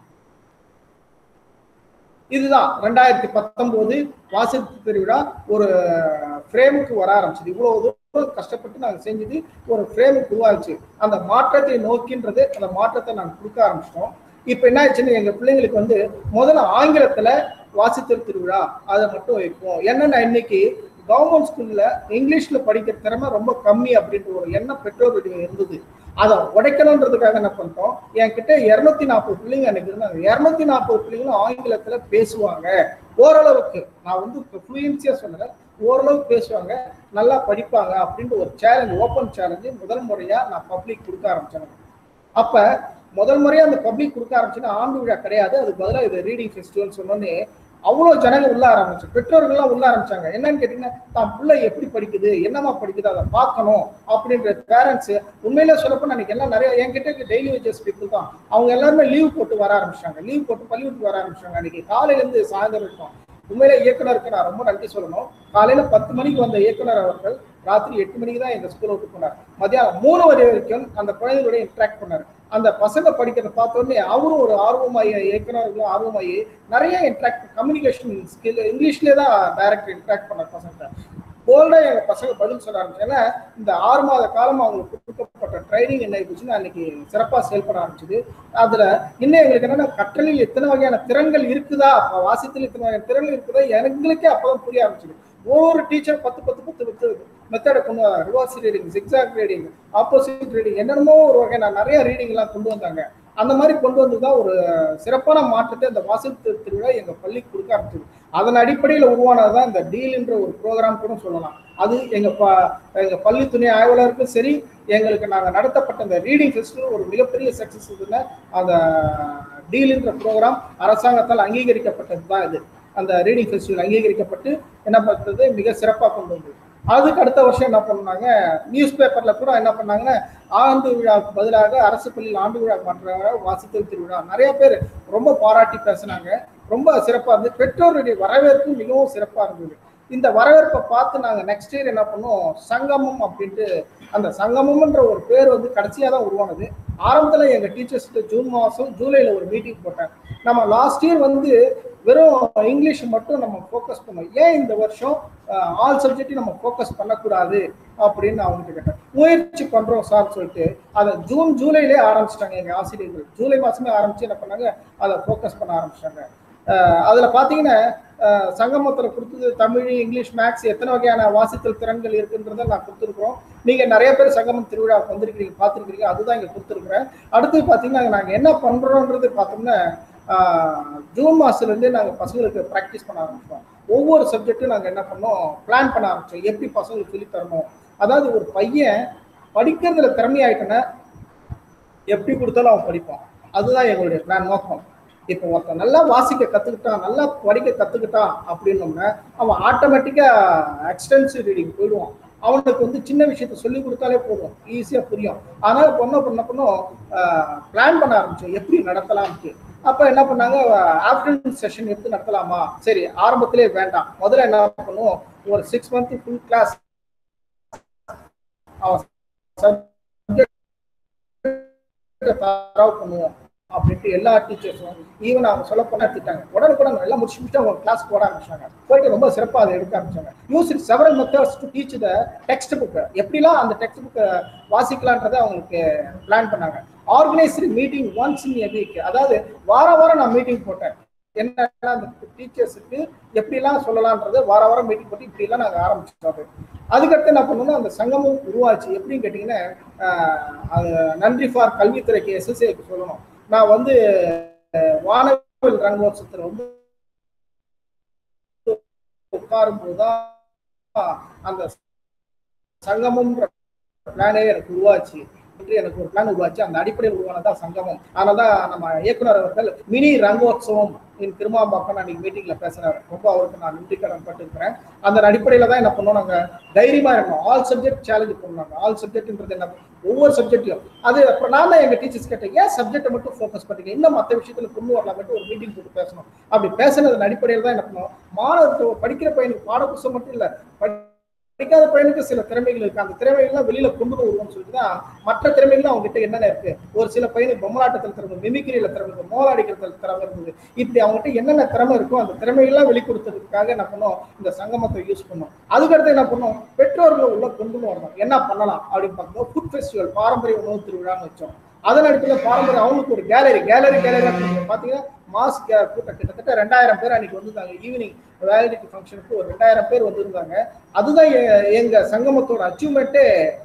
இதுதான் ரெண்டாயிரத்தி பத்தொன்பது வாசிப்பு திருவிழா ஒரு ஃப்ரேமுக்கு வர ஆரம்பிச்சது இவ்வளவு தூரம் கஷ்டப்பட்டு நாங்கள் செஞ்சது ஒரு ஃப்ரேமுக்கு உருவாச்சு அந்த மாற்றத்தை நோக்கின்றது அந்த மாற்றத்தை நாங்கள் கொடுக்க ஆரம்பிச்சிட்டோம் இப்போ என்ன ஆச்சுன்னு எங்க பிள்ளைங்களுக்கு வந்து முதல்ல ஆங்கிலத்துல வாசித்தல் திருவிழா அதை மட்டும் வைப்போம் என்னன்னா இன்னைக்கு கவர்மெண்ட் ஸ்கூல்ல இங்கிலீஷ்ல படிக்கிற திறமை ரொம்ப கம்மி அப்படின்ற ஒரு எண்ணம் பெற்றோர்களுடைய இருந்தது அதை உடைக்கணுன்றதுக்காக என்ன பண்ணிட்டோம் என்கிட்ட இருநூத்தி நாற்பது பிள்ளைங்க எனக்கு இருந்தாங்க இருநூத்தி நாற்பது பிள்ளைங்களும் ஆங்கிலத்துல பேசுவாங்க ஓரளவுக்கு நான் வந்து ஃப்ளூயன்சியா சொல்லல ஓரளவுக்கு பேசுவாங்க நல்லா படிப்பாங்க அப்படின்ட்டு ஒரு சேலஞ்ச் ஓப்பன் சேலஞ்சு முதல் முறையா நான் பப்ளிக் கொடுக்க ஆரம்பிச்சேன் அப்ப முதல் முறையா அந்த பப்ளிக் கொடுக்க ஆரம்பிச்சுன்னா ஆண்டு விழா கிடையாது அதுக்கு பதிலாக இது ரீடிங் ஃபெஸ்டிவல் சொன்னோன்னே அவ்வளோ ஜனங்க உள்ள ஆரம்பிச்சு பெற்றோர்கள்லாம் உள்ள ஆரம்பிச்சாங்க என்னன்னு கேட்டீங்கன்னா தான் பிள்ளை எப்படி படிக்குது என்னமா படிக்குது அதை பார்க்கணும் அப்படின்ற பேரண்ட்ஸ் உண்மையிலே சொல்லப்போ எனக்கு எல்லாம் நிறைய என்கிட்ட டெய்லி வேஜஸ் பீப்புள் தான் அவங்க எல்லாருமே லீவ் போட்டு வர ஆரம்பிச்சாங்க லீவ் போட்டு பள்ளிக்கூட்டுக்கு வர ஆரம்பிச்சாங்க அன்னைக்கு காலையில இருந்து சாயந்தரம் இருக்கும் உண்மையிலே இயக்குனருக்கு நான் ரொம்ப நன்றி சொல்லணும் காலையில பத்து மணிக்கு வந்த இயக்குனர் அவர்கள் ராத்திரி எட்டு மணிக்கு தான் எங்க ஸ்கூல் விட்டு போனார் மதியானம் மூணு வரை வரைக்கும் அந்த குழந்தைகளோட இன்ட்ராக்ட் பண்ணாரு அந்த பசங்க படிக்கிறத பார்த்த உடனே அவரும் ஒரு ஆர்வமாயி இயக்குனர்களும் ஆர்வமாயி நிறைய இன்ட்ராக்ட் கம்யூனிகேஷன் ஸ்கில் இங்கிலீஷ்லேயே தான் டைரக்ட் இன்ட்ராக்ட் பண்ண பசங்க போல்டா எங்க பசங்க பதில் சொல்ல ஆரம்பிச்சு ஏன்னா இந்த ஆறு மாத காலம் அவங்களுக்கு கொடுக்கப்பட்ட ட்ரைனிங் என்ன ஆயிடுச்சுன்னா அன்னைக்கு சிறப்பா செயல்பட ஆரம்பிச்சது அதுல இன்னும் எங்களுக்கு என்னன்னா கற்றலில் எத்தனை வகையான திறன்கள் இருக்குதா அப்ப வாசித்தில் இத்தனை வகையான திறன்கள் இருக்குதா எங்களுக்கே அப்பதான் புரிய ஆரம்பிச்சது ஒவ்வொரு டீச்சர் பத்து பத்து பத்து பத்து மெத்தடை கொண்டு வந்தாங்க reverse reading zigzag reading opposite reading என்னென்னமோ ஒரு வகை நான் நிறைய ரீடிங் எல்லாம் கொண்டு வந்தாங்க அந்த மாதிரி கொண்டு வந்து தான் ஒரு சிறப்பான மாற்றத்தை இந்த வாசிப்பு திருவிழா எங்க பள்ளிக்கு கொடுக்க ஆரம்பிச்சது அதன் அடிப்படையில் உருவானதுதான் இந்த டீல்ன்ற ஒரு ப்ரோக்ராம் கூட சொல்லலாம் அது எங்க ப எங்க பள்ளி துணை ஆய்வாளருக்கும் சரி எங்களுக்கு நாங்கள் நடத்தப்பட்ட இந்த ரீடிங் ஃபெஸ்டிவல் ஒரு மிகப்பெரிய சக்சஸ் இதுல அந்த டீல்ன்ற ப்ரோக்ராம் அரசாங்கத்தால் அங்கீகரிக்கப்பட்டது தான் இது அந்த ரீடிங் ஃபெஸ்டிவல் அங்கீகரிக்கப்பட்டு என்ன பண்ணுறது மிக சிறப்பாக கொண்டு வந்தது அதுக்கு அடுத்த வருஷம் என்ன பண்ணாங்க நியூஸ் பேப்பர்ல கூட என்ன பண்ணாங்கன்னா ஆண்டு விழாவுக்கு பதிலாக அரசு பள்ளியில் ஆண்டு விழா மாற்றாங்க வாசித்தல் திருவிழா நிறைய பேர் ரொம்ப பாராட்டி பேசினாங்க ரொம்ப சிறப்பா இருந்தது பெற்றோருடைய வரவேற்பு மிகவும் சிறப்பா இருந்தது இந்த வரவேற்பை பார்த்து நாங்க நெக்ஸ்ட் இயர் என்ன பண்ணோம் சங்கமம் அப்படின்ட்டு அந்த சங்கமம்ன்ற ஒரு பேர் வந்து கடைசியா தான் உருவானது ஆரம்பத்துல எங்க டீச்சர்ஸ் ஜூன் மாசம் ஜூலைல ஒரு மீட்டிங் போட்டேன் நம்ம லாஸ்ட் இயர் வந்து வெறும் இங்கிலீஷ் மட்டும் நம்ம ஃபோக்கஸ் பண்ணோம் ஏன் இந்த வருஷம் ஆல் சப்ஜெக்டையும் நம்ம ஃபோக்கஸ் பண்ணக்கூடாது அப்படின்னு நான் அவங்ககிட்ட கேட்டேன் முயற்சி பண்றோம் சார் சொல்லிட்டு அதை ஜூன் ஜூலைலே ஆரம்பிச்சிட்டாங்க எங்க ஆசிரியர்கள் ஜூலை மாசமே ஆரம்பிச்சு என்ன பண்ணாங்க அதை ஃபோக்கஸ் பண்ண ஆரம்பிச்சிட்டாங்க அதுல பாத்தீங்கன்னா சங்கமத்தில் கொடுத்தது தமிழ் இங்கிலீஷ் மேக்ஸ் எத்தனை வகையான வாசித்தல் திறன்கள் இருக்குன்றத நான் கொடுத்துருக்குறோம் நீங்க நிறைய பேர் சங்கமம் திருவிழாவுக்கு வந்திருக்கிறீங்க பார்த்துருக்கீங்க அதுதான் இங்க கொடுத்துருக்குறேன் அடுத்து பாத்தீங்கன்னா நாங்க என்ன பண்றோன்றது பார்த்தோம்னா ஜூன் மாசத்துலேருந்தே நாங்கள் பசங்களுக்கு ப்ராக்டிஸ் பண்ண ஆரம்பிச்சோம் ஒவ்வொரு சப்ஜெக்ட்டும் நாங்கள் என்ன பண்ணோம் பிளான் பண்ண ஆரம்பிச்சோம் எப்படி பசங்களுக்கு சொல்லி தரணும் அதாவது ஒரு பையன் படிக்கிறதுல திறமையாயிட்டனா எப்படி கொடுத்தாலும் அவன் படிப்பான் அதுதான் எங்களுடைய பிளான் நோக்கம் இப்போ ஒருத்தன் நல்லா வாசிக்க கத்துக்கிட்டான் நல்லா படிக்க கத்துக்கிட்டான் அப்படின்னோம்னா அவன் ஆட்டோமேட்டிக்கா எக்ஸ்டென்சிவ் ரீடிங் போயிடுவான் அவனுக்கு வந்து சின்ன விஷயத்த சொல்லி கொடுத்தாலே போதும் ஈஸியா புரியும் அதனால பொண்ணை பண்ண பண்ணும் பிளான் பண்ண ஆரம்பிச்சோம் எப்படி நடத்தலாம்ட்டு அப்ப என்ன பண்ணாங்க ஆஃப்டர்நூன் செஷன் எடுத்து நடத்தலாமா சரி ஆரம்பத்திலே வேண்டாம் முதல்ல என்ன பண்ணுவோம் ஒரு சிக்ஸ் மந்த் ஃபுல் கிளாஸ் தரவு பண்ணுவோம் அப்படின்ட்டு எல்லா டீச்சர்ஸும் ஈவன் அவங்க சொல்ல போனா திட்டாங்க உடனுக்குடன் எல்லாம் முடிச்சு முடிச்சு அவங்க கிளாஸ் போட ஆரம்பிச்சாங்க போயிட்டு ரொம்ப சிறப்பாக அதை எடுக்க ஆரம்பிச்சாங்க use it several methods to teach the text book எப்படிலாம் அந்த டெக்ஸ்ட் புக்கை வாசிக்கலான்றதை அவங்களுக்கு பிளான் பண்ணாங்க organised meeting once in a week அதாவது வார வாரம் நான் மீட்டிங் போட்டேன் என்ன அந்த டீச்சர்ஸுக்கு எப்படிலாம் சொல்லலான்றது வார வாரம் மீட்டிங் போட்டு இப்படிலாம் நாங்கள் ஆரம்பிச்சோம் அதுக்கடுத்து என்ன பண்ணணும் அந்த சங்கமும் உருவாச்சு எப்படின்னு கேட்டிங்கன்னா அது நன்றி ஃபார் கல்வித்துறைக்கு எஸ்எஸ்ஏக்கு சொல்லணும் நான் வந்து வானவில் ரங்கோத்சவத்தில் வந்து உட்காரும் போதுதான் அந்த சங்கமம் பிளானே எனக்கு உருவாச்சு என்று எனக்கு ஒரு பிளான் உருவாச்சு அந்த அடிப்படையில் உருவானதான் சங்கமம் அதனாலதான் நம்ம இயக்குனர் அவர்கள் மினி ரங்கோத்சவம் என் திருமாம்பாக்கம் நான் இன்னைக்கு மீட்டிங்ல பேசுறாரு ரொம்ப அவருக்கு நான் நன்றி கடன் பட்டிருக்கிறேன் அந்த அடிப்படையில தான் என்ன பண்ணோம் நாங்க தைரியமா இருக்கணும் ஆல் சப்ஜெக்ட் சேலஞ்ச் பண்ணாங்க ஆல் சப்ஜெக்ட்ன்றது என்ன ஒவ்வொரு சப்ஜெக்ட்லையும் அது அப்புறம் நான் தான் எங்க டீச்சர்ஸ் கேட்டேன் ஏன் சப்ஜெக்ட்டை மட்டும் ஃபோக்கஸ் பண்றீங்க இன்னும் மற்ற விஷயத்துல கொண்டு வரலாம் மட்டும் ஒரு மீட்டிங் போட்டு பேசணும் அப்படி பேசுனதன் அடிப்படையில் தான் என்ன பண்ணோம் மாணவர்கள் படிக்கிற பையனுக்கு பாட புத்தகம் மட்டும் இல்ல படி- படிக்காத பையனுக்கு சில திறமைகள் இருக்கு அந்த திறமைகள்லாம் வெளியில கொண்டு வருவோம்னு சொல்லிட்டு தான் மற்ற திறமைகள் அவங்க கிட்ட என்னென்ன இருக்கு ஒரு சில பையனுக்கு பொம்மலாட்டத்தில் திறமை மிமிக்கிரியில திறமை இருக்கு மோள அடிக்கிறதுல திறமை இருந்தது இப்படி அவங்ககிட்ட என்னென்ன திறமை இருக்கோ அந்த திறமைகள்லாம் வெளிப்படுத்துறதுக்காக என்ன பண்ணோம் இந்த சங்கமத்தை யூஸ் பண்ணோம் அதுக்கடுத்து என்ன பண்ணோம் பெற்றோர்களை உள்ள கொண்டு வரணும் என்ன பண்ணலாம் அப்படின்னு பார்க்கும்போது ஃபுட் ஃபெஸ்டிவல் பாரம்பரிய உணவு திருவிழான்னு வச்சோம் அதன் அடிப்படையில் பாரம்பரிய அவங்களுக்கு ஒரு கேலரி கேலரி கேலரி பார்த்தீங்கன்னா மாஸ் கூட்டம் கிட்டத்தட்ட ரெண்டாயிரம் பேர் அன்னைக்கு வந்திருந்தாங்க ஈவினிங் வேலிடிட்டி ஃபங்க்ஷனுக்கு ஒரு ரெண்டாயிரம் பேர் வந்திருந்தாங்க அதுதான் எ- எங்க சங்கமத்தோட அச்சீவ்மெண்ட்டே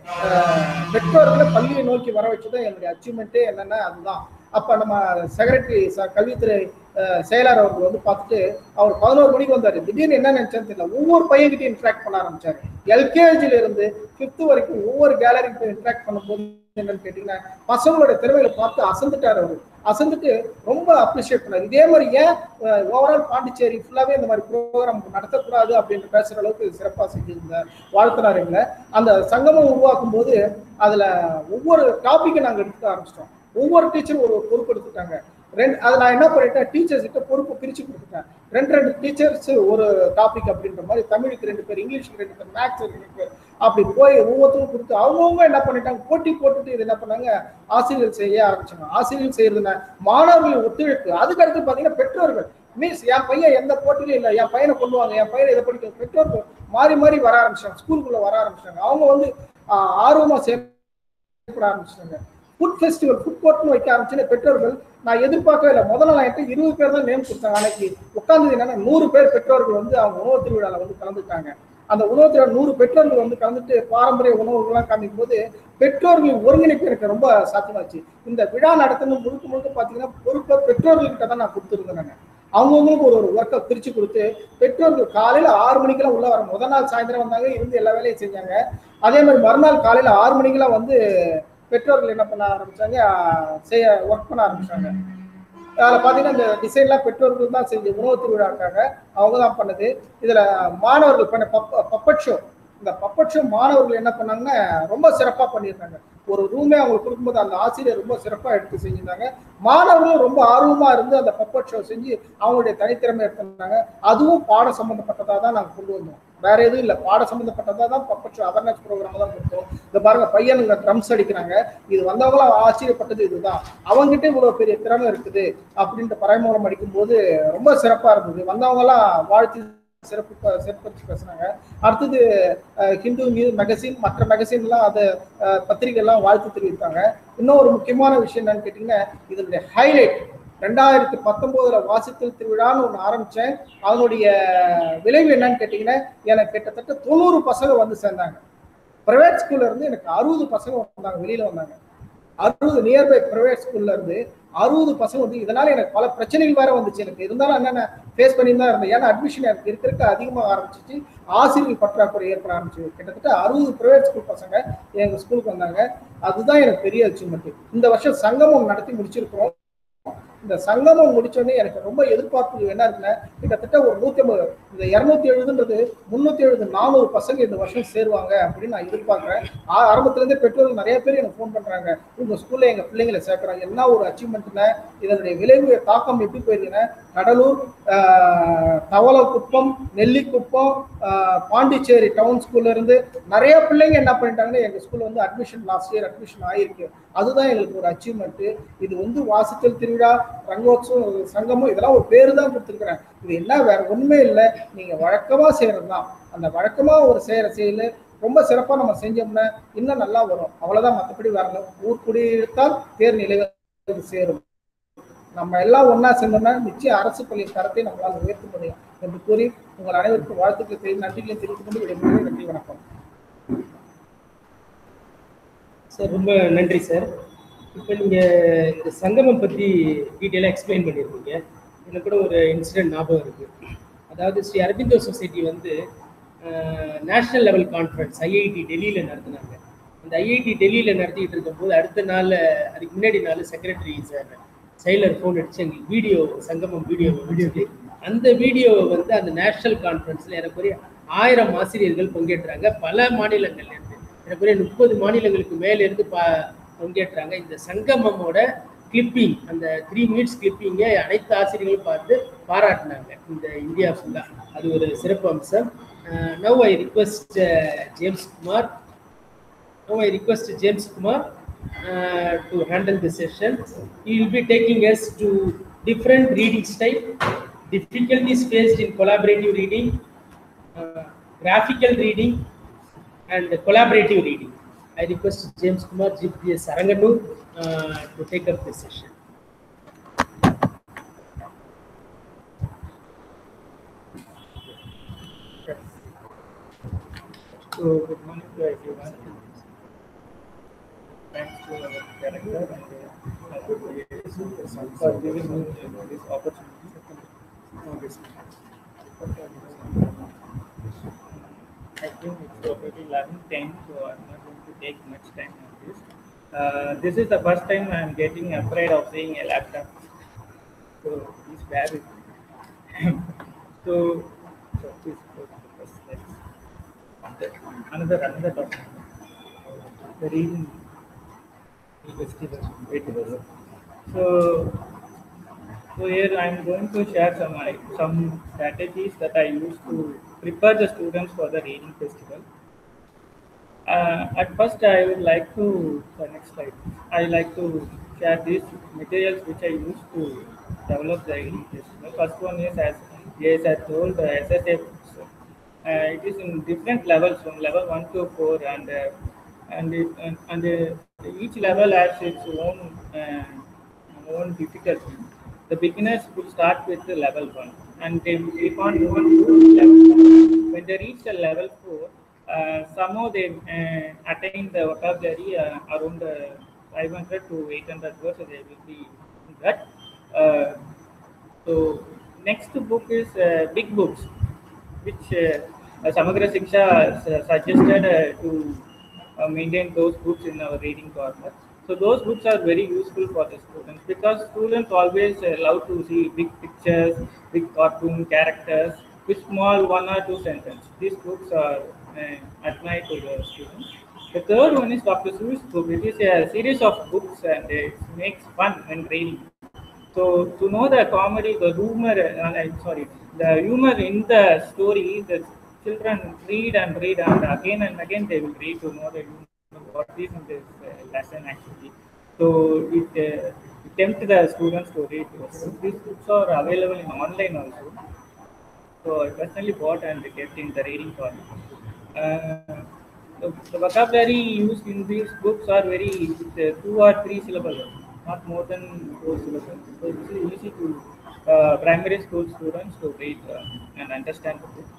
பெற்றோர்களை பள்ளியை நோக்கி வர வச்சுதான் என்னுடைய அச்சீவ்மெண்ட்டே என்னன்னா அதுதான் அப்ப நம்ம செக்ரட்டரி கல்வித்துறை அஹ், செயலர் அவர்கள் வந்து பார்த்துட்டு அவர் பதினோரு மணிக்கு வந்தாரு திடீர்னு என்ன நினைச்சான்னு தெரியல ஒவ்வொரு பையன்கிட்டயும் இன்ட்ராக்ட் பண்ண ஆரம்பிச்சாரு எல்கேஜில இருந்து ஃபிஃப்த் வரைக்கும் ஒவ்வொரு கேலரிக்கும் போய் இன்ட்ராக்ட் பண்ணும்போது என்னன்னு கேட்டீங்கன்னா பசங்களோட திறமைகளை பார்த்து அசந்துட்டாரு அவரு அசந்துட்டு ரொம்ப அப்ரிஷியேட் பண்ணாரு இதே மாதிரி ஏன் ஓவரால் பாண்டிச்சேரி ஃபுல்லாவே இந்த மாதிரி ப்ரோக்ராம் நடத்தக்கூடாது அப்படின்னு பேசுற அளவுக்கு சிறப்பா செஞ்சிருந்தார் வாழ்த்தினார் எங்களை அந்த சங்கமம் உருவாக்கும் போது அதுல ஒவ்வொரு டாபிக்கை நாங்க எடுத்துக்க ஆரம்பிச்சிட்டோம் ஒவ்வொரு டீச்சரும் ஒரு ஒரு பொறுப்பு எடுத்துட்டாங்க ரெண்டு அது நான் என்ன பண்ணிட்டேன் டீச்சர்ஸ் கிட்ட பொறுப்பு பிரிச்சு கொடுத்துட்டேன் ரெண்டு ரெண்டு டீச்சர்ஸ் ஒரு டாபிக் அப்படின்ற மாதிரி தமிழுக்கு ரெண்டு பேர் இங்கிலீஷ்க்கு ரெண்டு பேர் மேக்ஸ் ரெண்டு பேர் அப்படி போய் ஒவ்வொருத்தரும் கொடுத்து அவங்கவுங்க என்ன பண்ணிட்டாங்க போட்டி போட்டுட்டு இது என்ன பண்ணாங்க ஆசிரியர்கள் செய்ய ஆரம்பிச்சாங்க ஆசிரியர்கள் செய்யறதுனா மாணவர்கள் ஒத்துழைப்பு அதுக்கு அடுத்து பாத்தீங்கன்னா பெற்றோர்கள் மீன்ஸ் என் பையன் எந்த போட்டியிலும் இல்லை என் பையனை கொண்டு வாங்க என் பையனை இதை படிக்க பெற்றோர்கள் மாறி மாறி வர ஆரம்பிச்சாங்க ஸ்கூலுக்குள்ள வர ஆரம்பிச்சாங்க அவங்க வந்து ஆஹ், ஆர்வமா செயல்பட ஆரம்பிச்சாங்க ஃபுட் ஃபெஸ்டிவல் ஃபுட் கோர்ட்னு வைக்க ஆரம்பிச்சு பெற்றோர்கள் நான் எதிர்பார்க்கவே இல்லை முதல்ல நான் என்கிட்ட இருபது பேர் தான் நேம் கொடுத்தாங்க அன்னைக்கு உட்கார்ந்தது என்னன்னா நூறு பேர் பெற்றோர்கள் வந்து அவங்க உணவு திருவிழால வந்து கலந்துட்டாங்க அந்த உணவு திருவிழா நூறு பெற்றோர்கள் வந்து கலந்துட்டு பாரம்பரிய உணவுகள்லாம் காமிக்கும் போது பெற்றோர்களின் ஒருங்கிணைப்பு எனக்கு ரொம்ப சாத்தியமாச்சு இந்த விழா நடத்தணும் முழுக்க முழுக்க பார்த்தீங்கன்னா பொறுப்பை பெற்றோர்கள்கிட்ட தான் நான் கொடுத்துருந்தேன் நான் அவங்கவுங்களுக்கு ஒரு ஒரு ஒர்க்கை பிரிச்சு கொடுத்து பெற்றோர்கள் காலையில ஆறு மணிக்கெல்லாம் உள்ள வர முதல் நாள் சாயந்தரம் வந்தாங்க இருந்து எல்லா வேலையும் செஞ்சாங்க அதே மாதிரி மறுநாள் காலையில ஆறு மணிக்கெல்லாம் வந்து பெற்றோர்கள் என்ன பண்ண ஆரம்பிச்சாங்க ஆஹ் செய்ய ஒர்க் பண்ண ஆரம்பிச்சாங்க அதில் பார்த்தீங்கன்னா இந்த டிசைன்லாம் பெற்றோர்கள் தான் செஞ்சு உணவு திருவிழாக்காக அவங்க தான் பண்ணது இதில் மாணவர்கள் பண்ண பப்ப பப்பட் ஷோ இந்த பப்பட் ஷோ மாணவர்கள் என்ன பண்ணாங்கன்னா ரொம்ப சிறப்பாக பண்ணியிருந்தாங்க ஒரு ரூமே அவங்களுக்கு கொடுக்கும்போது அந்த ஆசிரியர் ரொம்ப சிறப்பாக எடுத்து செஞ்சிருந்தாங்க மாணவர்களும் ரொம்ப ஆர்வமாக இருந்து அந்த பப்பட் ஷோ செஞ்சு அவங்களுடைய தனித்திறமை எடுத்திருந்தாங்க அதுவும் பாட சம்பந்தப்பட்டதாக தான் நாங்கள் கொண்டு வந்தோம் வேற எதுவும் இல்லை பாட சம்பந்தப்பட்டதா தான் பப்பட் ஷோ அவேர்னஸ் ப்ரோக்ராம் தான் கொடுத்தோம் இந்த பாருங்க பையனுங்க ட்ரம்ஸ் அடிக்கிறாங்க இது வந்தவங்களும் ஆச்சரியப்பட்டது இதுதான் அவங்ககிட்ட இவ்வளவு பெரிய திறமை இருக்குது அப்படின்ட்டு பறைமூலம் அடிக்கும்போது ரொம்ப சிறப்பா இருந்தது வந்தவங்கலாம் வாழ்த்து சிறப்பு ப- சிறப்பிச்சு பேசுனாங்க அடுத்தது அஹ், ஹிந்து நியூஸ் மெகசின் மற்ற மெகசின்லாம் அது அஹ், பத்திரிகைலாம் வாழ்த்து தெரிவித்தாங்க இன்னும் ஒரு முக்கியமான விஷயம் என்னன்னு கேட்டீங்கன்னா இதனுடைய ஹைலைட் ரெண்டாயிரத்தி பத்தொன்பதுல வாசித்தல் திருவிழான்னு ஒன்று ஆரம்பிச்சேன் அதனுடைய விளைவு என்னன்னு கேட்டீங்கன்னா எனக்கு கிட்டத்தட்ட தொண்ணூறு பசங்க வந்து சேர்ந்தாங்க பிரைவேட் ஸ்கூல்ல இருந்து எனக்கு அறுபது பசங்க வந்தாங்க வெளியில வந்தாங்க அறுபது நியர்பை பிரைவேட் ஸ்கூல்ல இருந்து அறுபது பசங்க வந்து இதனால எனக்கு பல பிரச்சனைகள் வேற வந்துச்சு எனக்கு இருந்தாலும் என்னென்ன ஃபேஸ் பண்ணி தான் இருந்தேன் ஏன்னா அட்மிஷன் எனக்கு இருக்க இருக்க அதிகமாக ஆரம்பிச்சிச்சு ஆசிரியர் பற்றாக்குறை ஏற்பட ஆரம்பிச்சு கிட்டத்தட்ட அறுபது பிரைவேட் ஸ்கூல் பசங்க எங்க ஸ்கூலுக்கு வந்தாங்க அதுதான் எனக்கு பெரிய அச்சீவ்மெண்ட் இந்த வருஷம் சங்கமம் நடத்தி முடிச்சிருக்கிறோம் இந்த சங்கமம் முடிச்சோடனே எனக்கு ரொம்ப எதிர்பார்ப்பு என்ன இருக்குன்னா கிட்டத்தட்ட ஒரு நூத்தி ஐம்பது இந்த இருநூத்தி எழுபதுன்றது முன்னூத்தி எழுபது நானூறு பசங்க இந்த வருஷம் சேருவாங்க அப்படின்னு நான் எதிர்பார்க்கிறேன் ஆ- ஆரம்பத்துல இருந்தே பெற்றோர்கள் நிறைய பேர் எனக்கு ஃபோன் பண்றாங்க உங்க ஸ்கூல்ல எங்க பிள்ளைங்களை சேர்க்கறாங்க என்ன ஒரு அச்சீவ்மெண்ட்னா இதனுடைய விளைவு தாக்கம் எப்படி போயிருக்குன்னா கடலூர் ஆஹ், தவளக்குப்பம் நெல்லிக்குப்பம் ஆஹ், பாண்டிச்சேரி டவுன் ஸ்கூல்ல இருந்து நிறைய பிள்ளைங்க என்ன பண்ணிட்டாங்கன்னா எங்க ஸ்கூல்ல வந்து அட்மிஷன் லாஸ்ட் இயர் அட்மிஷன் ஆயிருக்கு அதுதான் எங்களுக்கு ஒரு அச்சீவ்மெண்ட் இது வந்து வாசித்தல் திருவிழா ரங்கோத்சவம் சங்கமம் இதெல்லாம் ஒரு பேரு தான் கொடுத்துருக்குறேன் இது என்ன வேற ஒண்ணுமே இல்லை நீங்க வழக்கமா செய்யறது தான் அந்த வழக்கமா ஒரு செய்யற செயல் ரொம்ப சிறப்பா நம்ம செஞ்சோம்னா இன்னும் நல்லா வரும் அவ்வளவுதான் மற்றபடி வரல ஊர் குடியிருத்தால் தேர் நிலைவு சேரும் நம்ம எல்லாம் ஒண்ணா செஞ்சோம்னா நிச்சயம் அரசு பள்ளி தரத்தை நம்மளால் உயர்த்த முடியும் என்று கூறி உங்கள் அனைவருக்கும் வாழ்த்துக்களை தெரிவி நன்றிகளை தெரிவித்துக் கொண்டு விடைபெறுகிறேன். நன்றி வணக்கம் சார் ரொம்ப நன்றி சார் இப்போ நீங்கள் இந்த சங்கமம் பற்றி டீட்டெயிலாக எக்ஸ்பிளைன் பண்ணியிருக்கீங்க எனக்கு கூட ஒரு இன்சிடென்ட் ஞாபகம் இருக்குது அதாவது ஸ்ரீ அரவிந்தோ சொசைட்டி வந்து நேஷ்னல் லெவல் கான்ஃபரன்ஸ் ஐஐடி டெல்லியில் நடத்தினாங்க அந்த ஐஐடி டெல்லியில் நடத்திட்டு இருக்கும்போது அடுத்த நாள் அதுக்கு முன்னாடி நாள் செக்ரட்டரி சார் சைலர் ஃபோன் அடிச்சு எங்களுக்கு வீடியோ சங்கமம் வீடியோ வீடியோ அந்த வீடியோவை வந்து அந்த நேஷனல் கான்ஃபரன்ஸில் எனக்குரிய ஆயிரம் ஆசிரியர்கள் பங்கேற்றாங்க பல மாநிலங்கள்ல இருந்து எனக்குரிய முப்பது மாநிலங்களுக்கு மேல இருந்து பா பங்கேற்றாங்க இந்த சங்கமமோட கிளிப்பிங் அந்த த்ரீ மினிட்ஸ் கிளிப்பிங்கை அனைத்து ஆசிரியர்களும் பார்த்து பாராட்டினாங்க இந்த இந்தியா ஃபுல்லா அது ஒரு சிறப்பு அம்சம் now I request James Kumar Now I request James Kumar uh, to handle the session. He will be taking us to different reading style, difficulties faced in collaborative reading, uh, graphical reading, and collaborative reading. I request James Kumar GPS Saranganur uh, to take up the session. So, good morning to everyone. Thanks to our director and uh, for giving me this opportunity. I think it's already 11:10, so I'm not going to take much time on this. Uh, this is the first time I'm getting afraid of seeing a laptop. So please bear with me. so, so please go to the first slide another another topic. The reading festival. So, so here I am going to share some I- some strategies that I use to prepare the students for the reading festival. Uh, at first, I would like to the next slide. I like to share these materials which I use to develop the reading festival. First one is as yes, I told the SSA books. Uh, it is in different levels from level 1 to 4 and uh, and, it, and, and uh, each level has its own uh, own difficulty the beginners will start with the level 1 and they will keep on moving to level 4 when they reach the level 4 uh, somehow they uh, attain the vocabulary uh, around uh, 500 to 800 words so they will be in that uh, so next book is uh, big books which uh, Samagra Shiksha su- suggested uh, to uh, maintain those books in our reading corner. So those books are very useful for the students because students always uh, love to see big pictures, big cartoon characters with small one or two sentences. These books are uh, admired to the students. The third one is Dr. Su's book. It is a series of books and it makes fun when reading. So to know the comedy, the humor, uh, I'm sorry, the humor in the story, the children read and read and again and again they will read to know the humor, what is in this uh, lesson actually. So it, uh, it tempts the students to read. So these books are available in online also. So I personally bought and kept in the reading corner. Uh, the, the vocabulary used in these books are very uh, two or three syllables, not more than four syllables. So it's easy to uh, primary school students to read uh, and understand the book.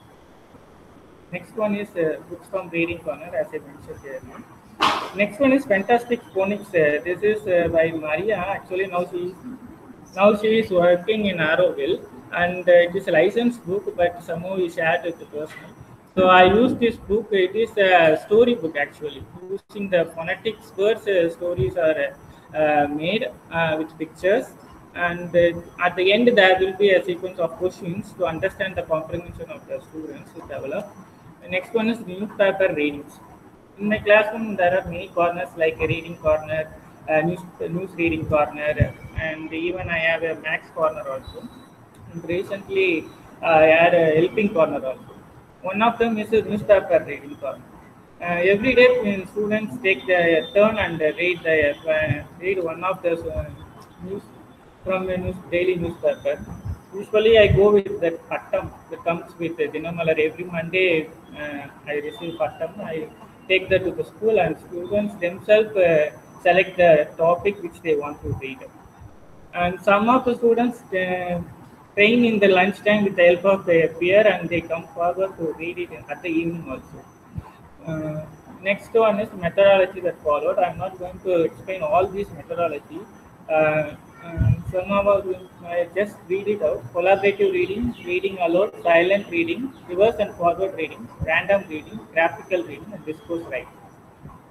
Next one is uh, books from reading corner, as I mentioned earlier. Next one is fantastic phonics. Uh, this is uh, by Maria. Actually, now she is now she is working in Arrowville, and uh, it is a licensed book, but somehow we shared with the person. So I use this book. It is a story book actually. Using the phonetics words, uh, stories are uh, made uh, with pictures, and uh, at the end there will be a sequence of questions to understand the comprehension of the students to develop. The next one is newspaper readings. In my classroom, there are many corners like a reading corner, uh, news, news reading corner, and even I have a max corner also. And recently, I had a helping corner also. One of them is a newspaper reading corner. Uh, every day, when students take their turn and uh, read the uh, read one of the uh, news from a news, daily newspaper. Usually, I go with that pattam that comes with the Dinamalar. Every Monday, uh, I receive pattam. I take that to the school, and students themselves uh, select the topic which they want to read. And some of the students uh, train in the lunchtime with the help of their peer, and they come forward to read it at the evening also. Uh, next one is methodology that followed. I'm not going to explain all these methodology. Uh, um, some of our, I just read it out. Collaborative reading, reading aloud, silent reading, reverse and forward reading, random reading, graphical reading, and discourse writing.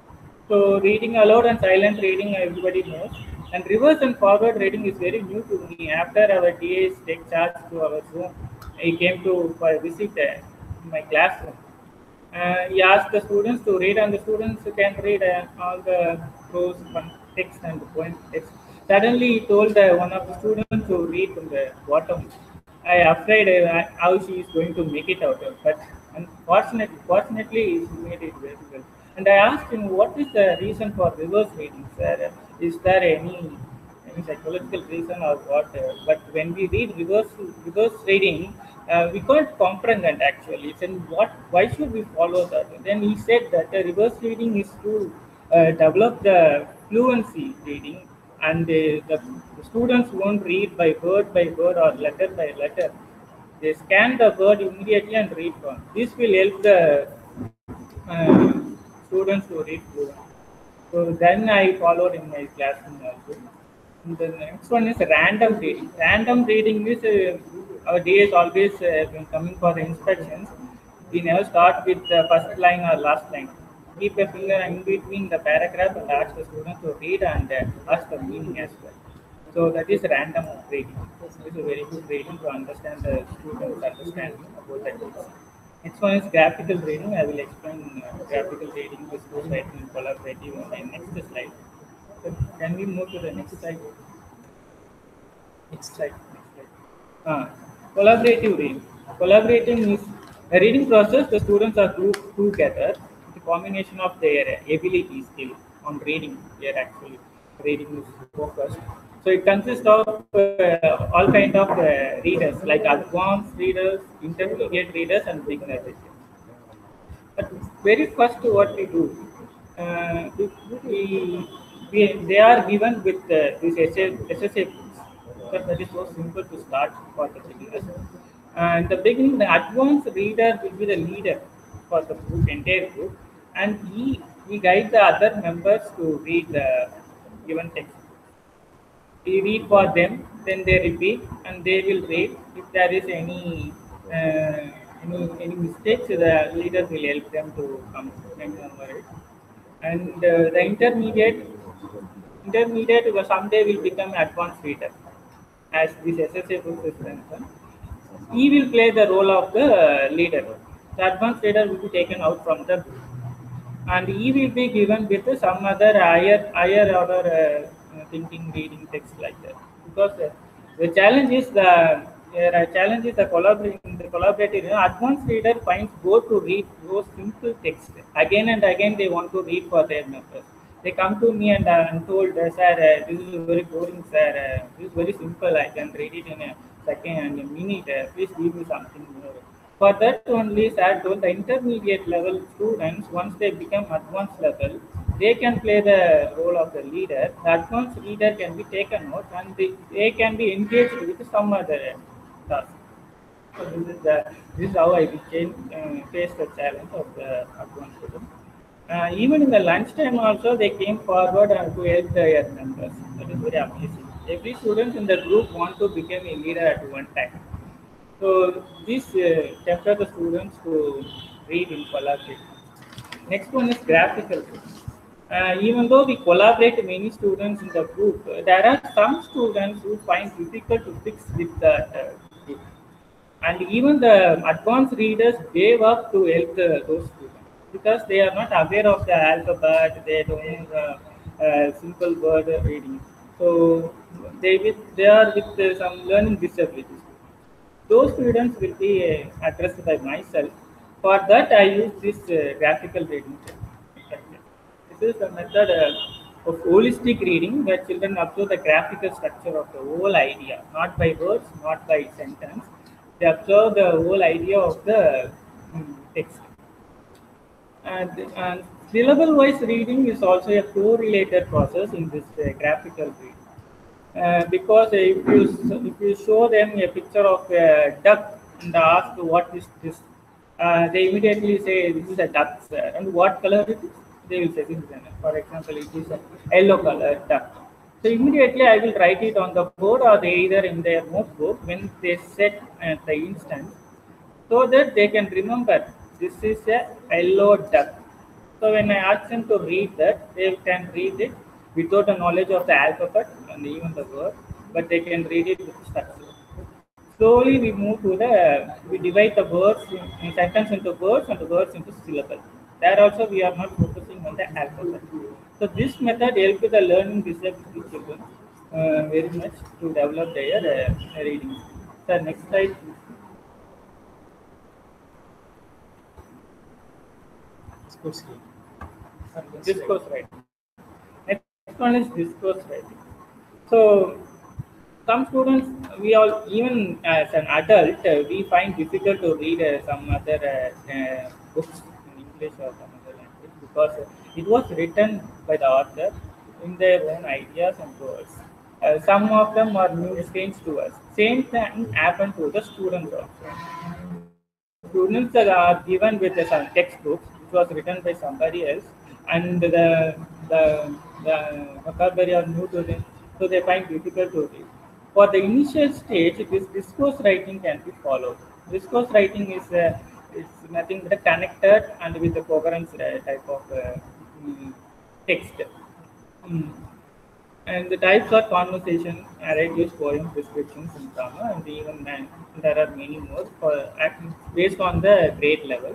So reading aloud and silent reading, everybody knows. And reverse and forward reading is very new to me. After our DAs take charge to our Zoom, I came to for a visit uh, my classroom. Uh, he asked the students to read, and the students can read uh, all the prose text and the point text. Suddenly, he told uh, one of the students to read from the bottom. I afraid uh, how she is going to make it out, but unfortunately, fortunately, she made it very well. And I asked him, what is the reason for reverse reading, sir? Is there any any psychological reason or what? Uh, but when we read reverse reverse reading, uh, we can't comprehend actually. Then what? Why should we follow that? Then he said that the reverse reading is to uh, develop the fluency reading, and uh, the, the students won't read by word by word or letter by letter. They scan the word immediately and read one. This will help the uh, students to read fluent. So then I followed in my classroom also. And the next one is random reading. Random reading is uh, our DAs always uh, when coming for the inspections. We never start with the first line or last line. Keep a finger in between the paragraph and ask the student to read and uh, ask the meaning as well. So that is random reading. This is a very good reading to understand the student's understanding about the text. Next one is graphical reading. I will explain uh, graphical reading with writing collaborative on my next slide. So can we move to the next slide? Next slide. Next slide. Uh, collaborative reading. Collaborating is a reading process. The students are grouped together. The combination of their ability skill on reading. Here actually, reading is focused. So it consists of uh, all kind of uh, readers like advanced readers, intermediate readers, and beginner readers. But very first, what we do, uh, we, we, they are given with uh, this SSA books. So that is so simple to start for the beginners. And the beginning, the advanced reader will be the leader for the group, entire group, and he he guide the other members to read the given text we read for them, then they repeat and they will read. If there is any uh, any any mistakes, the leader will help them to come remember it. And uh, the intermediate intermediate will someday will become advanced reader, as this SSA book is concerned. He will play the role of the leader. The advanced reader will be taken out from the book, and he will be given with some other higher higher order. Uh, uh, thinking, reading text like that. Because uh, the challenge is the uh, challenge is the collaborating. The collaborative advanced reader finds go to read those simple text again and again. They want to read for their members. They come to me and uh, and told, uh, sir, uh, this is very boring, sir. Uh, this is very simple. I can read it in a second and a minute. Uh, please give me something more. For that only, sir told the intermediate level students once they become advanced level, they can play the role of the leader. The advanced leader can be taken out and they, they can be engaged with some other task. So this is the this is how I became uh, faced the challenge of the advanced student. Uh, even in the lunchtime also they came forward and to help their members. That is very amazing. Every student in the group want to become a leader at one time. So this uh, tempted the students to read in collaboration. Next one is graphical. Uh, even though we collaborate many students in the group, uh, there are some students who find difficult to fix with the uh, group. And even the advanced readers gave up to help the, those students because they are not aware of the alphabet, they don't uh, uh, simple word reading. So they with, they are with uh, some learning disabilities. Those students will be uh, addressed by myself. For that, I use this uh, graphical reading. This is a method uh, of holistic reading where children observe the graphical structure of the whole idea, not by words, not by sentence. They observe the whole idea of the um, text. And, and syllable wise reading is also a correlated process in this uh, graphical reading. Uh, because if you if you show them a picture of a duck and ask what is this, uh, they immediately say this is a duck, sir. And what color it is? They will say this is an, for example, it is a yellow color duck. So immediately I will write it on the board or they either in their notebook when they set uh, the instance, so that they can remember this is a yellow duck. So when I ask them to read that, they can read it without a knowledge of the alphabet and even the word, but they can read it with structure. Slowly we move to the, we divide the words, in, in sentence into words and the words into syllable. There also we are not focusing on the alphabet. So this method helps the learning disability children uh, very much to develop their uh, reading. So next slide. please. Discourse reading. discourse writing. Next one is discourse writing. So some students, we all, even as an adult, uh, we find difficult to read uh, some other uh, uh, books in English or some other language because it was written by the author in their own ideas and words. Uh, some of them are new strange to us. Same thing happened to the students also students are given with a some textbooks which was written by somebody else and the the, the vocabulary are new to them so they find difficult to read for the initial stage this discourse writing can be followed discourse writing is uh, is nothing but a connected and with a coherence uh, type of uh, mm, text Mm. And the types are conversation, narratives, poems, descriptions, and drama, and even uh, there are many more for acting based on the grade level.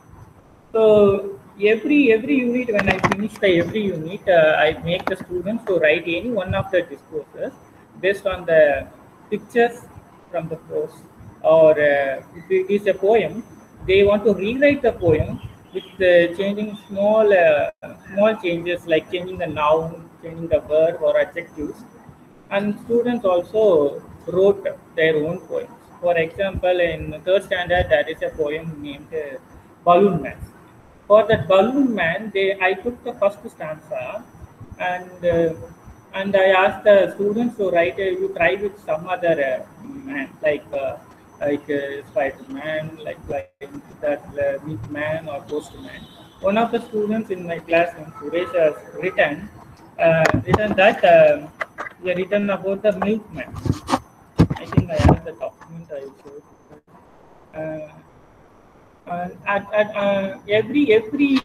So every every unit, when I finish the every unit, uh, I make the students to write any one of the discourses based on the pictures from the prose, or uh, if it is a poem, they want to rewrite the poem with uh, changing small uh, small changes like changing the noun, changing the verb or adjectives. And students also wrote their own poems. For example, in third standard, there is a poem named uh, Balloon Man. For that Balloon Man, they I took the first stanza and uh, and I asked the students to write. Uh, you try with some other uh, man like. Uh, like uh, Spider-Man, like like that uh, Meat Man or Postman. One of the students in my class, named Suresh, has written uh, written that uh, he had written about the milkman. I think I have the document I showed. Uh, uh, at, at uh, every every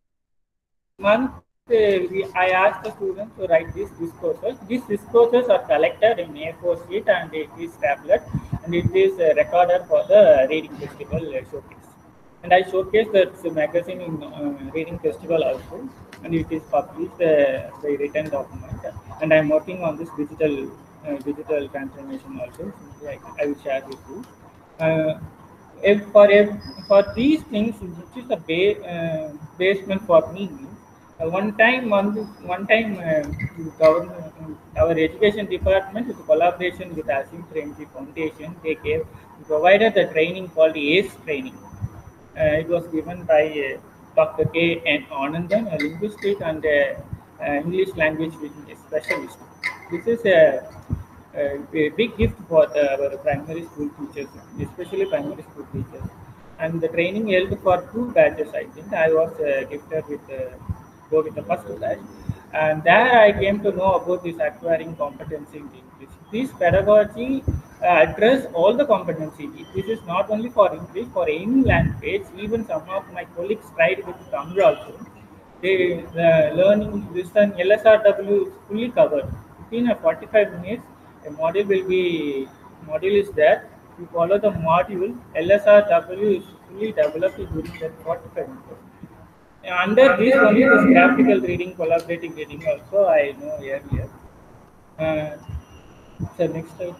month uh, we, I ask the students to write these discourses. These discourses are collected in A4 sheet and it is tablet and it is uh, recorded for the reading festival uh, showcase. And I showcase that magazine in uh, reading festival also, and it is published uh, by written document. And I'm working on this digital uh, digital transformation also. So I, I will share with you. Uh, if for if, for these things, which is the ba- uh, basement for me, uh, one time, one, one time, uh, government, our education department, with collaboration with Asim Premji Foundation, they gave provided the training called ACE training. Uh, it was given by uh, Dr. K. N. Anandan, a linguistic and uh, uh, English language specialist. This is a, a, a big gift for the, our primary school teachers, especially primary school teachers. And the training held for two batches, I think. I was uh, gifted with uh, go with the first batch. And there I came to know about this acquiring competency in English. This pedagogy uh, address all the competency. This is not only for English, for any language. Even some of my colleagues tried with Tamil also. They uh, learning this and LSRW is fully covered. Within a 45 minutes, a module will be module is there. You follow the module. LSRW is fully developed during that 45 minutes under this only this graphical reading, collaborative reading also I know earlier. Uh, so next slide.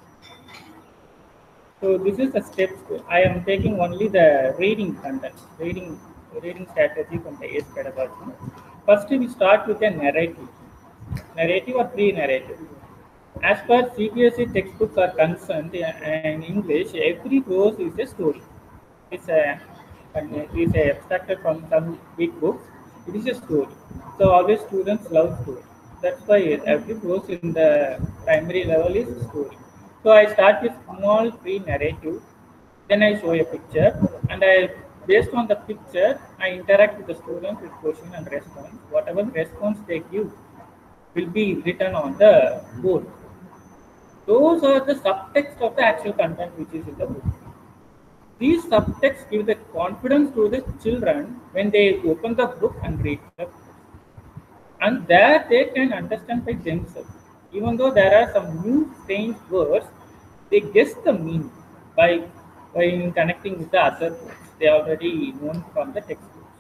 So this is the steps. I am taking only the reading content, reading reading strategy from the ACE pedagogy. First we start with a narrative, narrative or pre-narrative. As per CBSE textbooks are concerned in English, every prose is a story. It's a and it is abstracted from some big books. It is a story. So always students love story. That's why every prose in the primary level is a story. So I start with small pre-narrative, then I show a picture, and I based on the picture, I interact with the students with question and response. Whatever response they give will be written on the board. Those are the subtext of the actual content which is in the book. These subtexts give the confidence to the children when they open the book and read the book. And there they can understand by themselves. Even though there are some new strange words, they guess the meaning by, by connecting with the other words they already known from the textbooks.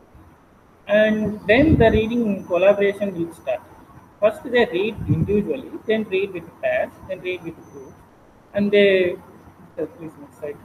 And then the reading collaboration will start. First they read individually, then read with pairs, then read with groups, and they. uh, Please next slide.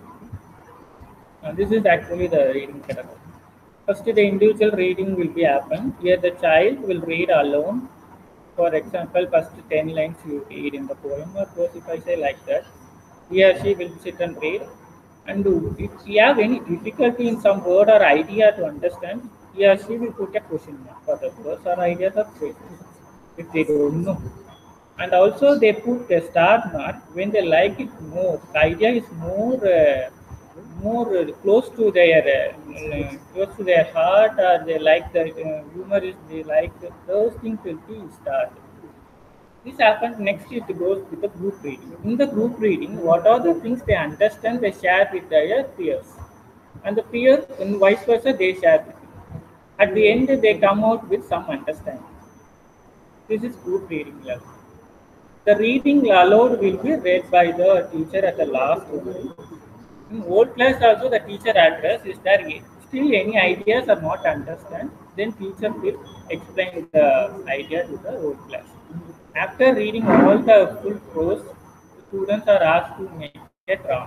Uh, this is actually the reading pedagogy. First, the individual reading will be happen. Here, the child will read alone. For example, first 10 lines you read in the poem, or suppose if I say like that, he or she will sit and read. And if you have any difficulty in some word or idea to understand, he or she will put a question mark for the words or ideas of phrases if they don't know. And also they put a star mark when they like it more. The idea is more uh, more uh, close to their uh, uh, close to their heart or they like the uh, humor is they like those things will be starred. This happens next it goes with the group reading. In the group reading, what are the things they understand they share with their peers. And the peers and vice versa they share with you. At the end they come out with some understanding. This is group reading level. The reading aloud will be read by the teacher at the last one. In old class also the teacher address is there still any ideas are not understand, then teacher will explain the idea to the old class. After reading all the full prose, students are asked to make it wrong.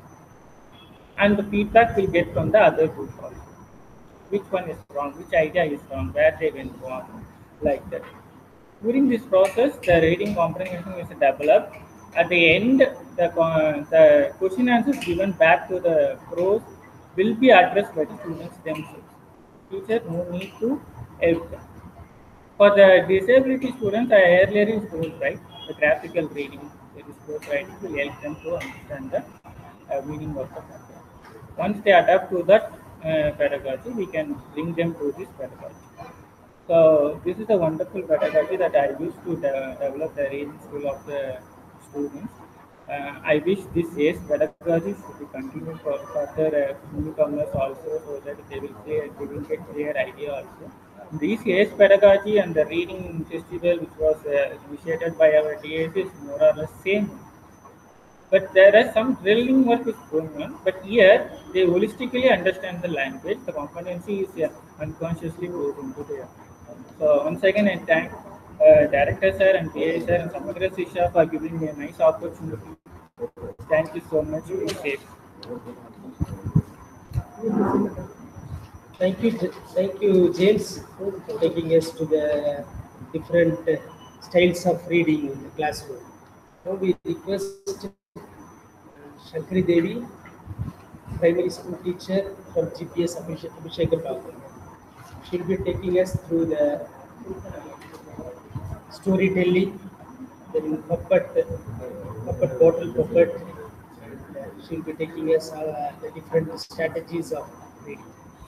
And the feedback will get from the other group also. Which one is wrong, which idea is wrong, where they went wrong, like that. During this process, the reading comprehension is developed. At the end, the, co- the question answers given back to the prose will be addressed by the students themselves. Teacher no need to help them. For the disability students, I earlier is told, right, the graphical reading, that is prose writing will help them to understand the uh, meaning of the content. Once they adapt to that uh, pedagogy, we can bring them to this pedagogy. So this is a wonderful pedagogy that I used to de- develop the reading skill of the students. Uh, I wish this ACE pedagogy should be continued for further uh, newcomers also so that they will clear, they will get clear idea also. This ACE pedagogy and the reading festival which was uh, initiated by our DAS is more or less same. But there is some drilling work is going on. But here they holistically understand the language. The competency is uh, unconsciously goes into there. So once again, I thank uh, Director Sir and PA Sir and Samagra Sisha for giving me a nice opportunity. Thank you so much. Be safe. Thank you, J- thank you, James, for taking us to the different uh, styles of reading in the classroom. Now we request uh, Shankari Devi, primary school teacher from GPS Abhishek Abhishek Thakur. She'll be taking us through the storytelling, then puppet, puppet bottle puppet. and, uh, She'll be taking us uh, the different strategies of reading.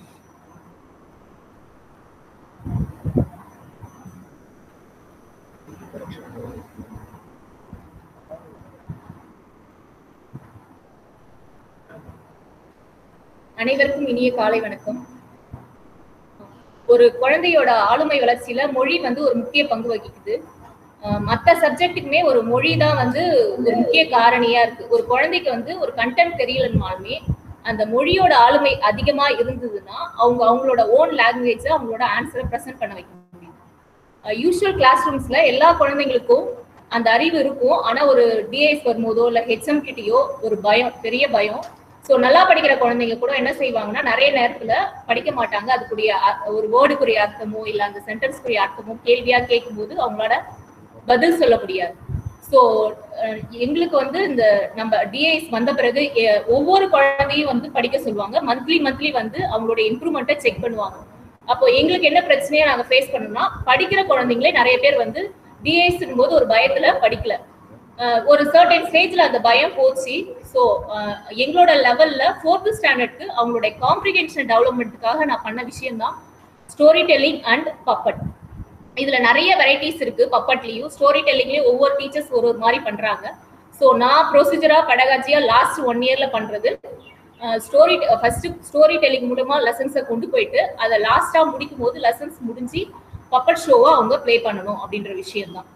அனைவருக்கும் இனிய காலை வணக்கம் ஒரு குழந்தையோட ஆளுமை வளர்ச்சியில மொழி வந்து ஒரு முக்கிய பங்கு வகிக்குது அஹ் மத்த சப்ஜெக்ட்டுக்குமே ஒரு மொழி தான் வந்து ஒரு முக்கிய காரணியா இருக்கு ஒரு குழந்தைக்கு வந்து ஒரு கண்டென்ட் தெரியலனாலுமே அந்த மொழியோட ஆளுமை அதிகமா இருந்ததுன்னா அவங்க அவங்களோட ஓன் லாங்குவேஜ அவங்களோட ஆன்சரை ப்ரெசென்ட் பண்ண வைக்க முடியும் யூஸ்வல் கிளாஸ் ரூம்ஸ்ல எல்லா குழந்தைங்களுக்கும் அந்த அறிவு இருக்கும் ஆனா ஒரு டிஎஸ் வரும்போதோ இல்ல ஹெச்எம் கிட்டயோ ஒரு பயம் பெரிய பயம் ஸோ நல்லா படிக்கிற குழந்தைங்க கூட என்ன செய்வாங்கன்னா நிறைய நேரத்துல படிக்க மாட்டாங்க அதுக்குரிய அ- ஒரு வேர்டுக்குரிய அர்த்தமோ இல்ல அந்த சென்டென்ஸ்க்குரிய அர்த்தமோ கேள்வியா கேட்கும்போது அவங்களோட பதில் சொல்ல முடியாது ஸோ எங்களுக்கு வந்து இந்த நம்ம டிஐஸ் வந்த பிறகு எ- ஒவ்வொரு குழந்தையும் வந்து படிக்க சொல்லுவாங்க மந்த்லி மந்த்லி வந்து அவங்களோட இம்ப்ரூவ்மெண்ட்டை செக் பண்ணுவாங்க அப்போ எங்களுக்கு என்ன பிரச்சனையை நாங்க ஃபேஸ் பண்ணோம்னா படிக்கிற குழந்தைங்களே நிறைய பேர் வந்து டிஐஸ் போது ஒரு பயத்துல படிக்கல அஹ் ஒரு சர்டன் ஸ்டேஜ்ல அந்த பயம் போச்சு ஸோ எங்களோட லெவல்ல ஃபோர்த் ஸ்டாண்டர்ட்க்கு அவங்களுடைய காம்ப்ரிகென்ஷன் டெவலப்மெண்ட்டுக்காக நான் பண்ண விஷயம் தான் ஸ்டோரி டெல்லிங் அண்ட் பப்பட் இதுல நிறைய வெரைட்டிஸ் இருக்கு பப்பட்லயும் ஸ்டோரி டெல்லிங்லயும் ஒவ்வொரு டீச்சர்ஸ் ஒரு ஒரு மாதிரி பண்றாங்க ஸோ நான் ப்ரொசீஜரா பெடகாஜியா லாஸ்ட் ஒன் இயர்ல பண்றது ஸ்டோரி ஃபர்ஸ்ட் ஸ்டோரி டெல்லிங் மூலமா லெசன்ஸை கொண்டு போயிட்டு அதை லாஸ்டா முடிக்கும் போது லெசன்ஸ் முடிஞ்சு பப்பட் ஷோவா அவங்க ப்ளே பண்ணணும் அப்படின்ற விஷயம் தான்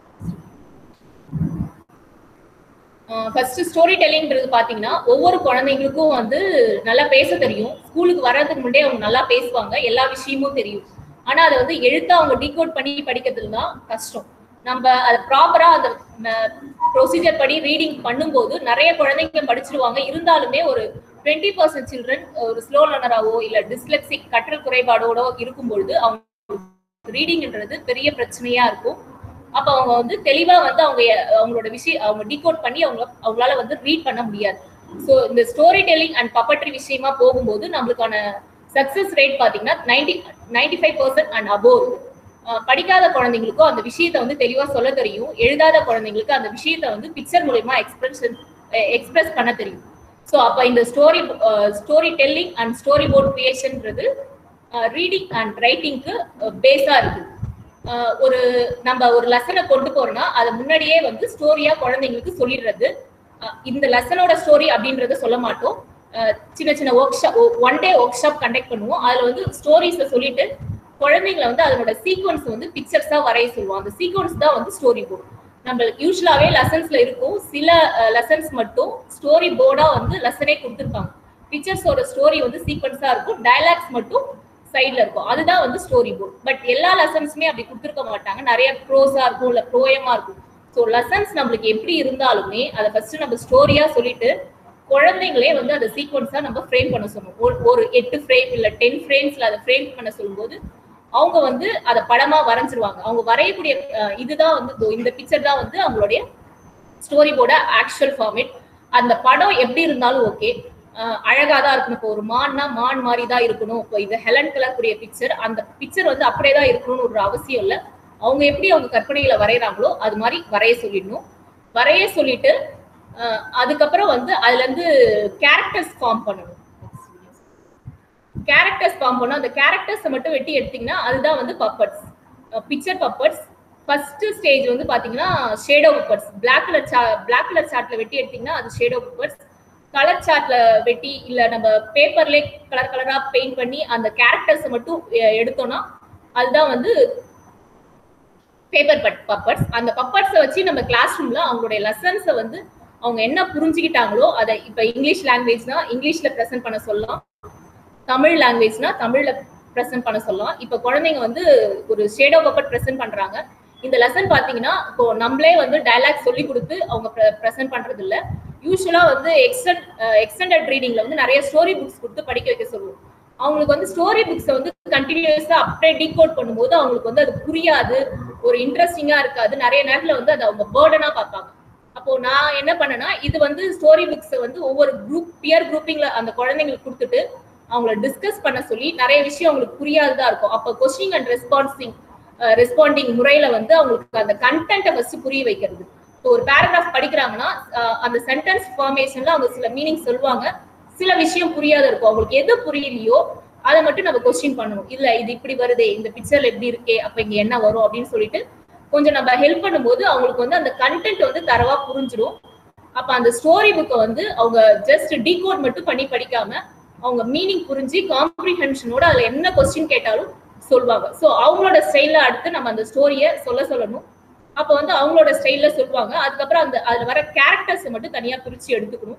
ஃபர்ஸ்ட் ஸ்டோரி டெல்லிங்ன்றது பாத்தீங்கன்னா ஒவ்வொரு குழந்தைங்களுக்கும் வந்து நல்லா பேச தெரியும் ஸ்கூலுக்கு வர்றதுக்கு முன்னாடியே அவங்க நல்லா பேசுவாங்க எல்லா விஷயமும் தெரியும் ஆனா அதை வந்து எழுத்தா அவங்க டீகோட் பண்ணி படிக்கிறதுல தான் கஷ்டம் நம்ம அதை ப்ராப்பரா அந்த ப்ரொசீஜர் படி ரீடிங் பண்ணும்போது நிறைய குழந்தைங்க படிச்சிருவாங்க இருந்தாலுமே ஒரு டுவெண்ட்டி பர்சன்ட் சில்ட்ரன் ஒரு ஸ்லோ லேர்னராவோ இல்ல டிஸ்லெக்சிக் கற்றல் குறைபாடோட இருக்கும் பொழுது அவங்க ரீடிங்ன்றது பெரிய பிரச்சனையா இருக்கும் அப்ப அவங்க வந்து தெளிவா வந்து அவங்க அவங்களோட விஷயம் அவங்க டிகோட் பண்ணி அவங்க அவங்களால வந்து ரீட் பண்ண முடியாது ஸோ இந்த ஸ்டோரி டெல்லிங் அண்ட் பப்பட்ரி விஷயமா போகும்போது நம்மளுக்கான சக்சஸ் ரேட் பாத்தீங்கன்னா ninety ninety five percent and above படிக்காத குழந்தைங்களுக்கும் அந்த விஷயத்த வந்து தெளிவா சொல்ல தெரியும் எழுதாத குழந்தைங்களுக்கு அந்த விஷயத்த வந்து பிக்சர் மூலயமா எக்ஸ்பிரஷன் எக்ஸ்பிரஸ் பண்ண தெரியும் ஸோ அப்ப இந்த story story telling and story board கிரியேஷன்ன்றது ரீடிங் அண்ட் ரைட்டிங்க்கு பேஸா இருக்கு ஒரு நம்ம ஒரு லெசனை கொண்டு போறோம்னா அதை முன்னாடியே வந்து ஸ்டோரியா குழந்தைங்களுக்கு சொல்லிடுறது இந்த லெசனோட ஸ்டோரி அப்படின்றத சொல்ல மாட்டோம் சின்ன சின்ன workshop one day workshop conduct பண்ணுவோம் அதுல வந்து ஸ்டோரிஸை சொல்லிட்டு குழந்தைங்களை வந்து அதனோட சீக்வன்ஸ் வந்து பிக்சர்ஸா வரைய சொல்லுவோம் அந்த சீக்வன்ஸ் தான் வந்து ஸ்டோரி போர்டு நம்ம யூஸ்வலாவே லெசன்ஸ்ல இருக்கும் சில லெசன்ஸ் மட்டும் ஸ்டோரி போர்டா வந்து லெசனே கொடுத்துருப்பாங்க பிக்சர்ஸோட ஸ்டோரி வந்து சீக்வன்ஸா இருக்கும் டைலாக்ஸ் மட்டும் சைட்ல இருக்கும் அதுதான் வந்து ஸ்டோரி போர்ட் பட் எல்லா லெசன்ஸுமே அப்படி கொடுத்துருக்க மாட்டாங்க நிறைய ப்ரோஸா இருக்கும் இல்ல ப்ரோயமா இருக்கும் ஸோ லெசன்ஸ் நம்மளுக்கு எப்படி இருந்தாலுமே அதை ஃபர்ஸ்ட் நம்ம ஸ்டோரியா சொல்லிட்டு குழந்தைங்களே வந்து அதை சீக்வன்ஸா நம்ம ஃப்ரேம் பண்ண சொல்லணும் ஒரு எட்டு ஃப்ரேம் இல்ல டென் ஃப்ரேம்ஸ்ல அதை ஃப்ரேம் பண்ண சொல்லும்போது அவங்க வந்து அதை படமா வரைஞ்சிருவாங்க அவங்க வரையக்கூடிய இதுதான் வந்து இந்த பிக்சர் தான் வந்து அவங்களுடைய ஸ்டோரி போர்ட ஆக்சுவல் ஃபார்மேட் அந்த படம் எப்படி இருந்தாலும் ஓகே அழகா தான் இருக்கணும் இப்போ ஒரு மான்னா மான் மாதிரி தான் இருக்கணும் இப்போ இது ஹெலன் கலர் கூடிய பிக்சர் அந்த பிக்சர் வந்து அப்படியே தான் இருக்கணும்னு ஒரு அவசியம் இல்லை அவங்க எப்படி அவங்க கற்பனைகளை வரைகிறாங்களோ அது மாதிரி வரைய சொல்லிடணும் வரைய சொல்லிட்டு அதுக்கப்புறம் வந்து அதுல இருந்து கேரக்டர்ஸ் ஃபார்ம் பண்ணணும் கேரக்டர்ஸ் ஃபார்ம் பண்ணணும் அந்த கேரக்டர்ஸ் மட்டும் வெட்டி எடுத்தீங்கன்னா அதுதான் வந்து puppets picture puppets first stage வந்து பாத்தீங்கன்னா ஷேடோ பப்பட்ஸ் பிளாக் கலர் சா பிளாக் கலர் சார்ட்ல வெட்டி எடுத்தீங்கன்னா அது ஷேடோ பப்பட்ஸ் கலர் சார்ட்ல வெட்டி இல்ல நம்ம பேப்பர்லேயே கலர் கலரா பெயிண்ட் பண்ணி அந்த கேரக்டர்ஸ் மட்டும் எடுத்தோம்னா அதுதான் வந்து பேப்பர் பட் பப்பர்ஸ் அந்த பப்பர்ஸை வச்சு நம்ம கிளாஸ் ரூம்ல அவங்களுடைய லெசன்ஸை வந்து அவங்க என்ன புரிஞ்சுக்கிட்டாங்களோ அதை இப்ப இங்கிலீஷ் லாங்குவேஜ்னா இங்கிலீஷ்ல ப்ரெசென்ட் பண்ண சொல்லலாம் தமிழ் லாங்குவேஜ்னா தமிழ்ல ப்ரெசென்ட் பண்ண சொல்லலாம் இப்ப குழந்தைங்க வந்து ஒரு ஷேடோ பப்பட் ப்ரெசென்ட் பண்றாங்க இந்த லெசன் பாத்தீங்கன்னா இப்போ நம்மளே வந்து டைலாக் சொல்லி கொடுத்து அவங்க ப்ரெசென்ட் பண்றது இல்ல யூஸ்வலா வந்து எக்ஸ்டெண்ட் எக்ஸ்டெண்டட் ரீடிங்ல வந்து நிறைய ஸ்டோரி புக்ஸ் கொடுத்து படிக்க வைக்க சொல்லுவோம் அவங்களுக்கு வந்து ஸ்டோரி புக்ஸை வந்து கண்டினியூஸா அப்படியே டீகோட் பண்ணும்போது அவங்களுக்கு வந்து அது புரியாது ஒரு இன்ட்ரெஸ்டிங்கா இருக்காது நிறைய நேரத்துல வந்து அதை அவங்க பேர்டனா பார்ப்பாங்க அப்போ நான் என்ன பண்ணேன்னா இது வந்து ஸ்டோரி புக்ஸை வந்து ஒவ்வொரு குரூப் பியர் குரூப்பிங்ல அந்த குழந்தைங்களுக்கு கொடுத்துட்டு அவங்கள டிஸ்கஸ் பண்ண சொல்லி நிறைய விஷயம் அவங்களுக்கு புரியாததா இருக்கும் அப்போ கொஸ்டின் அண்ட் ரெஸ்பான்சிங் ரெஸ்பாண்டிங் முறையில வந்து அவங்களுக்கு அந்த கண்டென்ட்டை ஃபர்ஸ்ட் புரிய வைக்கிறது இப்போ ஒரு பேராகிராஃப் படிக்கிறாங்கன்னா அந்த சென்டென்ஸ் ஃபார்மேஷன்ல அவங்க சில மீனிங் சொல்லுவாங்க சில விஷயம் புரியாத இருக்கும் அவங்களுக்கு எது புரியலையோ அதை மட்டும் நம்ம கொஸ்டின் பண்ணணும் இல்ல இது இப்படி வருதே இந்த பிக்சர்ல எப்படி இருக்கே அப்ப இங்க என்ன வரும் அப்படின்னு சொல்லிட்டு கொஞ்சம் நம்ம ஹெல்ப் பண்ணும்போது அவங்களுக்கு வந்து அந்த கண்டென்ட் வந்து தரவா புரிஞ்சிடும் அப்ப அந்த ஸ்டோரி புக்கை வந்து அவங்க ஜஸ்ட் டீகோட் மட்டும் பண்ணி படிக்காம அவங்க மீனிங் புரிஞ்சு காம்ப்ரிஹென்ஷனோட அதுல என்ன கொஸ்டின் கேட்டாலும் சொல்லுவாங்க ஸோ அவங்களோட ஸ்டைல்ல அடுத்து நம்ம அந்த ஸ்டோரியை சொல்ல சொல்லணும் அப்போ வந்து அவங்களோட ஸ்டைல்ல சொல்லுவாங்க அதுக்கப்புறம் அந்த அதுல வர கேரக்டர்ஸ் மட்டும் தனியா பிரிச்சு எடுத்துக்கணும்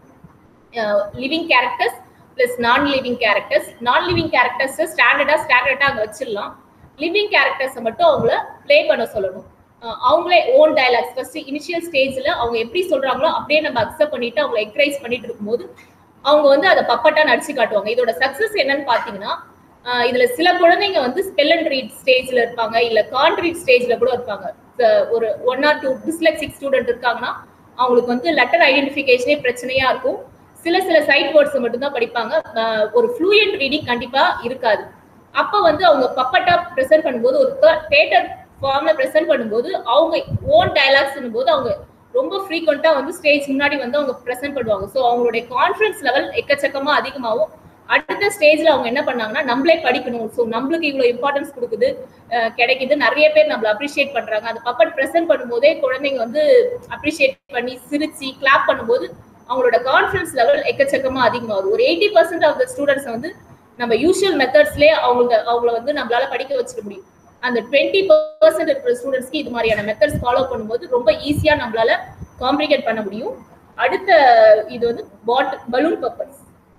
living characters plus non living characters non living characters ஸ்டாண்டர்டா ஸ்டாண்டர்டா அங்க வச்சிடலாம் லிவிங் கேரக்டர்ஸை மட்டும் அவங்கள ப்ளே பண்ண சொல்லணும் அவங்களே ஓன் டைலாக்ஸ் ஃபர்ஸ்ட் இனிஷியல் ஸ்டேஜ்ல அவங்க எப்படி சொல்றாங்களோ அப்படியே நம்ம அக்செப்ட் பண்ணிட்டு அவங்களை என்கரேஜ் பண்ணிட்டு இருக்கும்போது அவங்க வந்து அதை பப்பட்டா நடிச்சு காட்டுவாங்க இதோட சக்சஸ் என்னன்னு பாத்தீங்கன்னா இதுல சில குழந்தைங்க வந்து ஸ்பெல் அண்ட் ரீட் ஸ்டேஜ்ல இருப்பாங்க இல்ல கான்ட்ரீட் ஸ்டேஜ்ல கூட இருப்பாங்க ஒரு one or two dyslexic student இருக்காங்கன்னா அவங்களுக்கு வந்து லெட்டர் ஐடென்டிஃபிகேஷனே பிரச்சனையா இருக்கும் சில சில சைட் வேர்ட்ஸ் மட்டும்தான் படிப்பாங்க ஒரு ஃப்ளூயன்ட் ரீடிங் கண்டிப்பா இருக்காது அப்ப வந்து அவங்க பப்பட்டா ப்ரெசென்ட் பண்ணும்போது ஒரு தேட்டர் ஃபார்ம்ல ப்ரெசென்ட் பண்ணும்போது அவங்க ஓன் டைலாக்ஸ் போது அவங்க ரொம்ப ஃப்ரீக்வெண்டா வந்து ஸ்டேஜ் முன்னாடி வந்து அவங்க ப்ரெசென்ட் பண்ணுவாங்க ஸோ அவங்களுடைய கான்ஃபிடன்ஸ் லெவல் எக்கச்சக்கமா அதிகமாகும் அடுத்த ஸ்டேஜ்ல அவங்க என்ன பண்ணாங்கன்னா நம்மளே படிக்கணும் ஸோ நம்மளுக்கு இவ்வளவு இம்பார்ட்டன்ஸ் கொடுக்குது கிடைக்குது நிறைய பேர் நம்மள அப்ரிஷியேட் பண்றாங்க அந்த பப்பட் ப்ரெசென்ட் பண்ணும்போதே குழந்தைங்க வந்து அப்ரிஷியேட் பண்ணி சிரிச்சு கிளாப் பண்ணும்போது அவங்களோட கான்ஃபிடன்ஸ் லெவல் எக்கச்சக்கமா அதிகமாகுது ஒரு eighty percent of the students வந்து நம்ம யூஷுவல் மெத்தட்ஸ்லேயே அவங்க அவங்கள வந்து நம்மளால படிக்க வச்சுக்க முடியும் அந்த டுவெண்ட்டி பர்சன்ட் இருக்கிற ஸ்டூடெண்ட்ஸ்க்கு இது மாதிரியான மெத்தட்ஸ் ஃபாலோ பண்ணும்போது ரொம்ப ஈஸியா நம்மளால காம்ப்ளிகேட் பண்ண முடியும் அடுத்த இது வந்து பாட் பலூன் பப்பர்ஸ்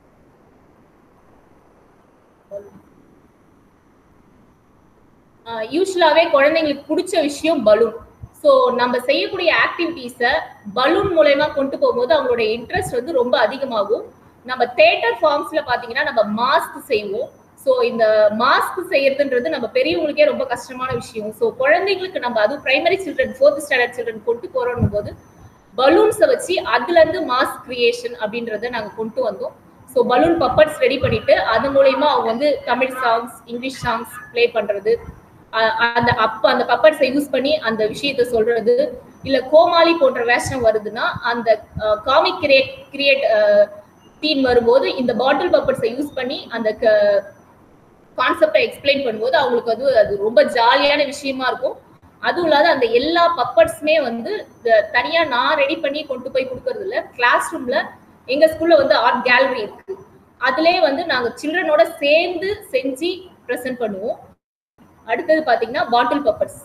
யூஸ்வலாவே குழந்தைங்களுக்கு பிடிச்ச விஷயம் பலூன் ஸோ நம்ம செய்யக்கூடிய ஆக்டிவிட்டீஸை பலூன் மூலயமா கொண்டு போகும்போது அவங்களோட இன்ட்ரெஸ்ட் வந்து ரொம்ப அதிகமாகும் நம்ம தேட்டர் ஃபார்ம்ஸ்ல பாத்தீங்கன்னா நம்ம மாஸ்க் செய்வோம் ஸோ இந்த மாஸ்க் செய்யறதுன்றது நம்ம பெரியவங்களுக்கே ரொம்ப கஷ்டமான விஷயம் ஸோ குழந்தைங்களுக்கு நம்ம அதுவும் primary children fourth standard children கொண்டு போறோம் போது பலூன்ஸை வச்சு அதுல இருந்து மாஸ்க் கிரியேஷன் அப்படின்றத நாங்க கொண்டு வந்தோம் ஸோ பலூன் பப்பட்ஸ் ரெடி பண்ணிட்டு அது மூலயமா அவங்க வந்து Tamil songs English songs play பண்றது அ- அந்த அப்ப அந்த பப்பட்ஸை யூஸ் பண்ணி அந்த விஷயத்த சொல்றது இல்ல கோமாளி போன்ற வேஷம் வருதுன்னா அந்த காமிக் கிரியேட் கிரியேட் தீம் வரும்போது இந்த பாட்டில் பப்பட்ஸை யூஸ் பண்ணி அந்த கான்செப்டை எக்ஸ்பிளைன் பண்ணும்போது அவங்களுக்கு வந்து அது ரொம்ப ஜாலியான விஷயமா இருக்கும் அதுவும் இல்லாத அந்த எல்லா பப்பட்ஸுமே வந்து இந்த தனியா நான் ரெடி பண்ணி கொண்டு போய் கொடுக்கறது இல்ல கிளாஸ் ரூம்ல எங்க ஸ்கூல்ல வந்து ஆர்ட் கேலரி இருக்கு அதுலயே வந்து நாங்க சில்ட்ரனோட சேர்ந்து செஞ்சு ப்ரெசென்ட் பண்ணுவோம் அடுத்தது பாத்தீங்கன்னா பாட்டில் பப்பர்ஸ்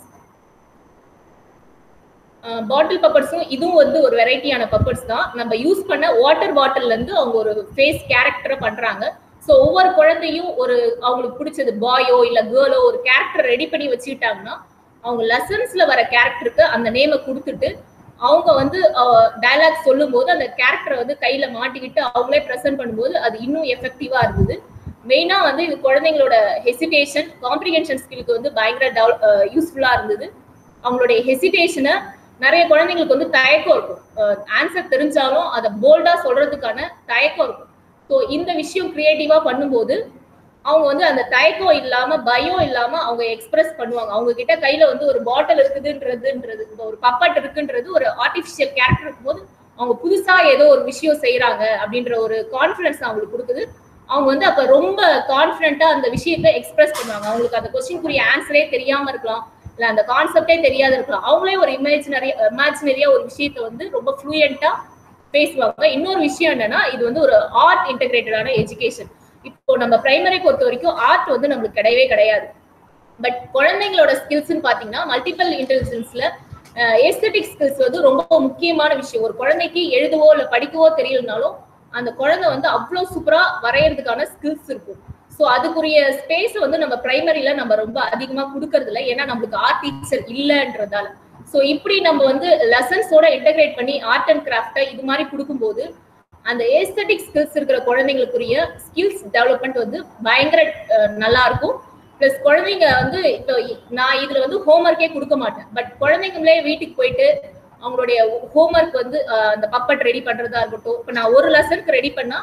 பாட்டில் பப்பர்ஸும் இதுவும் வந்து ஒரு வெரைட்டியான பப்பர்ஸ் தான் நம்ம யூஸ் பண்ண வாட்டர் பாட்டில்ல இருந்து அவங்க ஒரு ஃபேஸ் கேரக்டரை பண்றாங்க ஸோ ஒவ்வொரு குழந்தையும் ஒரு அவங்களுக்கு பிடிச்சது பாயோ இல்ல கேர்ளோ ஒரு கேரக்டர் ரெடி பண்ணி வச்சுக்கிட்டாங்கன்னா அவங்க லெசன்ஸ்ல வர கேரக்டருக்கு அந்த நேமை கொடுத்துட்டு அவங்க வந்து டயலாக் சொல்லும் போது அந்த கேரக்டரை வந்து கையில மாட்டிக்கிட்டு அவங்களே ப்ரெசென்ட் பண்ணும்போது அது இன்னும் எஃபெக்டிவா இருந்தது மெயினா வந்து இது குழந்தைங்களோட ஹெசிடேஷன் காம்ப்ரிஹென்ஷன் ஸ்கில்க்கு வந்து பயங்கர யூஸ்ஃபுல்லா இருந்தது அவங்களுடைய ஹெசிடேஷனை நிறைய குழந்தைங்களுக்கு வந்து தயக்கம் இருக்கும் ஆன்சர் தெரிஞ்சாலும் அதை போல்டா சொல்றதுக்கான தயக்கம் இருக்கும் ஸோ இந்த விஷயம் கிரியேட்டிவா பண்ணும்போது அவங்க வந்து அந்த தயக்கம் இல்லாம பயம் இல்லாம அவங்க எக்ஸ்பிரஸ் பண்ணுவாங்க அவங்க கிட்ட கையில வந்து ஒரு பாட்டில் இருக்குதுன்றதுன்றது இந்த ஒரு பப்பட் இருக்குன்றது ஒரு ஆர்டிபிஷியல் கேரக்டர் இருக்கும்போது அவங்க புதுசா ஏதோ ஒரு விஷயம் செய்யறாங்க அப்படின்ற ஒரு கான்பிடன்ஸ் அவங்களுக்கு கொடுக்குது அவங்க வந்து அப்ப ரொம்ப கான்பிடண்டா அந்த விஷயத்த எக்ஸ்பிரஸ் பண்ணுவாங்க அவங்களுக்கு அந்த கொஸ்டின்குரிய ஆன்சரே தெரியாம இருக்கலாம் இல்ல அந்த கான்செப்டே தெரியாத இருக்கலாம் அவங்களே ஒரு இமேஜினரி இமேஜினரியா ஒரு விஷயத்த வந்து ரொம்ப ஃப்ளூயண்டா பேசுவாங்க இன்னொரு விஷயம் என்னன்னா இது வந்து ஒரு ஆர்ட் இன்டகிரேட்டடான எஜுகேஷன் இப்போ நம்ம பிரைமரி பொறுத்த வரைக்கும் ஆர்ட் வந்து நம்மளுக்கு கிடையவே கிடையாது பட் குழந்தைங்களோட ஸ்கில்ஸ்னு பாத்தீங்கன்னா மல்டிபிள் இன்டெலிஜென்ஸ்ல எஸ்தட்டிக் ஸ்கில்ஸ் வந்து ரொம்ப முக்கியமான விஷயம் ஒரு குழந்தைக்கு எழுதவோ இல்ல படிக்கவோ தெரியலனாலும் அந்த குழந்தை வந்து அவ்வளவு சூப்பரா வரையறதுக்கான ஸ்கில்ஸ் இருக்கும் ஸோ அதுக்குரிய ஸ்பேஸ் வந்து நம்ம பிரைமரியில நம்ம ரொம்ப அதிகமா கொடுக்கறது இல்லை ஏன்னா நம்மளுக்கு ஆர்ட் டீச்சர் இல்லைன்றதால ஸோ இப்படி நம்ம வந்து லெசன்ஸோட இன்டகிரேட் பண்ணி ஆர்ட் அண்ட் கிராஃப்டை இது மாதிரி கொடுக்கும்போது அந்த ஏஸ்தட்டிக் ஸ்கில்ஸ் இருக்கிற குழந்தைங்களுக்குரிய ஸ்கில்ஸ் டெவலப்மெண்ட் வந்து பயங்கர நல்லா இருக்கும் பிளஸ் குழந்தைங்க வந்து இப்போ நான் இதுல வந்து ஹோம்ஒர்க்கே கொடுக்க மாட்டேன் பட் குழந்தைங்களே வீட்டுக்கு போயிட்டு அவங்களுடைய ஹோம்ஒர்க் வந்து அந்த பப்பட் ரெடி பண்றதா இருக்கட்டும் இப்போ நான் ஒரு லெசனுக்கு ரெடி பண்ணா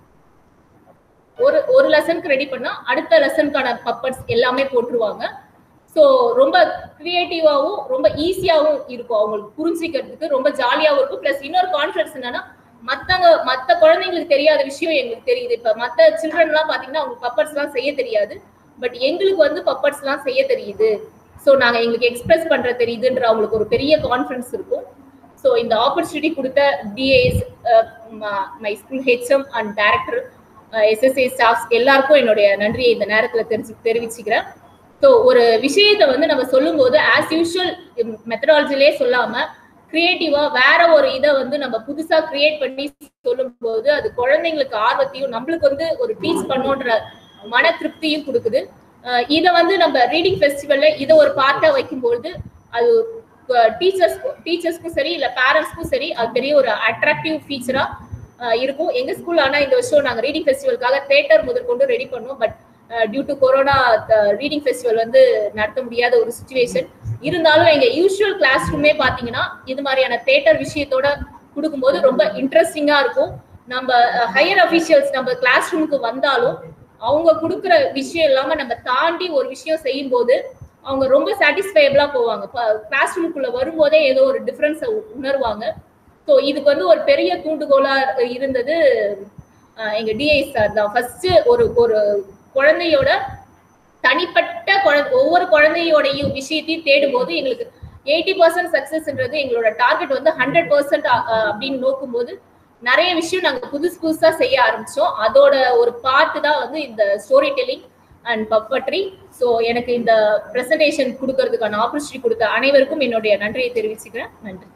ஒரு ஒரு லெசனுக்கு ரெடி பண்ணா அடுத்த லெசனுக்கான பப்பட்ஸ் எல்லாமே போட்டுருவாங்க ஸோ ரொம்ப கிரியேட்டிவாகவும் ரொம்ப ஈஸியாகவும் இருக்கும் அவங்களுக்கு புரிஞ்சிக்கிறதுக்கு ரொம்ப ஜாலியாகவும் இருக்கும் ப்ளஸ் இன்னொரு கான்ஃபிடன்ஸ் என்னன்னா மத்தவங்க மத்த குழந்தைங்களுக்கு தெரியாத விஷயம் எங்களுக்கு தெரியுது இப்ப மத்த சில்ட்ரன் எல்லாம் பாத்தீங்கன்னா அவங்க பப்பர்ஸ் எல்லாம் செய்ய தெரியாது பட் எங்களுக்கு வந்து பப்பர்ஸ் எல்லாம் செய்ய தெரியுது ஸோ நாங்க எங்களுக்கு எக்ஸ்பிரஸ் பண்ற தெரியுதுன்ற அவங்களுக்கு ஒரு பெரிய கான்ஃபிடன்ஸ் இருக்கும் ஸோ இந்த ஆப்பர்ச்சுனிட்டி கொடுத்த DAS my school HM and director SSA staffs எல்லாருக்கும் என்னுடைய நன்றியை இந்த நேரத்துல தெரிஞ்சு தெரிவிச்சுக்கிறேன் ஸோ ஒரு விஷயத்த வந்து நம்ம சொல்லும்போது ஆஸ் யூஷுவல் மெத்தடாலஜிலே சொல்லாம கிரியேட்டிவா வேற ஒரு இதை வந்து நம்ம புதுசா கிரியேட் பண்ணி சொல்லும் போது அது குழந்தைங்களுக்கு ஆர்வத்தையும் நம்மளுக்கு வந்து ஒரு டீச் பண்ணோன்ற மன திருப்தியும் கொடுக்குது இதை வந்து நம்ம ரீடிங் ஃபெஸ்டிவல்ல இதை ஒரு பார்ட்டா வைக்கும்போது அது டீச்சர்ஸ் டீச்சர்ஸ்க்கும் சரி இல்ல பேரண்ட்ஸ்க்கும் சரி அது பெரிய ஒரு அட்ராக்டிவ் ஃபீச்சரா இருக்கும் எங்க ஸ்கூல் ஆனா இந்த வருஷம் நாங்க ரீடிங் ஃபெஸ்டிவலுக்காக தேட்டர் முதற்கொண்டு ரெடி பண்ணோம் but due to corona reading festival வந்து நடத்த முடியாத ஒரு சுச்சுவேஷன் இருந்தாலும் எங்க யூஸ்வல் கிளாஸ் ரூமே பாத்தீங்கன்னா இது மாதிரியான தேட்டர் விஷயத்தோட கொடுக்கும்போது ரொம்ப இன்ட்ரெஸ்டிங்கா இருக்கும் நம்ம ஹையர் அபிஷியல்ஸ் நம்ம கிளாஸ் ரூமுக்கு வந்தாலும் அவங்க கொடுக்குற விஷயம் இல்லாம நம்ம தாண்டி ஒரு விஷயம் செய்யும் போது அவங்க ரொம்ப சாட்டிஸ்ஃபைபிளா போவாங்க கிளாஸ் ரூமுக்குள்ள வரும்போதே ஏதோ ஒரு டிஃபரன்ஸை உணர்வாங்க ஸோ இதுக்கு வந்து ஒரு பெரிய தூண்டுகோலா இருந்தது எங்க டிஐ சார் தான் ஃபர்ஸ்ட் ஒரு ஒரு குழந்தையோட தனிப்பட்ட குழந்தை ஒவ்வொரு குழந்தையோடையும் விஷயத்தையும் தேடும் போது எங்களுக்கு எயிட்டி பர்சன்ட் சக்சஸ்ன்றது எங்களோட டார்கெட் வந்து ஹண்ட்ரட் பர்சன்ட் அப்படின்னு நோக்கும் போது நிறைய விஷயம் நாங்க புதுசு புதுசா செய்ய ஆரம்பிச்சோம் அதோட ஒரு பார்ட் தான் வந்து இந்த story telling and puppetry so எனக்கு இந்த பிரசன்டேஷன் கொடுக்கறதுக்கான ஆப்பர்ச்சுனிட்டி கொடுத்த அனைவருக்கும் என்னுடைய நன்றியை தெரிவிச்சுக்கிறேன் நன்றி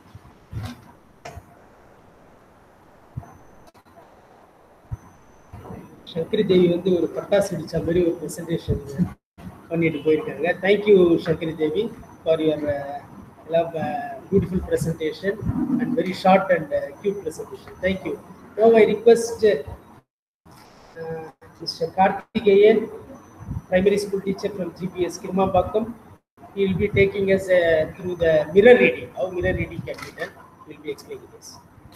சங்கரி தேவி வந்து ஒரு பட்டாசு வெடிச்ச மாதிரி ஒரு பிரசன்டேஷன் பண்ணிட்டு போயிருக்காங்க thank you Sankari Devi for your love uh, beautiful presentation and very short and uh, cute presentation. Thank you. Now I request uh, uh, Mr. Karthikeyan, primary school teacher from GPS Kirmambakam. He will be taking us uh, through the mirror reading, how mirror reading can be done. He will be explaining this.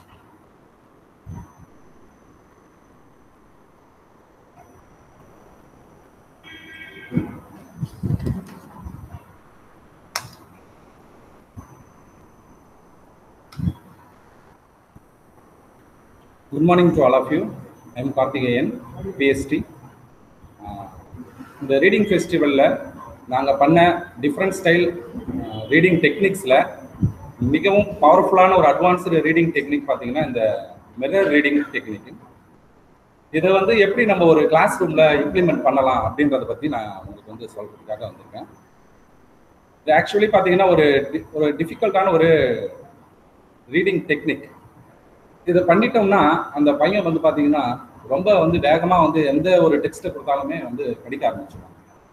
Good morning to all of you. I am Karthikeyan, PST. ஆஹ் இந்த reading ஃபெஸ்டிவலில் நாங்கள் பண்ண different style reading டெக்னிக்ஸில் மிகவும் பவர்ஃபுல்லான ஒரு advanced reading technique பார்த்தீங்கன்னா இந்த mirror reading technique இதை வந்து எப்படி நம்ம ஒரு கிளாஸ் ரூமில் இம்ப்ளிமெண்ட் பண்ணலாம் அப்படின்றத பற்றி நான் உங்களுக்கு வந்து சொல்கிறதுக்காக வந்திருக்கேன் இது ஆக்சுவலி பார்த்தீங்கன்னா ஒரு di- ஒரு டிஃபிகல்ட்டான ஒரு ரீடிங் டெக்னிக் இதை பண்ணிட்டோம்னா அந்த பையன் வந்து பாத்தீங்கன்னா ரொம்ப வந்து வேகமா வந்து எந்த ஒரு டெக்ஸ்ட்டை கொடுத்தாலுமே வந்து படிக்க ஆரம்பிச்சிடும்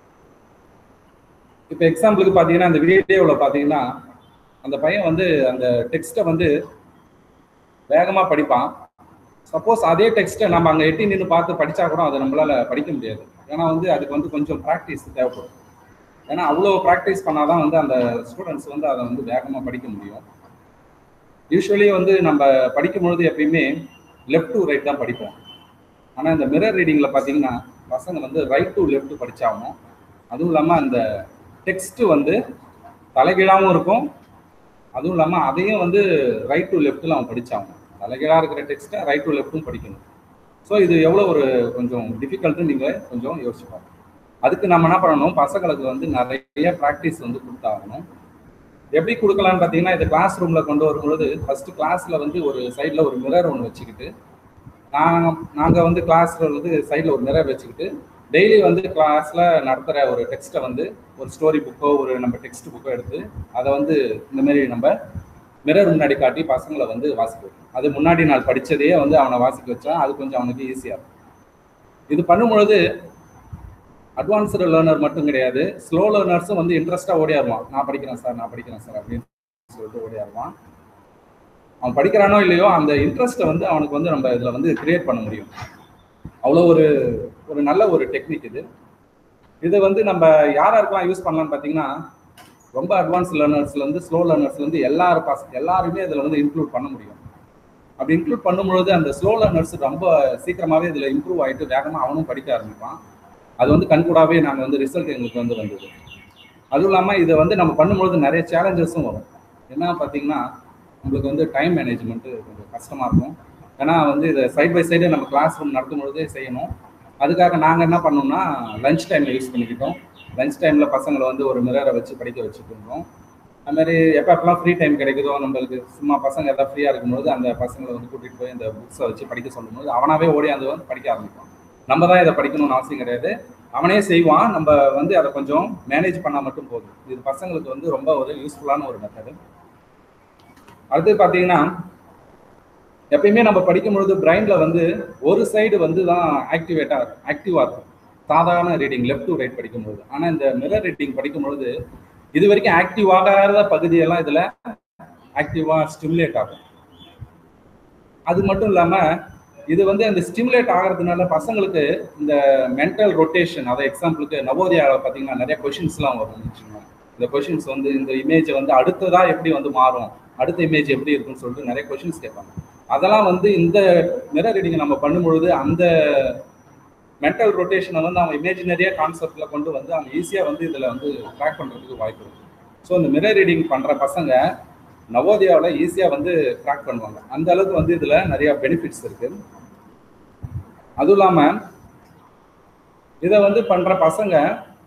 இப்போ எக்ஸாம்பிளுக்கு பார்த்தீங்கன்னா அந்த வீடியோவில் பார்த்தீங்கன்னா அந்த பையன் வந்து அந்த டெக்ஸ்ட்டை வந்து வேகமாக படிப்பான் சப்போஸ் அதே டெக்ஸ்ட்டை நம்ம அங்கே எட்டி நின்று பார்த்து படித்தா கூட அதை நம்மளால படிக்க முடியாது ஏன்னா வந்து அதுக்கு வந்து கொஞ்சம் ப்ராக்டிஸ் தேவைப்படும் ஏன்னா அவ்வளோ ப்ராக்டிஸ் பண்ணாதான் வந்து அந்த ஸ்டூடெண்ட்ஸ் வந்து அதை வந்து வேகமாக படிக்க முடியும் யூஸ்வலி வந்து நம்ம படிக்கும் பொழுது எப்பயுமே லெஃப்ட் டு ரைட் தான் படிப்போம் ஆனால் இந்த மிரர் ரீடிங்கில் பார்த்தீங்கன்னா பசங்க வந்து ரைட் டு லெஃப்ட் படிச்சாகணும் அதுவும் இல்லாமல் அந்த டெக்ஸ்ட் வந்து தலைகீழாகவும் இருக்கும் அதுவும் இல்லாமல் அதையும் வந்து ரைட் டு லெஃப்ட்டில் அவன் படிச்சாகணும் தலைகீழாக இருக்கிற டெக்ஸ்ட்டை ரைட் டு லெஃப்ட்டும் படிக்கணும் ஸோ இது எவ்வளோ ஒரு கொஞ்சம் டிஃபிகல்ட்டுன்னு நீங்கள் கொஞ்சம் யோசிச்சு பாருங்க அதுக்கு நம்ம என்ன பண்ணணும் பசங்களுக்கு வந்து நிறைய ப்ராக்டிஸ் வந்து கொடுத்தாகணும் எப்படி கொடுக்கலாம்னு பார்த்தீங்கன்னா இது கிளாஸ் ரூமில் கொண்டு வரும்பொழுது ஃபர்ஸ்ட் கிளாஸில் வந்து ஒரு சைடில் ஒரு மிரர் ஒன்று வச்சுக்கிட்டு நாங்கள் நாங்கள் வந்து கிளாஸில் வந்து சைடில் ஒரு மிரர் வச்சுக்கிட்டு டெய்லி வந்து கிளாஸில் நடத்துகிற ஒரு டெக்ஸ்ட்டை வந்து ஒரு ஸ்டோரி புக்கோ ஒரு நம்ம டெக்ஸ்ட் புக்கோ எடுத்து அதை வந்து இந்த மாதிரி நம்ம மிரர் முன்னாடி காட்டி பசங்களை வந்து வாசிக்க வைக்கணும் அது முன்னாடி நாள் படித்ததையே வந்து அவனை வாசிக்க வச்சா அது கொஞ்சம் அவனுக்கு ஈஸியாக இருக்கும் இது பண்ணும்பொழுது அட்வான்ஸ்டு லேர்னர் மட்டும் கிடையாது ஸ்லோ லேர்னர்ஸும் வந்து இன்ட்ரெஸ்டாக ஓடியாருவான் நான் படிக்கிறேன் சார் நான் படிக்கிறேன் சார் அப்படின்னு சொல்லிட்டு ஓடியாருவான் அவன் படிக்கிறானோ இல்லையோ அந்த இன்ட்ரெஸ்ட்டை வந்து அவனுக்கு வந்து நம்ம இதில் வந்து கிரியேட் பண்ண முடியும் அவ்வளோ ஒரு ஒரு நல்ல ஒரு டெக்னிக் இது இதை வந்து நம்ம யார் யாருக்கெல்லாம் யூஸ் பண்ணலாம்னு பார்த்தீங்கன்னா ரொம்ப அட்வான்ஸ் லேர்னர்ஸ்லேருந்து ஸ்லோ லேர்னர்ஸ்லேருந்து எல்லாரும் பச எல்லாருமே இதில் வந்து இன்க்ளூட் பண்ண முடியும் அப்படி இன்க்ளூட் பண்ணும்பொழுது அந்த ஸ்லோ லேர்னர்ஸ் ரொம்ப சீக்கிரமாகவே இதில் இம்ப்ரூவ் ஆகிட்டு வேகமாக அவனும் படிக்க ஆரம்பிப்பான் அது வந்து கண்கூடாவே நாங்கள் வந்து ரிசல்ட் எங்களுக்கு வந்து வந்தது அதுவும் இல்லாமல் இதை வந்து நம்ம பண்ணும்பொழுது நிறைய சேலஞ்சஸும் வரும் என்ன பார்த்தீங்கன்னா உங்களுக்கு வந்து டைம் மேனேஜ்மெண்ட்டு கொஞ்சம் கஷ்டமாக இருக்கும் ஏன்னா வந்து இதை சைட் பை சைடு நம்ம கிளாஸ் ரூம் நடத்தும் பொழுதே செய்யணும் அதுக்காக நாங்கள் என்ன பண்ணோம்னா லஞ்ச் டைமில் யூஸ் பண்ணிக்கிட்டோம் லஞ்ச் டைமில் பசங்களை வந்து ஒரு மிரரை வச்சு படிக்க வச்சுட்டு இருந்தோம் அது மாதிரி எப்போ எப்பெல்லாம் ஃப்ரீ டைம் கிடைக்குதோ நம்மளுக்கு சும்மா பசங்க எதாவது ஃப்ரீயாக இருக்கும்போது அந்த பசங்களை வந்து கூட்டிகிட்டு போய் இந்த புக்ஸை வச்சு படிக்க சொல்லும்போது அவனாவே ஓடி அந்த வந்து படிக்க ஆரம்பிப்பான் நம்ம தான் இதை படிக்கணும்னு அவசியம் கிடையாது அவனே செய்வான் நம்ம வந்து அதை கொஞ்சம் மேனேஜ் பண்ணால் மட்டும் போதும் இது பசங்களுக்கு வந்து ரொம்ப ஒரு யூஸ்ஃபுல்லான ஒரு மெத்தடு அடுத்து பார்த்தீங்கன்னா எப்பயுமே நம்ம படிக்கும் பொழுது பிரைனில் வந்து ஒரு சைடு வந்து தான் ஆக்டிவேட்டாக ஆக்டிவாக இருக்கும் சாதாரண ரீடிங் லெஃப்ட் டு ரைட் படிக்கும்போது ஆனால் இந்த மிரர் ரீடிங் படிக்கும் பொழுது இது வரைக்கும் ஆக்டிவ் ஆகாத பகுதியெல்லாம் இதில் ஆக்டிவாக ஸ்டிமுலேட் ஆகும் அது மட்டும் இல்லாமல் இது வந்து அந்த ஸ்டிமுலேட் ஆகிறதுனால பசங்களுக்கு இந்த மென்டல் ரொட்டேஷன் அதை எக்ஸாம்பிளுக்கு நவோதயாவில் பார்த்தீங்கன்னா நிறைய கொஷின்ஸ்லாம் வரும் வச்சுக்கோங்க இந்த கொஷின்ஸ் வந்து இந்த இமேஜை வந்து அடுத்ததா எப்படி வந்து மாறும் அடுத்த இமேஜ் எப்படி இருக்கும்னு சொல்லிட்டு நிறைய கொஷின்ஸ் கேட்பாங்க அதெல்லாம் வந்து இந்த மிரர் ரீடிங் நம்ம பண்ணும்பொழுது அந்த மென்டல் ரொட்டேஷனை வந்து அவங்க இமேஜினரியாக கான்செப்டில் கொண்டு வந்து அவங்க ஈஸியாக வந்து இதில் வந்து ட்ராக் பண்ணுறதுக்கு வாய்ப்பு இருக்குது ஸோ இந்த மிரர் ரீடிங் பண்ணுற பசங்க நவோதயாவில் ஈஸியாக வந்து ட்ராக் பண்ணுவாங்க அந்த அளவுக்கு வந்து இதில் நிறைய பெனிஃபிட்ஸ் இருக்குது அதுவும் இல்லாமல் இதை வந்து பண்ணுற பசங்க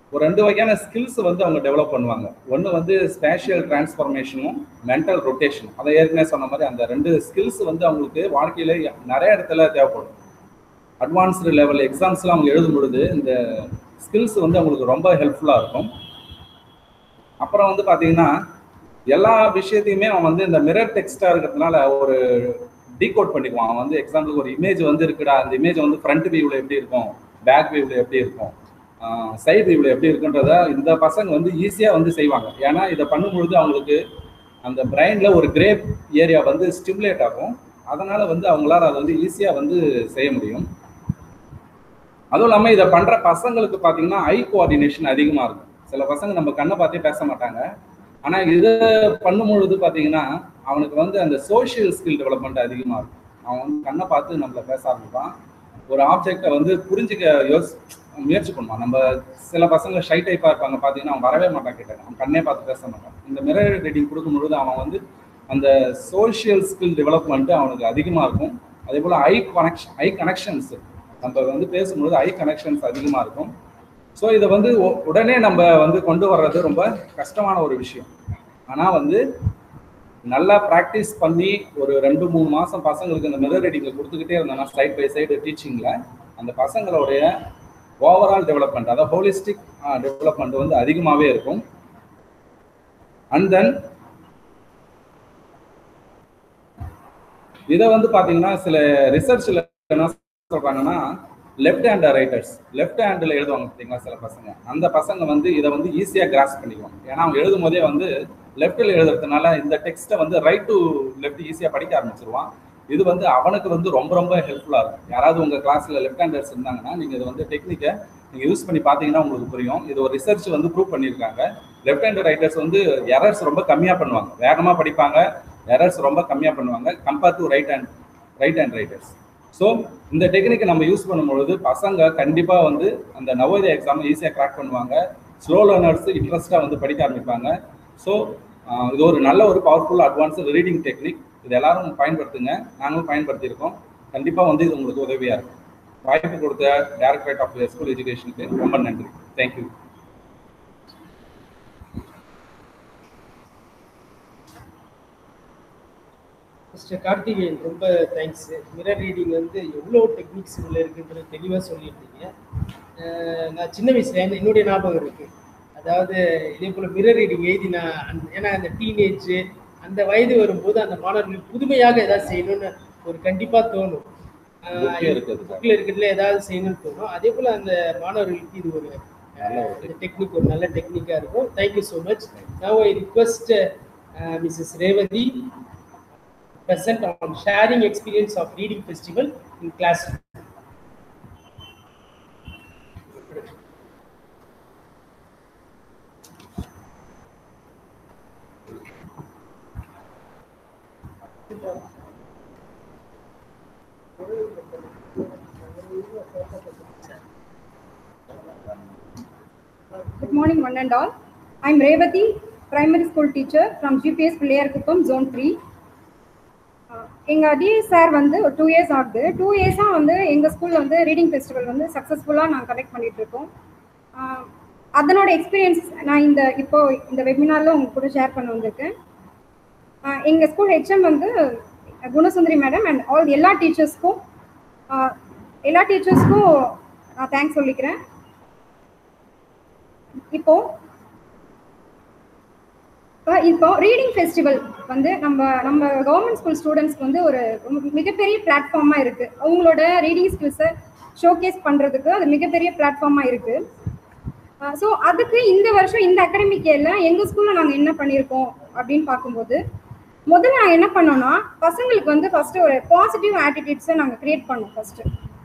ஒரு ரெண்டு வகையான ஸ்கில்ஸ் வந்து அவங்க டெவலப் பண்ணுவாங்க ஒன்று வந்து ஸ்பேஷியல் டிரான்ஸ்ஃபர்மேஷனும் மென்டல் ரொட்டேஷனும் அதை ஏற்கனவே சொன்ன மாதிரி அந்த ரெண்டு ஸ்கில்ஸ் வந்து அவங்களுக்கு வாழ்க்கையில நிறைய இடத்துல தேவைப்படும் அட்வான்ஸ்டு லெவல் எக்ஸாம்ஸ்லாம் அவங்க எழுதும் பொழுது இந்த ஸ்கில்ஸ் வந்து அவங்களுக்கு ரொம்ப ஹெல்ப்ஃபுல்லாக இருக்கும் அப்புறம் வந்து பார்த்தீங்கன்னா எல்லா விஷயத்தையுமே அவன் வந்து இந்த மிரர் டெக்ஸ்டாக இருக்கிறதுனால ஒரு டீகோட் பண்ணிக்குவான் அவன் வந்து எக்ஸாம்பிளுக்கு ஒரு இமேஜ் வந்து இருக்குடா அந்த இமேஜ் வந்து ஃப்ரண்ட் வியூவில் எப்படி இருக்கும் பேக் வியூவில் எப்படி இருக்கும் சைடு வியூவில் எப்படி இருக்குன்றத இந்த பசங்க வந்து ஈஸியாக வந்து செய்வாங்க ஏன்னா இதை பண்ணும்பொழுது அவங்களுக்கு அந்த பிரெயினில் ஒரு கிரே ஏரியா வந்து ஸ்டிமுலேட் ஆகும் அதனால வந்து அவங்களால அதை வந்து ஈஸியாக வந்து செய்ய முடியும் அதுவும் இல்லாமல் இதை பண்ணுற பசங்களுக்கு பார்த்தீங்கன்னா ஐ கோஆர்டினேஷன் அதிகமாக இருக்கும் சில பசங்க நம்ம கண்ணை பார்த்தே பேச மாட்டாங்க ஆனால் இதை பண்ணும்பொழுது பார்த்தீங்கன்னா அவனுக்கு வந்து அந்த சோஷியல் ஸ்கில் டெவலப்மெண்ட் அதிகமாக இருக்கும் அவன் வந்து கண்ணை பார்த்து நம்மளை பேச ஆரம்பிப்பான் ஒரு ஆப்ஜெக்டை வந்து புரிஞ்சுக்க யோசி முயற்சி பண்ணுவான் நம்ம சில பசங்க ஷை டைப்பாக இருப்பாங்க பார்த்தீங்கன்னா அவன் வரவே மாட்டான் கிட்ட அவன் கண்ணே பார்த்து பேச மாட்டான் இந்த மிரர் ரீடிங் கொடுக்கும்பொழுது அவன் வந்து அந்த சோஷியல் ஸ்கில் டெவலப்மெண்ட்டு அவனுக்கு அதிகமாக இருக்கும் அதே போல் ஐ கனெக்ஷன் ஐ கனெக்ஷன்ஸ் நம்ம வந்து பேசும்பொழுது ஐ கனெக்ஷன்ஸ் அதிகமாக இருக்கும் ஸோ இதை வந்து உடனே நம்ம வந்து கொண்டு வர்றது ரொம்ப கஷ்டமான ஒரு விஷயம் ஆனால் வந்து நல்லா ப்ராக்டிஸ் பண்ணி ஒரு ரெண்டு மூணு மாதம் பசங்களுக்கு இந்த மிரர் ரீடிங்கை கொடுத்துக்கிட்டே இருந்தோம்னா சைட் பை சைடு டீச்சிங்கில் அந்த பசங்களுடைய ஓவரால் டெவலப்மெண்ட் அதாவது ஹோலிஸ்டிக் டெவலப்மெண்ட் வந்து அதிகமாகவே இருக்கும் அண்ட் தென் இதை வந்து பார்த்தீங்கன்னா சில ரிசர்ச்சில் என்ன சொல்கிறாங்கன்னா லெஃப்ட் ஹேண்ட் ரைட்டர்ஸ் லெஃப்ட் ஹேண்டில் எழுதுவாங்க பார்த்தீங்களா சில பசங்க அந்த பசங்க வந்து இதை வந்து ஈஸியாக கிராஸ் பண்ணிக்குவாங்க ஏன்னா அவங்க எழுதும் போதே வந்து லெஃப்டில் எழுதுறதுனால இந்த டெக்ஸ்ட்டை வந்து ரைட் டு லெஃப்ட் ஈஸியாக படிக்க ஆரம்பிச்சிருவான் இது வந்து அவனுக்கு வந்து ரொம்ப ரொம்ப ஹெல்ப்ஃபுல்லாக இருக்கும் யாராவது உங்கள் கிளாஸில் லெஃப்ட் ஹேண்டர்ஸ் இருந்தாங்கன்னா நீங்கள் இது வந்து டெக்னிக்கை நீங்கள் யூஸ் பண்ணி பார்த்தீங்கன்னா உங்களுக்கு புரியும் இது ஒரு ரிசர்ச் வந்து ப்ரூவ் பண்ணியிருக்காங்க லெஃப்ட் ஹேண்ட் ரைட்டர்ஸ் வந்து எரர்ஸ் ரொம்ப கம்மியாக பண்ணுவாங்க வேகமாக படிப்பாங்க எரர்ஸ் ரொம்ப கம்மியாக பண்ணுவாங்க compare to right hand right hand writers so இந்த டெக்னிக்கை நம்ம யூஸ் பண்ணும்பொழுது பசங்க கண்டிப்பாக வந்து அந்த நவோதய எக்ஸாம் ஈஸியாக கிராக் பண்ணுவாங்க ஸ்லோ லேர்னர்ஸ் இன்ட்ரெஸ்ட்டாக வந்து படிக்க ஆரம்பிப்பாங்க ஸோ இது ஒரு நல்ல ஒரு பவர்ஃபுல் அட்வான்ஸ்டு ரீடிங் டெக்னிக் இது எல்லாரும் பயன்படுத்துங்க நாங்களும் பயன்படுத்தியிருக்கோம் கண்டிப்பாக வந்து இது உங்களுக்கு உதவியாக இருக்கும் வாய்ப்பு கொடுத்த டைரக்டரேட் ஆஃப் ஸ்கூல் எஜுகேஷனுக்கு ரொம்ப நன்றி தேங்க்யூ மிஸ்டர் கார்த்திகேயன் ரொம்ப தேங்க்ஸ் மிரர் ரீடிங் வந்து எவ்வளோ டெக்னிக்ஸ் உள்ள இருக்குன்றது தெளிவாக சொல்லியிருந்தீங்க அஹ் நான் சின்ன வயசுல என்ன- என்னுடைய ஞாபகம் இருக்கு அதாவது இதே போல் மிரர் ரீடிங் எழுதி நான் அந்த- ஏன்னா அந்த டீனேஜ் அந்த வயது வரும்போது அந்த மாணவர்களுக்கு புதுமையாக ஏதாவது செய்யணும்னு ஒரு கண்டிப்பாக தோணும் Book ல இருக்குது. புக்கில் இருக்கிறதுல ஏதாவது செய்யணும்னு தோணும் அதே போல் அந்த மாணவர்களுக்கு இது ஒரு டெக்னிக் ஒரு நல்ல டெக்னிக்காக இருக்கும் thank you so much now I request Mrs Revathi present on sharing experience of reading festival in class. Good morning, one and all. I'm Revati, primary school teacher from GPS Pilayarkuppam, Zone 3. Uh, எங்க DS sir வந்து ஒரு two years ஆகுது two இயர்ஸாக வந்து எங்கள் ஸ்கூலில் வந்து reading festival வந்து சக்ஸஸ்ஃபுல்லாக நாங்கள் கண்டக்ட் பண்ணிட்டு இருக்கோம் Uh, அதனோட எக்ஸ்பீரியன்ஸ் நான் இந்த இப்போ இந்த வெபினாரில் உங்க கூட ஷேர் பண்ண வந்திருக்கேன் Uh, எங்க ஸ்கூல் ஹெச்எம் வந்து குணசுந்தரி மேடம் அண்ட் ஆல் எல்லா டீச்சர்ஸ்க்கும் எல்லா டீச்சர்ஸ்க்கும் நான் தேங்க்ஸ் சொல்லிக்கிறேன் இப்போ அஹ் இப்போ ரீடிங் ஃபெஸ்டிவல் வந்து நம்ம நம்ம கவர்மெண்ட் ஸ்கூல் ஸ்டூடெண்ட்ஸ்க்கு வந்து ஒரு ரொம்ப மிகப்பெரிய பிளாட்ஃபார்மாக இருக்கு அவங்களோட ரீடிங் ஸ்கில்ஸை ஷோகேஸ் பண்ணுறதுக்கு அது மிகப்பெரிய பிளாட்ஃபார்மாக இருக்கு ஸோ அதுக்கு இந்த வருஷம் இந்த அகாடமிக் இயர்ல எங்கள் ஸ்கூலில் நாங்கள் என்ன பண்ணியிருக்கோம் அப்படின்னு பார்க்கும்போது முதல்ல நாங்கள் என்ன பண்ணோம்னா பசங்களுக்கு வந்து ஃபர்ஸ்ட் ஒரு பாசிட்டிவ் ஆட்டிடியூட்ஸை நாங்கள் கிரியேட் பண்ணோம் ஃபர்ஸ்ட்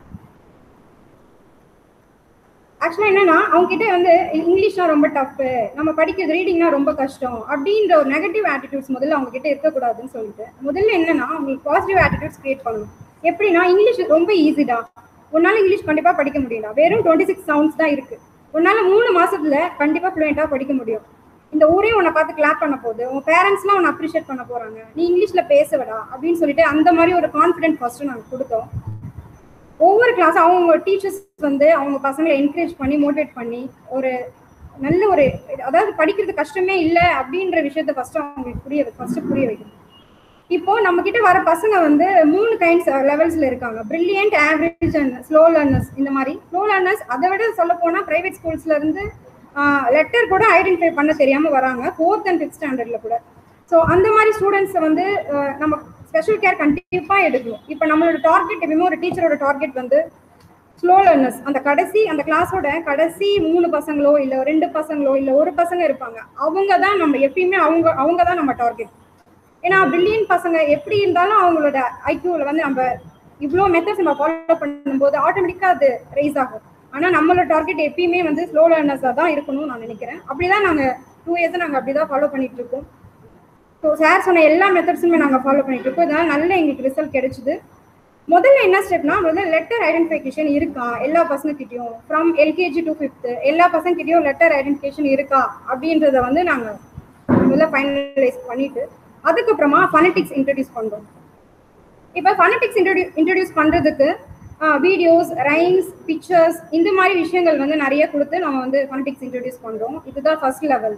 ஆக்சுவலாக என்னன்னா அவங்க கிட்ட வந்து இங்கிலீஷ்னா ரொம்ப டஃப்பு நம்ம படிக்கிறது ரீடிங்னா ரொம்ப கஷ்டம் அப்படின்ற ஒரு நெகட்டிவ் ஆட்டிடியூட்ஸ் முதல்ல அவங்க கிட்ட இருக்கக்கூடாதுன்னு சொல்லிட்டு முதல்ல என்னன்னா அவங்களுக்கு பாசிட்டிவ் ஆட்டிடியூட்ஸ் கிரியேட் பண்ணணும் எப்படின்னா இங்கிலீஷ் ரொம்ப ஈஸிடா உன்னால இங்கிலீஷ் கண்டிப்பா படிக்க முடியும்டா வெறும் டுவெண்ட்டி சிக்ஸ் சவுண்ட்ஸ் தான் இருக்கு உன்னால மூணு மாசத்துல கண்டிப்பா ஃப்ளூயண்டா படிக்க முடியும் இந்த ஊரே உன்னை பார்த்து கிளாப் பண்ண போகுது உன் பேரண்ட்ஸ்லாம் உன்னை அப்ரிஷியேட் பண்ண போறாங்க நீ இங்கிலீஷ்ல பேசுவடா அப்படின்னு சொல்லிட்டு அந்த மாதிரி ஒரு கான்ஃபிடென்ட் ஃபர்ஸ்ட் நாங்கள் கொடுத்தோம் ஒவ்வொரு கிளாஸ் அவங்க டீச்சர்ஸ் வந்து அவங்க பசங்களை என்கரேஜ் பண்ணி மோட்டிவேட் பண்ணி ஒரு நல்ல ஒரு அதாவது படிக்கிறது கஷ்டமே இல்லை அப்படின்ற விஷயத்த ஃபர்ஸ்ட் அவங்களுக்கு புரிய ஃபர்ஸ்ட் புரிய வைக்கணும் இப்போ நம்ம கிட்ட வர பசங்க வந்து மூணு கைண்ட்ஸ் லெவல்ஸ்ல இருக்காங்க brilliant average and slow learners இந்த மாதிரி ஸ்லோ லேர்னர்ஸ் அதை விட சொல்ல போனா பிரைவேட் ஸ்கூல்ஸ்ல இருந்து லெட்டர் கூட ஐடென்டிஃபை பண்ண தெரியாம வராங்க ஃபோர்த் அண்ட் ஃபிஃப்த் ஸ்டாண்டர்ட்ல கூட ஸோ அந்த மாதிரி ஸ்டூடெண்ட்ஸை வந்து ஆஹ் நம்ம ஸ்பெஷல் கேர் கண்டிப்பா எடுக்கணும் இப்போ நம்மளோட டார்கெட் எப்பயுமே ஒரு டீச்சரோட டார்கெட் வந்து ஸ்லோ லேர்னர்ஸ் அந்த கடைசி அந்த கிளாஸோட கடைசி மூணு பசங்களோ இல்ல ரெண்டு பசங்களோ இல்ல ஒரு பசங்க இருப்பாங்க அவங்க தான் நம்ம எப்பயுமே அவங்க அவங்க தான் நம்ம டார்கெட் ஏன்னா பில்லியன் பசங்க எப்படி இருந்தாலும் அவங்களோட ஐக்யூல வந்து நம்ம இவ்வளோ மெத்தட்ஸ் நம்ம ஃபாலோ பண்ணும்போது ஆட்டோமேட்டிக்கா அது ரைஸ் ஆகும் ஆனா நம்மளோட டார்கெட் எப்பயுமே வந்து ஸ்லோ லேர்னர்ஸா தான் இருக்கணும்னு நான் நினைக்கிறேன் அப்படிதான் நாங்க டூ இயர்ஸ் நாங்க அப்படிதான் ஃபாலோ பண்ணிட்டு இருக்கோம் ஸோ சார் சொன்ன எல்லா மெத்தட்ஸுமே நாங்கள் ஃபாலோ பண்ணிட்டு இருக்கோம் இதனால நல்ல எங்களுக்கு ரிசல்ட் கிடைச்சிது முதல்ல என்ன ஸ்டெப்னா முதல்ல லெட்டர் ஐடென்டிஃபிகேஷன் இருக்கா எல்லா பசங்க கிட்டயும் ஃப்ரம் எல்கேஜி டு ஃபிஃப்த் எல்லா பசங்க கிட்டயும் லெட்டர் ஐடென்டிஃபிகேஷன் இருக்கா அப்படின்றத வந்து நாங்க முதல்ல ஃபைனலைஸ் பண்ணிட்டு அதுக்கப்புறமா ஃபனட்டிக்ஸ் இன்ட்ரடியூஸ் பண்றோம் இப்போ ஃபனட்டிக்ஸ் இன்ட்ரடியூ இன்ட்ரடியூஸ் பண்றதுக்கு வீடியோஸ் ரைம்ஸ் பிக்சர்ஸ் இந்த மாதிரி விஷயங்கள் வந்து நிறைய கொடுத்து நம்ம வந்து ஃபனட்டிக்ஸ் இன்ட்ரடியூஸ் பண்றோம் இதுதான் ஃபர்ஸ்ட் லெவல்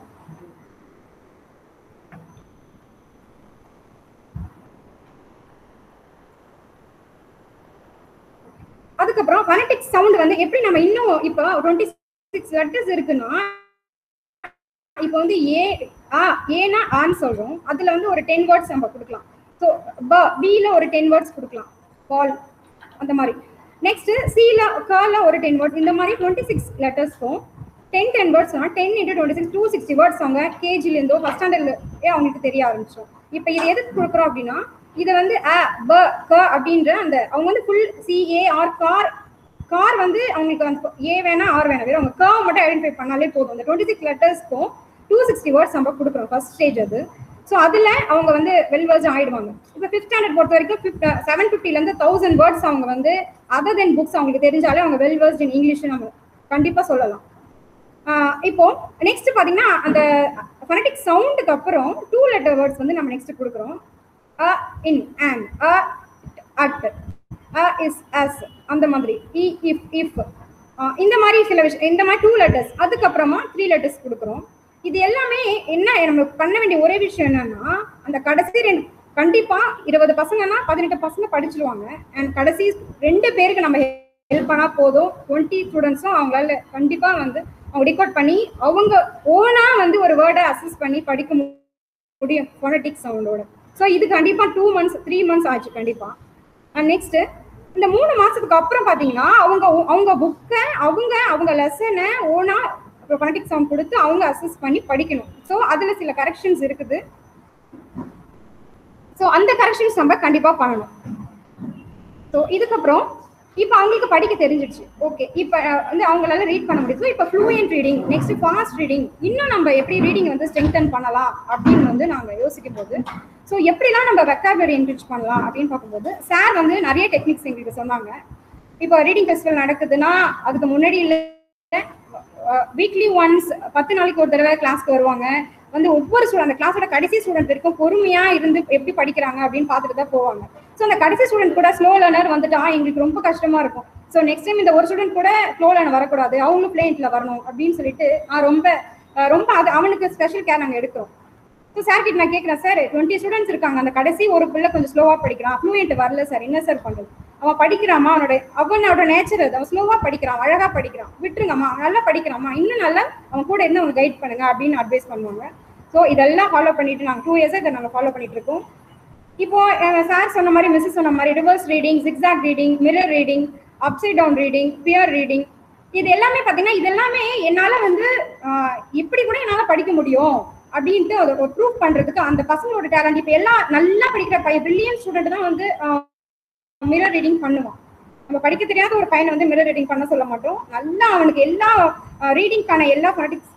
அதுக்கப்புறம் ஃபனட்டிக்ஸ் சவுண்ட் வந்து எப்படி நம்ம இன்னும் இப்போ டுவெண்ட்டி சிக்ஸ் லெட்டர்ஸ் இருக்குன்னா இப்போ வந்து ஏ ஆ ஏனா ஆன்னு சொல்றோம் அதுல வந்து ஒரு டென் வேர்ட்ஸ் நம்ம கொடுக்கலாம் ஸோ ப பில ஒரு டென் வேர்ட்ஸ் கொடுக்கலாம் பால் அந்த மாதிரி நெக்ஸ்ட் சில கால ஒரு டென் வேர்ட்ஸ் இந்த மாதிரி டுவெண்ட்டி சிக்ஸ் லெட்டர்ஸ்க்கும் டென் டென் வேர்ட்ஸ்னா ten into twenty six two sixty words அவங்க கேஜிலேருந்தோ ஃபஸ்ட் ஸ்டாண்டர்ட்ல அவங்களுக்கு தெரிய ஆரம்பிச்சோம் இப்போ இது எதுக்கு கொடுக்குறோம் அப்படின்னா இதை வந்து அ ப க அப்படின்ற அந்த அவங்க வந்து full C A R car வந்து அவங்களுக்கு அந்த ஏ வேணா ஆர் வேணா வேற அவங்க க மட்டும் ஐடென்டிஃபை பண்ணாலே போதும் அந்த டுவெண்ட்டி சிக்ஸ் லெட்டர்ஸ்க்கும் டூ சிக்ஸ்டி வேர்ட்ஸ் நம்ம கொடுக்குறோம் ஃபர்ஸ்ட் ஸ்டேஜ் அது ஸோ அதில் அவங்க வந்து வெல் வேர்ஸ் ஆயிடுவாங்க இப்போ ஃபிஃப்த் ஸ்டாண்டர்ட் பொறுத்த வரைக்கும் ஃபிஃப்ட் செவன் ஃபிஃப்டிலேருந்து தௌசண்ட் வேர்ட்ஸ் அவங்க வந்து அதர் தென் புக்ஸ் அவங்களுக்கு தெரிஞ்சாலே அவங்க வெல் வேர்ஸ்ட் இன் இங்கிலீஷ் நம்ம கண்டிப்பாக சொல்லலாம் ஆஹ் இப்போ நெக்ஸ்ட் பார்த்தீங்கன்னா அந்த ஃபனட்டிக் சவுண்டுக்கு அப்புறம் டூ லெட்டர் வேர்ட்ஸ் வந்து நம்ம நெக்ஸ்ட் கொடுக்குறோம் அ இன் அண்ட் அ அட் அ இஸ் அஸ் அந்த மாதிரி இ இஃப் இஃப் இந்த மாதிரி சில விஷயம் இந்த மாதிரி டூ லெட்டர்ஸ் அதுக்கப்புறமா த்ரீ லெட்டர்ஸ் கொடுக்குறோம் இது எல்லாமே என்ன நம்ம பண்ண வேண்டிய ஒரே விஷயம் என்னன்னா அந்த கடைசி ரெண்டு கண்டிப்பா இருபது பசங்கன்னா பதினெட்டு பசங்க படிச்சிருவாங்க அண்ட் கடைசி ரெண்டு பேருக்கு நம்ம ஹெல்ப் பண்ணா போதும் டுவெண்ட்டி ஸ்டூடெண்ட்ஸும் அவங்களால கண்டிப்பா வந்து அவங்க ரெக்கார்ட் பண்ணி அவங்க ஓனா வந்து ஒரு வேர்டை அசஸ் பண்ணி படிக்க மு- முடியும் ஃபோனட்டிக் சவுண்டோட ஸோ இது கண்டிப்பா டூ மந்த்ஸ் த்ரீ மந்த்ஸ் ஆச்சு கண்டிப்பா அண்ட் நெக்ஸ்ட் இந்த மூணு மாசத்துக்கு அப்புறம் பாத்தீங்கன்னா அவங்க அவங்க புக்கை அவங்க அவங்க லெசனை ஓனா ஃபோனட்டிக் சவுண்ட் கொடுத்து அவங்க அசஸ் பண்ணி படிக்கணும் ஸோ அதுல சில கரெக்ஷன்ஸ் இருக்குது ஸோ அந்த கரெக்ஷன்ஸ் நம்ம கண்டிப்பா பண்ணணும் ஸோ இதுக்கப்புறம் இப்போ அவங்களுக்கு படிக்க தெரிஞ்சிடுச்சு ஓகே இப்போ வந்து அவங்களால ரீட் பண்ண முடியும் ஸோ இப்போ fluent reading next fast reading இன்னும் நம்ம எப்படி ரீடிங் வந்து ஸ்ட்ரெங்தன் பண்ணலாம் அப்படின்னு வந்து நாங்கள் யோசிக்கும் போது ஸோ எப்படிலாம் நம்ம வெக்காபுலரி என்ரிச் பண்ணலாம் அப்படின்னு பார்க்கும்போது சார் வந்து நிறைய டெக்னிக்ஸ் எங்களுக்கு சொன்னாங்க இப்போ ரீடிங் ஃபெஸ்டிவல் நடக்குதுன்னா அதுக்கு முன்னாடி இல்லை வீக்லி ஒன்ஸ் பத்து நாளைக்கு ஒரு தடவை கிளாஸ்க்கு வருவாங்க வந்து ஒவ்வொரு ஸ்டூடெண்ட் அந்த கிளாஸோட கடைசி ஸ்டூடெண்ட் வரைக்கும் பொறுமையா இருந்து எப்படி படிக்கிறாங்க அப்படின்னு பார்த்துட்டு தான் போவாங்க ஸோ அந்த கடைசி ஸ்டூடெண்ட் கூட ஸ்லோ லேர்னர் வந்துட்டா எங்களுக்கு ரொம்ப கஷ்டமா இருக்கும் ஸோ நெக்ஸ்ட் டைம் இந்த ஒரு ஸ்டூடெண்ட் கூட ஸ்லோ லேர்னர் வரக்கூடாது அவங்களும் பிளேன்ட்ல வரணும் அப்படின்னு சொல்லிட்டு நான் ரொம்ப அஹ் ரொம்ப அது அவனுக்கு ஸ்பெஷல் கேர் நாங்கள் எடுக்கிறோம் ஸோ சார் கிட்ட நான் கேட்குறேன் சார் டுவெண்ட்டி ஸ்டூடெண்ட்ஸ் இருக்காங்க அந்த கடைசி ஒரு பிள்ளை கொஞ்சம் ஸ்லோவாக படிக்கிறான் ஃப்ளூயன்ட் வரல சார் என்ன சார் பண்ணுறது அவன் படிக்கிறாமா அவனோட அவனோட நேச்சர் அது அவன் ஸ்லோவாக படிக்கிறான் அழகாக படிக்கிறான் விட்டுருங்கம்மா அவன் நல்லா படிக்கிறாமா இன்னும் நல்லா அவன் கூட இருந்து அவனுக்கு கைட் பண்ணுங்க அப்படின்னு அட்வைஸ் பண்ணுவாங்க ஸோ இதெல்லாம் ஃபாலோ பண்ணிட்டு நாங்கள் டூ இயர்ஸாக இதை நாங்கள் ஃபாலோ பண்ணிட்டு இருக்கோம் இப்போ சார் சொன்ன மாதிரி மிஸ்ஸஸ் சொன்ன மாதிரி reverse reading zigzag reading mirror reading upside down reading peer reading இது எல்லாமே பார்த்தீங்கன்னா இது எல்லாமே என்னால் வந்து ஆஹ், இப்படி கூட என்னால் படிக்க முடியும் அப்படின்ட்டு அதை ஒரு ப்ரூவ் பண்றதுக்கு அந்த பசங்களோட டேலண்ட் இப்போ எல்லாம் நல்லா படிக்கிற பையன் பிரில்லியன் ஸ்டூடெண்ட் தான் வந்து மிரர் ரீடிங் பண்ணுவான் நம்ம படிக்க தெரியாத ஒரு பையனை வந்து மிரர் ரீடிங் பண்ண சொல்ல மாட்டோம் நல்லா அவனுக்கு எல்லா ரீடிங்க்கான எல்லா ஃபனட்டிக்ஸ்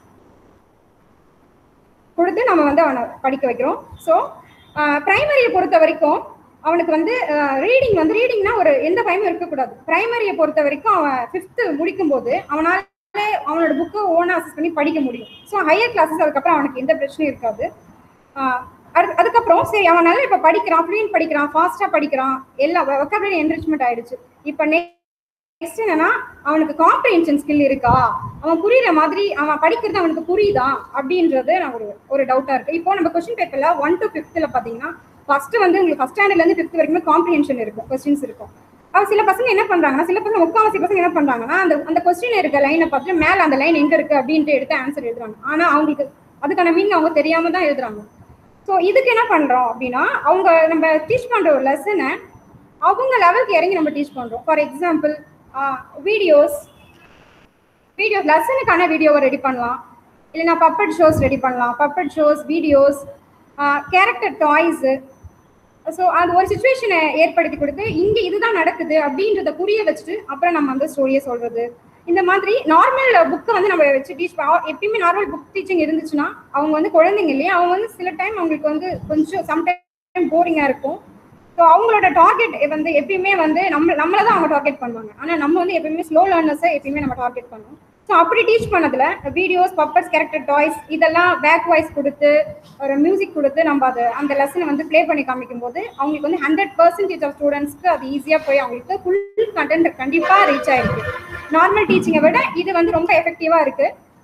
கொடுத்து நம்ம வந்து அவனை படிக்க வைக்கிறோம் ஸோ பிரைமரியை பொறுத்த வரைக்கும் அவனுக்கு வந்து ரீடிங் வந்து ரீடிங்னா ஒரு எந்த பயமும் இருக்கக்கூடாது பிரைமரியை பொறுத்த வரைக்கும் அவன் ஃபிஃப்த்து முடிக்கும் போது அவனால அவனோட புக்கை ஓனா அசஸ் பண்ணி படிக்க முடியும் ஸோ ஹையர் கிளாஸஸ் அதுக்கப்புறம் அவனுக்கு எந்த பிரச்சனையும் இருக்காது ஆஹ் அது- அதுக்கப்புறம் சரி அவன் நல்லா இப்போ படிக்கிறான் ஃப்ளூயன்ட் படிக்கிறான் ஃபாஸ்ட்டாக படிக்கிறான் எல்லா வெக்காபுலரி என்ரிச்மெண்ட் ஆயிடுச்சு இப்போ நெக்ஸ்ட் என்னன்னா அவனுக்கு காம்ப்ரிஹென்ஷன் ஸ்கில் இருக்கா அவன் புரியுற மாதிரி அவன் படிக்கிறது அவனுக்கு புரியுதா அப்படின்றது நான் ஒரு ஒரு டவுட்டா இருக்கு இப்போ நம்ம கொஸ்டின் பேப்பர்ல ஒன் டு ஃபிஃப்த்ல பாத்தீங்கன்னா ஃபர்ஸ்ட் வந்து உங்களுக்கு ஃபர்ஸ்ட் ஸ்டாண்டர்ட்ல இருந்து ஃபிஃப்த் வரைக்கும் காம்ப்ரிஹென்ஷன் இருக்கும் கொஸ்டின்ஸ் இருக்கும் அவ சில பசங்க என்ன பண்றாங்கன்னா சில பசங்க முக்காவாசி பசங்க என்ன பண்றாங்கன்னா அந்த அந்த கொஸ்டின் இருக்க லைனை பார்த்துட்டு மேல அந்த லைன் எங்க இருக்கு அப்படின்ட்டு எடுத்து ஆன்சர் எழுதுறாங்க ஆனா அவங்களுக்கு அதுக்கான மீனிங் அவங்க தெரியாம தான் எழுதுறாங்க ஸோ இதுக்கு என்ன பண்றோம் அப்படின்னா அவங்க நம்ம டீச் பண்ற ஒரு லெசனை அவங்க லெவலுக்கு இறங்கி நம்ம டீச் பண்றோம் ஃபார் எக்ஸாம்பிள் வீடியோஸ் வீடியோஸ் லெசனுக்கான வீடியோவை ரெடி பண்ணலாம் இல்லைனா பப்பட் ஷோஸ் ரெடி பண்ணலாம் puppet shows videos character toys so அது ஒரு சுச்சுவேஷனை ஏற்படுத்தி கொடுத்து இங்கே இதுதான் நடக்குது அப்படின்றத புரிய வச்சுட்டு அப்புறம் நம்ம அந்த ஸ்டோரியை சொல்றது இந்த மாதிரி நார்மல் புக்கை வந்து நம்ம வச்சு டீச் எப்பயுமே நார்மல் புக் டீச்சிங் இருந்துச்சுன்னா அவங்க வந்து குழந்தைங்க இல்லையா அவங்க வந்து சில டைம் அவங்களுக்கு வந்து கொஞ்சம் சம்டைம் போரிங்காக இருக்கும் ஸோ அவங்களோட டார்கெட் வந்து எப்பயுமே வந்து நம்ம நம்மளை தான் அவங்க டார்கெட் பண்ணுவாங்க ஆனால் நம்ம வந்து எப்பயுமே ஸ்லோ லேர்னர்ஸை எப்பயுமே நம்ம டார்கெட் பண்ணுவோம் ஸோ அப்படி டீச் பண்ணதுல வீடியோஸ் பப்பர்ஸ் கேரக்டர் டாய்ஸ் இதெல்லாம் பேக் வாய்ஸ் கொடுத்து ஒரு மியூசிக் கொடுத்து நம்ம அதை அந்த லெசனை வந்து ப்ளே பண்ணி காமிக்கும் போது அவங்களுக்கு வந்து ஹண்ட்ரட் பர்சன்டேஜ் ஆஃப் ஸ்டூடெண்ட்ஸ்க்கு அது ஈஸியாக போய் அவங்களுக்கு ஃபுல் கண்டென்ட் கண்டிப்பாக ரீச் ஆயிருக்கு நார்மல் டீச்சிங்கை விட இது வந்து ரொம்ப எஃபெக்டிவாக இருக்கு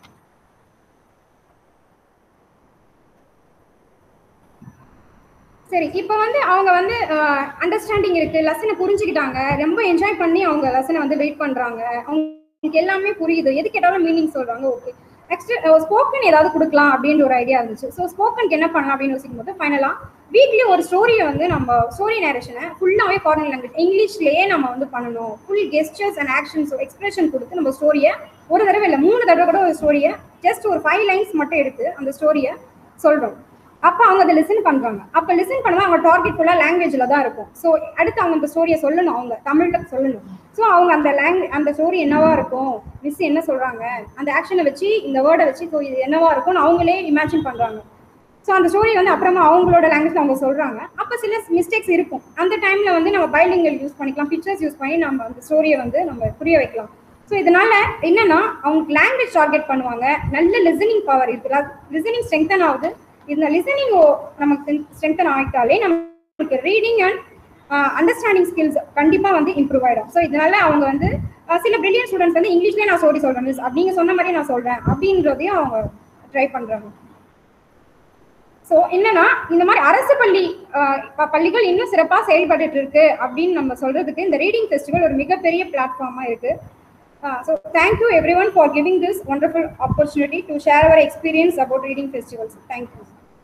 சரி இப்போ வந்து அவங்க வந்து அண்டர்ஸ்டாண்டிங் இருக்கு லெசனை புரிஞ்சுக்கிட்டாங்க ரொம்ப என்ஜாய் பண்ணி அவங்க லெசனை வந்து வெயிட் பண்றாங்க அவங்களுக்கு எல்லாமே புரியுது எது கேட்டாலும் மீனிங் சொல்றாங்க ஓகே நெக்ஸ்ட் ஸ்போக்கன் ஏதாவது கொடுக்கலாம் அப்படின்ற ஒரு ஐடியா இருந்துச்சு ஸோ ஸ்போக்கனுக்கு என்ன பண்ணலாம் அப்படின்னு யோசிக்கும் போது ஃபைனலா வீக்லி ஒரு ஸ்டோரியை வந்து நம்ம ஸ்டோரி நேரேஷனை ஃபுல்லாகவே ஃபாரின் லாங்குவேஜ் இங்கிலீஷ்லயே நம்ம வந்து பண்ணணும் full gestures and actions expression கொடுத்து நம்ம ஸ்டோரியை ஒரு தடவை இல்லை மூணு தடவை கூட ஒரு ஸ்டோரியை ஜஸ்ட் ஒரு ஃபைவ் லைன்ஸ் மட்டும் எடுத்து அந்த ஸ்டோரியை சொல்றோம் அப்போ அவங்க அதை லிசன் பண்றாங்க அப்போ லிசன் பண்ணும்போது அவங்க டார்கெட் ஃபுல்லாக லாங்குவேஜில் தான் இருக்கும் ஸோ அடுத்து அவங்க அந்த ஸ்டோரியை சொல்லணும் அவங்க தமிழ்ல சொல்லணும் ஸோ அவங்க அந்த லாங்குவேஜ் அந்த ஸ்டோரி என்னவா இருக்கும் மிஸ் என்ன சொல்றாங்க அந்த ஆக்ஷனை வச்சு இந்த வேர்டை வச்சு ஸோ இது என்னவா இருக்கும்னு அவங்களே இமேஜின் பண்றாங்க ஸோ அந்த ஸ்டோரி வந்து அப்புறமா அவங்களோட லாங்குவேஜ் அவங்க சொல்றாங்க அப்போ சில மிஸ்டேக்ஸ் இருக்கும் அந்த டைம்ல வந்து நம்ம பைலிங்கல் யூஸ் பண்ணிக்கலாம் பிக்சர்ஸ் யூஸ் பண்ணி நம்ம அந்த ஸ்டோரியை வந்து நம்ம புரிய வைக்கலாம் ஸோ இதனால என்னன்னா அவங்களுக்கு லாங்குவேஜ் டார்கெட் பண்ணுவாங்க நல்ல லிசனிங் பவர் இருக்கு லிசனிங் ஸ்ட்ரெங்தன் ஆகுது இந்த லிசனிங் நமக்கு ஸ்ட்ரெங்தன் ஆகிட்டாலே நமக்கு ரீடிங் அண்ட் அண்டர்ஸ்டாண்டிங் ஸ்கில்ஸ் கண்டிப்பா வந்து இம்ப்ரூவ் ஆயிடும் ஸோ இதனால அவங்க வந்து சில பிரில்லியன் ஸ்டூடெண்ட்ஸ் வந்து இங்கிலீஷ்லேயே நான் ஸ்டோரி சொல்றேன் மிஸ் நீங்க சொன்ன மாதிரி நான் சொல்றேன் அப்படின்றதையும் அவங்க ட்ரை பண்றாங்க ஸோ என்னன்னா இந்த மாதிரி அரசு பள்ளி பள்ளிகள் இன்னும் சிறப்பாக செயல்பட்டு இருக்கு அப்படின்னு நம்ம சொல்றதுக்கு இந்த ரீடிங் ஃபெஸ்டிவல் ஒரு மிகப்பெரிய பிளாட்ஃபார்மா இருக்கு so thank you everyone for giving this wonderful opportunity to share our experience about reading festivals thank you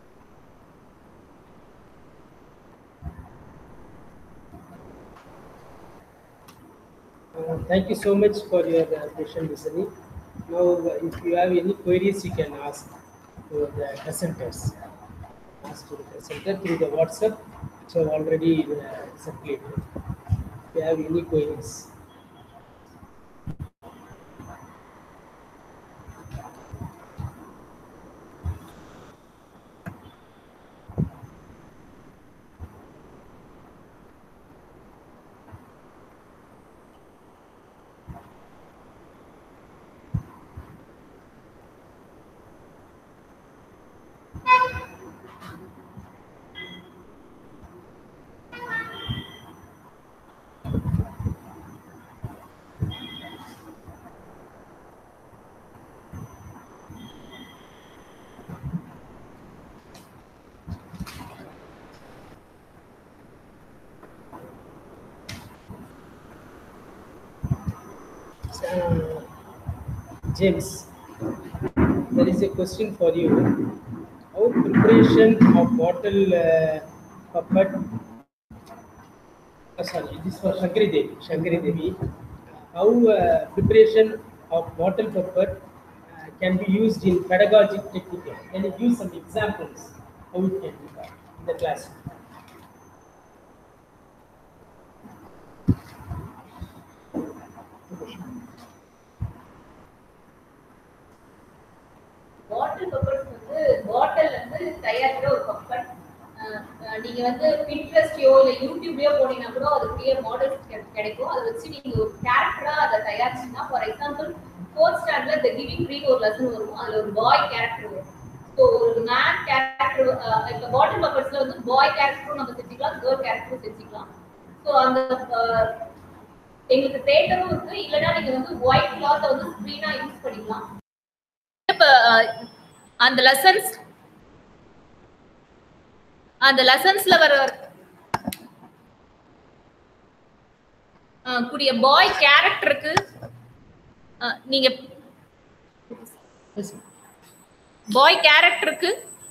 Uh, thank you so much for your uh, question, listening. Now, uh, if you have any queries, you can ask to the presenters. Ask to the presenter through the WhatsApp, which have already uh, circulated. If you have any queries. Uh, James, there is a question for you. How preparation of bottle uh, puppet? Uh, sorry, this is for Shankari Devi. Shankari Devi. How uh, preparation of bottle puppet uh, can be used in pedagogic technique? Can you give some examples how it can be done in the classroom? Bottle puppets வந்து bottle வந்து தயாரிக்கிற ஒரு buffer நீங்க வந்து பின்ட்ரெஸ்ட்லயோ இல்ல யூடியூப்லயோ போனீங்கன்னா கூட அதுக்குரிய மாடல்ஸ் கிடைக்கும் அதை வச்சு நீங்க ஒரு கேரக்டரா அதை தயாரிச்சீங்கன்னா ஃபார் எக்ஸாம்பிள் ஃபோர்த் ஸ்டாண்டர்ட்ல த கிவிங் ஃப்ரீ ஒரு லெசன் வரும் அதுல ஒரு பாய் கேரக்டர் வரும் ஸோ ஒரு மேன் கேரக்டர் இப்போ பாட்டில் பப்பர்ஸ்ல வந்து பாய் கேரக்டரும் நம்ம செஞ்சுக்கலாம் கேர்ள் கேரக்டரும் செஞ்சுக்கலாம் ஸோ அந்த எங்களுக்கு தேட்டரும் இருக்கு இல்லைன்னா நீங்க வந்து ஒயிட் கிளாத் வந்து ஸ்க்ரீனா யூஸ் பண்ணிக்கலாம் இப்ப அஹ், அந்த லெசன்ஸ் அந்த லெசன்ஸ்ல வர அஹ், கூடிய பாய் கேரக்டருக்கு நீங்க பாய் கேரக்டருக்கு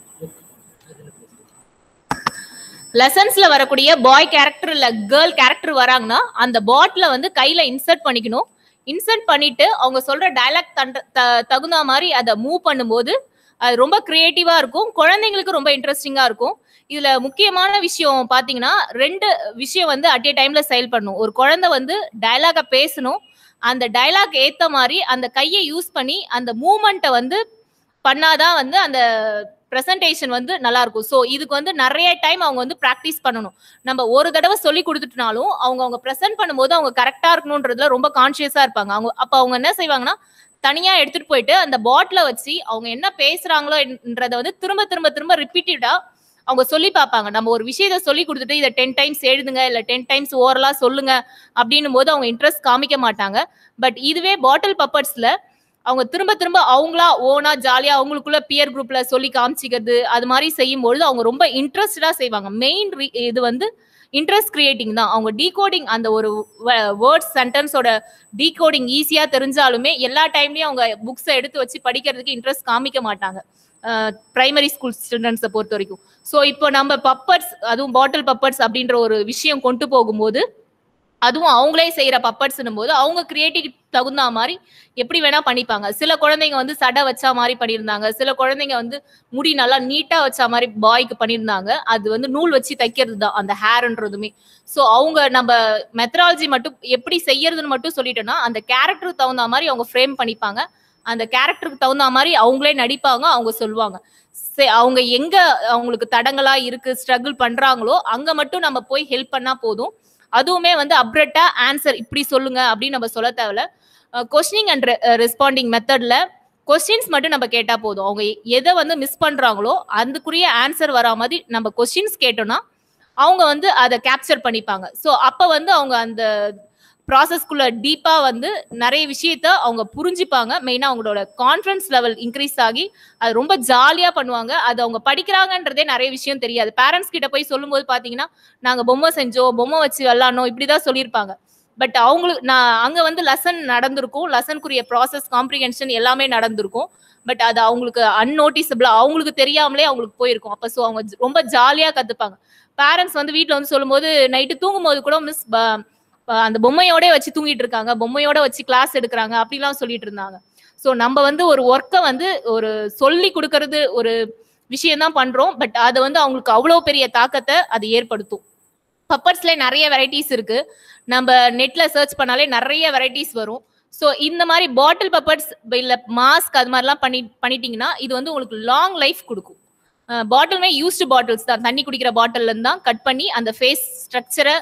லெசன்ஸ்ல வரக்கூடிய பாய் கேரக்டர் இல்ல கேர்ள் கேரக்டர் வராங்கன்னா அந்த பாட்டில வந்து கையில இன்சர்ட் பண்ணிக்கணும் இன்சர்ட் பண்ணிட்டு அவங்க சொல்ற டயலாக் தகுந்த மாதிரி அதை மூவ் பண்ணும்போது அது ரொம்ப கிரியேட்டிவா இருக்கும் குழந்தைங்களுக்கு ரொம்ப இன்ட்ரெஸ்டிங்கா இருக்கும் இதுல முக்கியமான விஷயம் பாத்தீங்கன்னா ரெண்டு விஷயம் வந்து அட் ஏ டைம்ல செயல்படணும் ஒரு குழந்தை வந்து டயலாக பேசணும் அந்த டயலாக் ஏத்த மாதிரி அந்த கையை யூஸ் பண்ணி அந்த மூமெண்ட்டை வந்து பண்ணாதான் வந்து அந்த ப்ரெசன்டேஷன் வந்து நல்லா இருக்கும் ஸோ இதுக்கு வந்து நிறைய டைம் அவங்க வந்து ப்ராக்டிஸ் பண்ணணும் நம்ம ஒரு தடவை சொல்லி கொடுத்துட்டனாலும் அவங்க அவங்க ப்ரெசென்ட் பண்ணும்போது அவங்க கரெக்டாக இருக்கணுன்றதுல ரொம்ப கான்ஷியஸாக இருப்பாங்க அவங்க அப்போ அவங்க என்ன செய்வாங்கன்னா தனியா எடுத்துட்டு போயிட்டு அந்த பாட்டில வச்சு அவங்க என்ன பேசுறாங்களோ என்றதை வந்து திரும்ப திரும்ப திரும்ப ரிப்பீட்டடா அவங்க சொல்லி பார்ப்பாங்க நம்ம ஒரு விஷயத்த சொல்லி கொடுத்துட்டு இதை டென் டைம்ஸ் எழுதுங்க இல்ல டென் டைம்ஸ் ஓரலா சொல்லுங்க அப்படின்னும் போது அவங்க இன்ட்ரெஸ்ட் காமிக்க மாட்டாங்க பட் இதுவே பாட்டில் பப்பர்ஸ்ல அவங்க திரும்ப திரும்ப அவங்களா ஓனா ஜாலியா அவங்களுக்குள்ள பியர் குரூப்ல சொல்லி காமிச்சிக்கிறது அது மாதிரி செய்யும் பொழுது அவங்க ரொம்ப இன்ட்ரெஸ்டடா செய்வாங்க மெயின் இது வந்து இன்ட்ரெஸ்ட் கிரியேட்டிங் தான் அவங்க டீகோடிங் அந்த ஒரு வேர்ட்ஸ் சென்டென்ஸோட டீகோடிங் ஈஸியா தெரிஞ்சாலுமே எல்லா டைம்லயும் அவங்க புக்ஸை எடுத்து வச்சு படிக்கிறதுக்கு இன்ட்ரெஸ்ட் காமிக்க மாட்டாங்க பிரைமரி ஸ்கூல் ஸ்டூடெண்ட்ஸை பொறுத்த வரைக்கும் ஸோ இப்போ நம்ம பப்பர்ஸ் அதுவும் பாட்டில் பப்பர்ஸ் அப்படின்ற ஒரு விஷயம் கொண்டு போகும்போது அதுவும் அவங்களே செய்யற பப்பட்ஸ்னும் போது அவங்க கிரியேட்டிவ் தகுந்த மாதிரி எப்படி வேணா பண்ணிப்பாங்க சில குழந்தைங்க வந்து சடை வச்சா மாதிரி பண்ணியிருந்தாங்க சில குழந்தைங்க வந்து முடி நல்லா நீட்டா வச்சா மாதிரி பாய்க்கு பண்ணியிருந்தாங்க அது வந்து நூல் வச்சு தைக்கிறது தான் அந்த ஹேர்ன்றதுமே ஸோ அவங்க நம்ம மெத்தடாலஜி மட்டும் எப்படி செய்யறதுன்னு மட்டும் சொல்லிட்டோம்னா அந்த கேரக்டருக்கு தகுந்த மாதிரி அவங்க ஃப்ரேம் பண்ணிப்பாங்க அந்த கேரக்டருக்கு தகுந்த மாதிரி அவங்களே நடிப்பாங்க அவங்க சொல்லுவாங்க அவங்க எங்க அவங்களுக்கு தடங்களா இருக்கு ஸ்ட்ரகிள் பண்றாங்களோ அங்க மட்டும் நம்ம போய் ஹெல்ப் பண்ணா போதும் அதுவுமே வந்து அப்ரட்டா ஆன்சர் இப்படி சொல்லுங்க அப்படின்னு நம்ம சொல்ல தேவையில்ல கொஸ்டினிங் அண்ட் ரெஸ்பாண்டிங் மெத்தட்ல கொஸ்டின்ஸ் மட்டும் நம்ம கேட்டா போதும் அவங்க எதை வந்து மிஸ் பண்றாங்களோ அதுக்குரிய ஆன்சர் வரா மாதிரி நம்ம கொஸ்டின்ஸ் கேட்டோம்னா அவங்க வந்து அதை கேப்சர் பண்ணிப்பாங்க ஸோ அப்போ வந்து அவங்க அந்த ப்ராசஸ்க்குள்ள டீப்பா வந்து நிறைய விஷயத்த அவங்க புரிஞ்சுப்பாங்க மெயினா அவங்களோட கான்ஃபிடன்ஸ் லெவல் இன்க்ரீஸ் ஆகி அது ரொம்ப ஜாலியா பண்ணுவாங்க அது அவங்க படிக்கிறாங்கன்றதே நிறைய விஷயம் தெரியாது பேரண்ட்ஸ் கிட்ட போய் சொல்லும்போது பாத்தீங்கன்னா நாங்க பொம்மை செஞ்சோம் பொம்மை வச்சு விளாடணும் இப்படிதான் சொல்லியிருப்பாங்க பட் அவங்களுக்கு நான் அங்க வந்து லெசன் நடந்திருக்கும் லெசனுக்குரிய ப்ராசஸ் காம்ப்ரிஹென்ஷன் எல்லாமே நடந்திருக்கும் பட் அது அவங்களுக்கு அன்னோட்டிசபிளா அவங்களுக்கு தெரியாமலே அவங்களுக்கு போயிருக்கும் அப்ப ஸோ அவங்க ரொம்ப ஜாலியா கத்துப்பாங்க பேரண்ட்ஸ் வந்து வீட்டுல வந்து சொல்லும்போது நைட்டு தூங்கும் போது கூட மிஸ் அந்த பொம்மையோட வச்சு தூங்கிட்டு இருக்காங்க பொம்மையோட வச்சு கிளாஸ் எடுக்கிறாங்க அப்படிலாம் சொல்லிட்டு இருந்தாங்க ஸோ நம்ம வந்து ஒரு ஒர்க்கை வந்து ஒரு சொல்லி கொடுக்கறது ஒரு விஷயம் தான் பண்றோம் பட் அது வந்து அவங்களுக்கு அவ்வளோ பெரிய தாக்கத்தை அது ஏற்படுத்தும் பப்பர்ஸ்ல நிறைய வெரைட்டிஸ் இருக்கு நம்ம நெட்ல சர்ச் பண்ணாலே நிறைய வெரைட்டிஸ் வரும் ஸோ இந்த மாதிரி பாட்டில் பப்பர்ஸ் இல்லை மாஸ்க் அது மாதிரிலாம் பண்ணி பண்ணிட்டீங்கன்னா இது வந்து உங்களுக்கு லாங் லைஃப் கொடுக்கும் பாட்டிலுமே யூஸ்டு பாட்டில்ஸ் தான் தண்ணி குடிக்கிற பாட்டில்ல இருந்து தான் கட் பண்ணி அந்த ஃபேஸ் ஸ்ட்ரக்சரை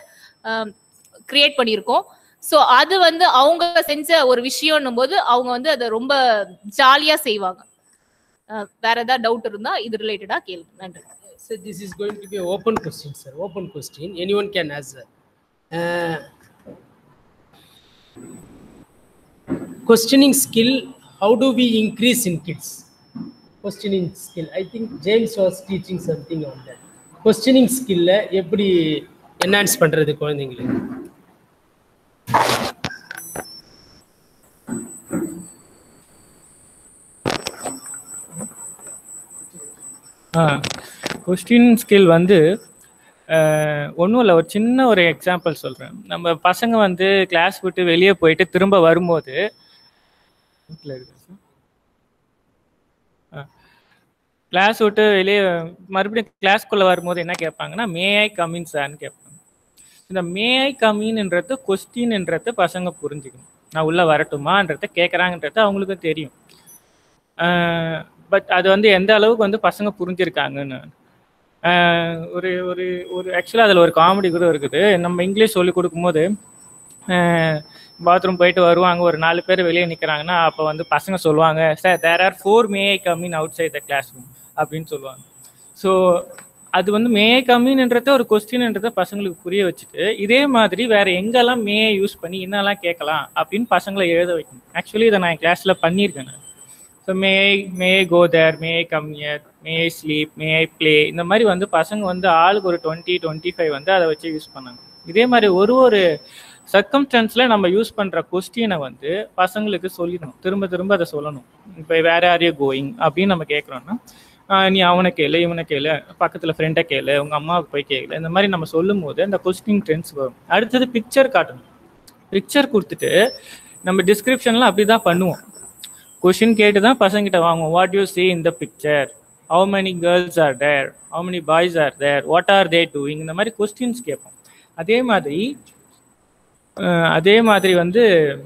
கிரியேட் பண்ணியிருக்கோம் ஸோ அது வந்து அவங்க செஞ்ச ஒரு விஷயம்னும் போது அவங்க வந்து அதை ரொம்ப ஜாலியா செய்வாங்க வேற ஏதாவது டவுட் இருந்தா இது ரிலேட்டடா கேளுங்க நன்றி So this is going to be an open question, sir. Open question. Anyone can answer. Uh, questioning skill. How do we increase in kids? Questioning skill. I think James was teaching something on that. Questioning skill எப்படி enhance பண்றது குழந்தைங்களுக்கு question skill வந்து ஒன்றும் இல்லை ஒரு சின்ன ஒரு example சொல்கிறேன் நம்ம பசங்க வந்து கிளாஸ் விட்டு வெளியே போயிட்டு திரும்ப வரும்போது வீட்டில் இருக்கு கிளாஸ் விட்டு வெளியே மறுபடியும் கிளாஸ்க்குள்ளே வரும்போது என்ன கேட்பாங்கன்னா மே ஐ கமின் சார்னு கேட்பாங்க இந்த மே ஐ கமின்ன்றது கொஸ்டின்ன்றது பசங்க புரிஞ்சுக்கணும் நான் உள்ளே வரட்டுமான்றத கேட்குறாங்கன்றது அவங்களுக்கு தெரியும் பட் அது வந்து எந்த அளவுக்கு வந்து பசங்க புரிஞ்சிருக்காங்கன்னு ஒரு ஒரு ஒரு ஆக்சுவலாக அதில் ஒரு காமெடி கூட இருக்குது நம்ம இங்கிலீஷ் சொல்லி கொடுக்கும்போது பாத்ரூம் போயிட்டு வருவாங்க ஒரு நாலு பேர் வெளியே நிற்கிறாங்கன்னா அப்போ வந்து பசங்க சொல்லுவாங்க sir there are four may I come in outside the class room அப்படின்னு சொல்லுவாங்க ஸோ அது வந்து மே கம்மின்ன்றத ஒரு கொஸ்டின்ன்றத பசங்களுக்கு புரிய வச்சுட்டு இதே மாதிரி வேற எங்கெல்லாம் மே யூஸ் பண்ணி என்னெல்லாம் கேட்கலாம் அப்படின்னு பசங்களை எழுத வைக்கணும் ஆக்சுவலி இதை நான் கிளாஸ்ல பண்ணியிருக்கேன் நான் so may may go there may come here may sleep may play இந்த மாதிரி வந்து பசங்க வந்து ஆளுக்கு ஒரு டுவெண்ட்டி டுவெண்ட்டி ஃபைவ் வந்து அதை வச்சு யூஸ் பண்ணாங்க இதே மாதிரி ஒரு ஒரு சர்க்கம்ஸ்டன்ஸில் நம்ம யூஸ் பண்ணுற கொஸ்டினை வந்து பசங்களுக்கு சொல்லிடணும் திரும்ப திரும்ப அதை சொல்லணும் இப்போ வேற யாரையோ கோயிங் அப்படின்னு நம்ம கேட்குறோன்னா நீ அவனை கேளு இவனை கேளு பக்கத்தில் ஃப்ரெண்டை கேளு உங்கள் அம்மாவுக்கு போய் கேளு இந்த மாதிரி நம்ம சொல்லும் போது அந்த கொஸ்டின் ட்ரெண்ட்ஸ் வரும் அடுத்தது பிக்சர் காட்டணும் பிக்சர் கொடுத்துட்டு நம்ம டிஸ்கிரிப்ஷன்லாம் அப்படி தான் பண்ணுவோம் கொஷின் கேட்டு தான் பசங்கிட்ட வாங்குவோம் what you see in the picture how many girls are there how many boys are there what are they doing இந்த மாதிரி கொஸ்டின்ஸ் கேட்போம் அதே மாதிரி அஹ், அதே மாதிரி வந்து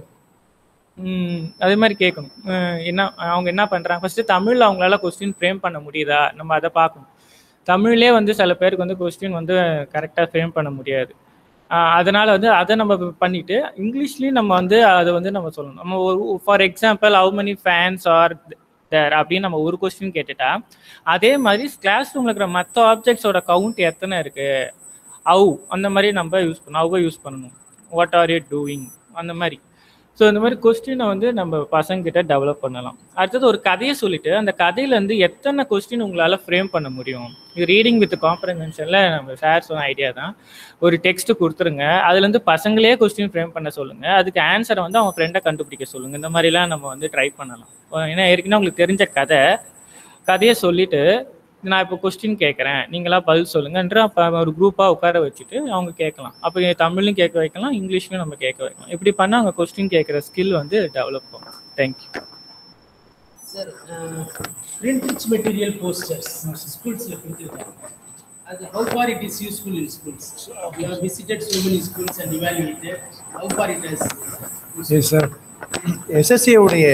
ம், அதே மாதிரி கேட்கணும் அஹ், என்ன அவங்க என்ன பண்றாங்க ஃபர்ஸ்ட் தமிழ்ல அவங்களால கொஸ்டின் ஃப்ரேம் பண்ண முடியுதா நம்ம அதை பார்க்கணும் தமிழ்லே வந்து சில பேருக்கு வந்து கொஸ்டின் வந்து கரெக்டாக ஃப்ரேம் பண்ண முடியாது ஆஹ் அதனால வந்து அதை நம்ம பண்ணிட்டு இங்கிலீஷ்லயும் நம்ம வந்து அதை வந்து நம்ம சொல்லணும் நம்ம ஒரு for example how many fans are there அப்படின்னு நம்ம ஒரு கொஸ்டின் கேட்டுட்டா அதே மாதிரி கிளாஸ் ரூம்ல இருக்கிற மற்ற ஆப்ஜெக்ட்ஸோட கவுண்ட் எத்தனை இருக்கு அவு அந்த மாதிரி நம்ம யூஸ் பண்ணணும் அவை யூஸ் பண்ணணும் வாட் ஆர் யூ டூயிங் அந்த மாதிரி ஸோ இந்த மாதிரி கொஸ்டினை வந்து நம்ம பசங்க கிட்ட டெவலப் பண்ணலாம் அடுத்தது ஒரு கதையை சொல்லிட்டு அந்த கதையில இருந்து எத்தனை கொஸ்டின் உங்களால ஃப்ரேம் பண்ண முடியும் இது ரீடிங் வித் காம்ப்ரஹென்ஷன்ல நம்ம சார் சொன்ன ஐடியா தான் ஒரு டெக்ஸ்ட் கொடுத்துருங்க அதுல இருந்து பசங்களே கொஸ்டின் ஃப்ரேம் பண்ண சொல்லுங்க அதுக்கு ஆன்சரை வந்து அவங்க ஃப்ரெண்டை கண்டுபிடிக்க சொல்லுங்க இந்த மாதிரிலாம் நம்ம வந்து ட்ரை பண்ணலாம் ஏன்னா ஏற்கனவே உங்களுக்கு தெரிஞ்ச கதை கதையை சொல்லிட்டு நான் இப்போ கொஸ்டின் கேட்குறேன் நீங்களா பதில் சொல்லுங்கன்ற அப்போ ஒரு குரூப்பாக உட்கார வச்சுட்டு அவங்க கேட்கலாம் அப்போ தமிழ்லையும் கேட்க வைக்கலாம் இங்கிலீஷ்லையும் நம்ம கேட்க வைக்கலாம் இப்படி பண்ணால் அவங்க கொஸ்டின் கேட்குற ஸ்கில் வந்து டெவலப் ஆகும் thank you sir print rich material posters ஸ்கூல்ஸ்ல கொடுத்துருக்காங்க அது how far it is useful in schools you have visited so many schools and evaluated how far it has yes sir SSC உடைய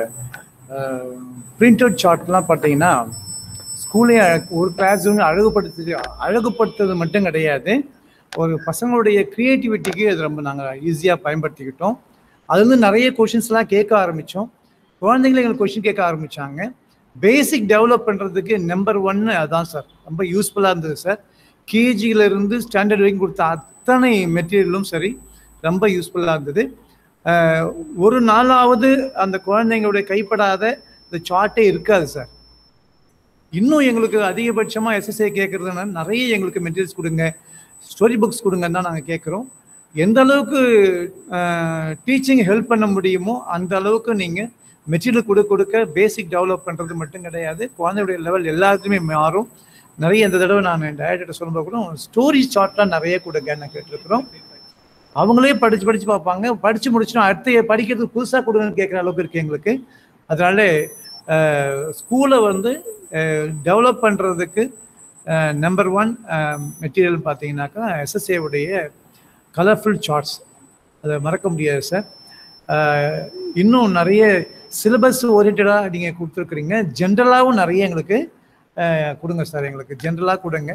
printed சார்ட்லாம் பார்த்தீங்கன்னா ஸ்கூலே ஒரு கிளாஸ் ரூம் அழகுபடுத்து அழகுபடுத்துறது மட்டும் கிடையாது ஒரு பசங்களுடைய க்ரியேட்டிவிட்டிக்கு அது ரொம்ப நாங்கள் ஈஸியாக பயன்படுத்திக்கிட்டோம் அதுலேருந்து நிறைய கொஷின்ஸ்லாம் கேட்க ஆரம்பித்தோம் குழந்தைங்களை எங்களுக்கு கொஷின் கேட்க ஆரம்பித்தாங்க பேசிக் டெவலப் பண்ணுறதுக்கு நம்பர் ஒன்னு அதான் சார் ரொம்ப யூஸ்ஃபுல்லாக இருந்தது சார் கேஜியிலேருந்து ஸ்டாண்டர்ட் வரைக்கும் கொடுத்த அத்தனை மெட்டீரியலும் சரி ரொம்ப யூஸ்ஃபுல்லாக இருந்தது அஹ், ஒரு நாளாவது அந்த குழந்தைங்களுடைய கைப்படாத இந்த சார்ட்டே இருக்காது சார் இன்னும் எங்களுக்கு அதிகபட்சமாக எஸ்எஸ்ஏ கேட்குறதுனா நிறைய எங்களுக்கு மெட்டீரியல்ஸ் கொடுங்க ஸ்டோரி புக்ஸ் கொடுங்கன்னு தான் நாங்கள் கேட்குறோம் எந்த அளவுக்கு டீச்சிங் ஹெல்ப் பண்ண முடியுமோ அந்த அளவுக்கு நீங்கள் மெட்டீரியல் கொடுக்க கொடுக்க பேசிக் டெவலப் பண்ணுறது மட்டும் கிடையாது குழந்தையுடைய லெவல் எல்லாத்துக்குமே மாறும் நிறைய இந்த தடவை நான் டேரக்டர் சொல்லும்போது கூட ஸ்டோரி சார்ட்லாம் நிறைய கொடுங்கன்னு கேட்டிருக்கிறோம் அவங்களே படித்து படித்து பார்ப்பாங்க படித்து முடிச்சுட்டோம் அடுத்து படிக்கிறதுக்கு புதுசாக கொடுங்கன்னு கேட்குற அளவுக்கு இருக்குது எங்களுக்கு அதனால ஸ்கூலை வந்து டெவலப் பண்ணுறதுக்கு நம்பர் ஒன் மெட்டீரியல் பார்த்தீங்கன்னாக்கா SSA உடைய கலர்ஃபுல் சார்ட்ஸ் அதை மறக்க முடியாது சார் இன்னும் நிறைய சிலபஸ் ஓரியன்டாக நீங்கள் கொடுத்துருக்குறீங்க ஜென்ரலாகவும் நிறைய எங்களுக்கு அஹ், கொடுங்க சார் எங்களுக்கு ஜென்ரலாக கொடுங்க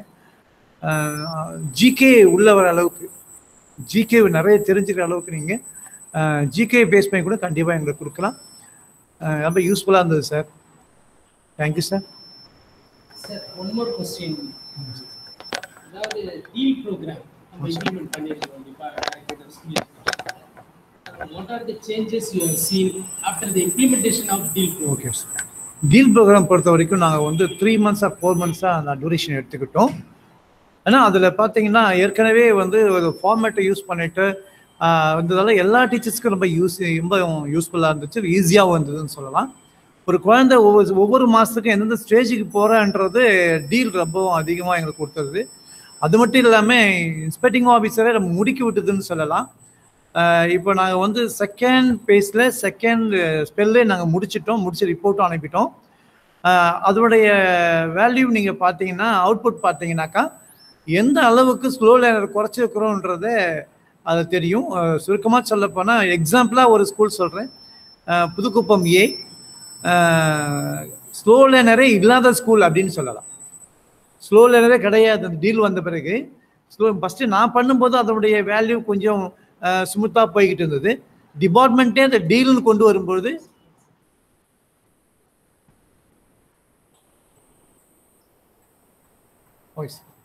ஜிகே உள்ள வர அளவுக்கு ஜிகே நிறைய தெரிஞ்சுக்கிற அளவுக்கு நீங்கள் ஜிகே பேஸ் பண்ணி கூட கண்டிப்பாக எங்களுக்கு கொடுக்கலாம் அஹ், ரொம்ப யூஸ்ஃபுல்லாக இருந்தது sir thank you sir sir one more question அதாவது டீல் ப்ரோக்ராம் நம்ம இம்ப்ளிமெண்ட் பண்ணியிருக்கோம் what are the changes you have seen after the implementation of deal okay sir deal program பொறுத்த வரைக்கும் நாங்கள் வந்து த்ரீ மந்த்ஸாக ஃபோர் மந்த்ஸாக அந்த டூரேஷன் எடுத்துக்கிட்டோம் ஆனால் அதில் பார்த்தீங்கன்னா ஏற்கனவே வந்து ஒரு ஃபார்மேட்டை யூஸ் பண்ணிட்டு ஆஹ், வந்ததால எல்லா டீச்சர்ஸ்க்கும் ரொம்ப யூஸ் ரொம்ப யூஸ்ஃபுல்லாக இருந்துச்சு ஈஸியாகவும் இருந்ததுன்னு சொல்லலாம் ஒரு குழந்தை ஒவ்வொரு ஒவ்வொரு மாதத்துக்கும் எந்தெந்த ஸ்டேஜுக்கு போகிறான்றது டீல் ரொம்பவும் அதிகமாக எங்களுக்கு கொடுத்தது அது மட்டும் இல்லாமல் இன்ஸ்பெக்டிங் ஆஃபீஸரை நம்ம முடுக்கி விட்டதுன்னு சொல்லலாம் ஆஹ் இப்போ நாங்கள் வந்து செகண்ட் பேஸில் செகண்ட் ஸ்பெல்லே நாங்கள் முடிச்சிட்டோம் முடிச்சு ரிப்போர்ட்டும் அனுப்பிட்டோம் ஆஹ் அதோடைய வேல்யூ நீங்கள் பார்த்தீங்கன்னா அவுட்புட் பார்த்தீங்கன்னாக்கா எந்த அளவுக்கு ஸ்லோ லேனர் குறைச்சிருக்கிறோன்றத அது தெரியும் சுருக்கமாக சொல்ல போனால் எக்ஸாம்பிளாக ஒரு ஸ்கூல் சொல்கிறேன் புதுக்குப்பம் ஏ ஸ்லோ லேனரே இல்லாத ஸ்கூல் அப்படின்னு சொல்லலாம் ஸ்லோ லேனரே கிடையாது அந்த டீல் வந்த பிறகு ஸ்லோ ஃபஸ்ட்டு நான் பண்ணும்போது அதனுடைய வேல்யூ கொஞ்சம் ஸ்மூத்தாக போய்கிட்டு இருந்தது டிபார்ட்மெண்ட்டே அந்த டீல்னு கொண்டு வரும்பொழுது வாய்ஸ்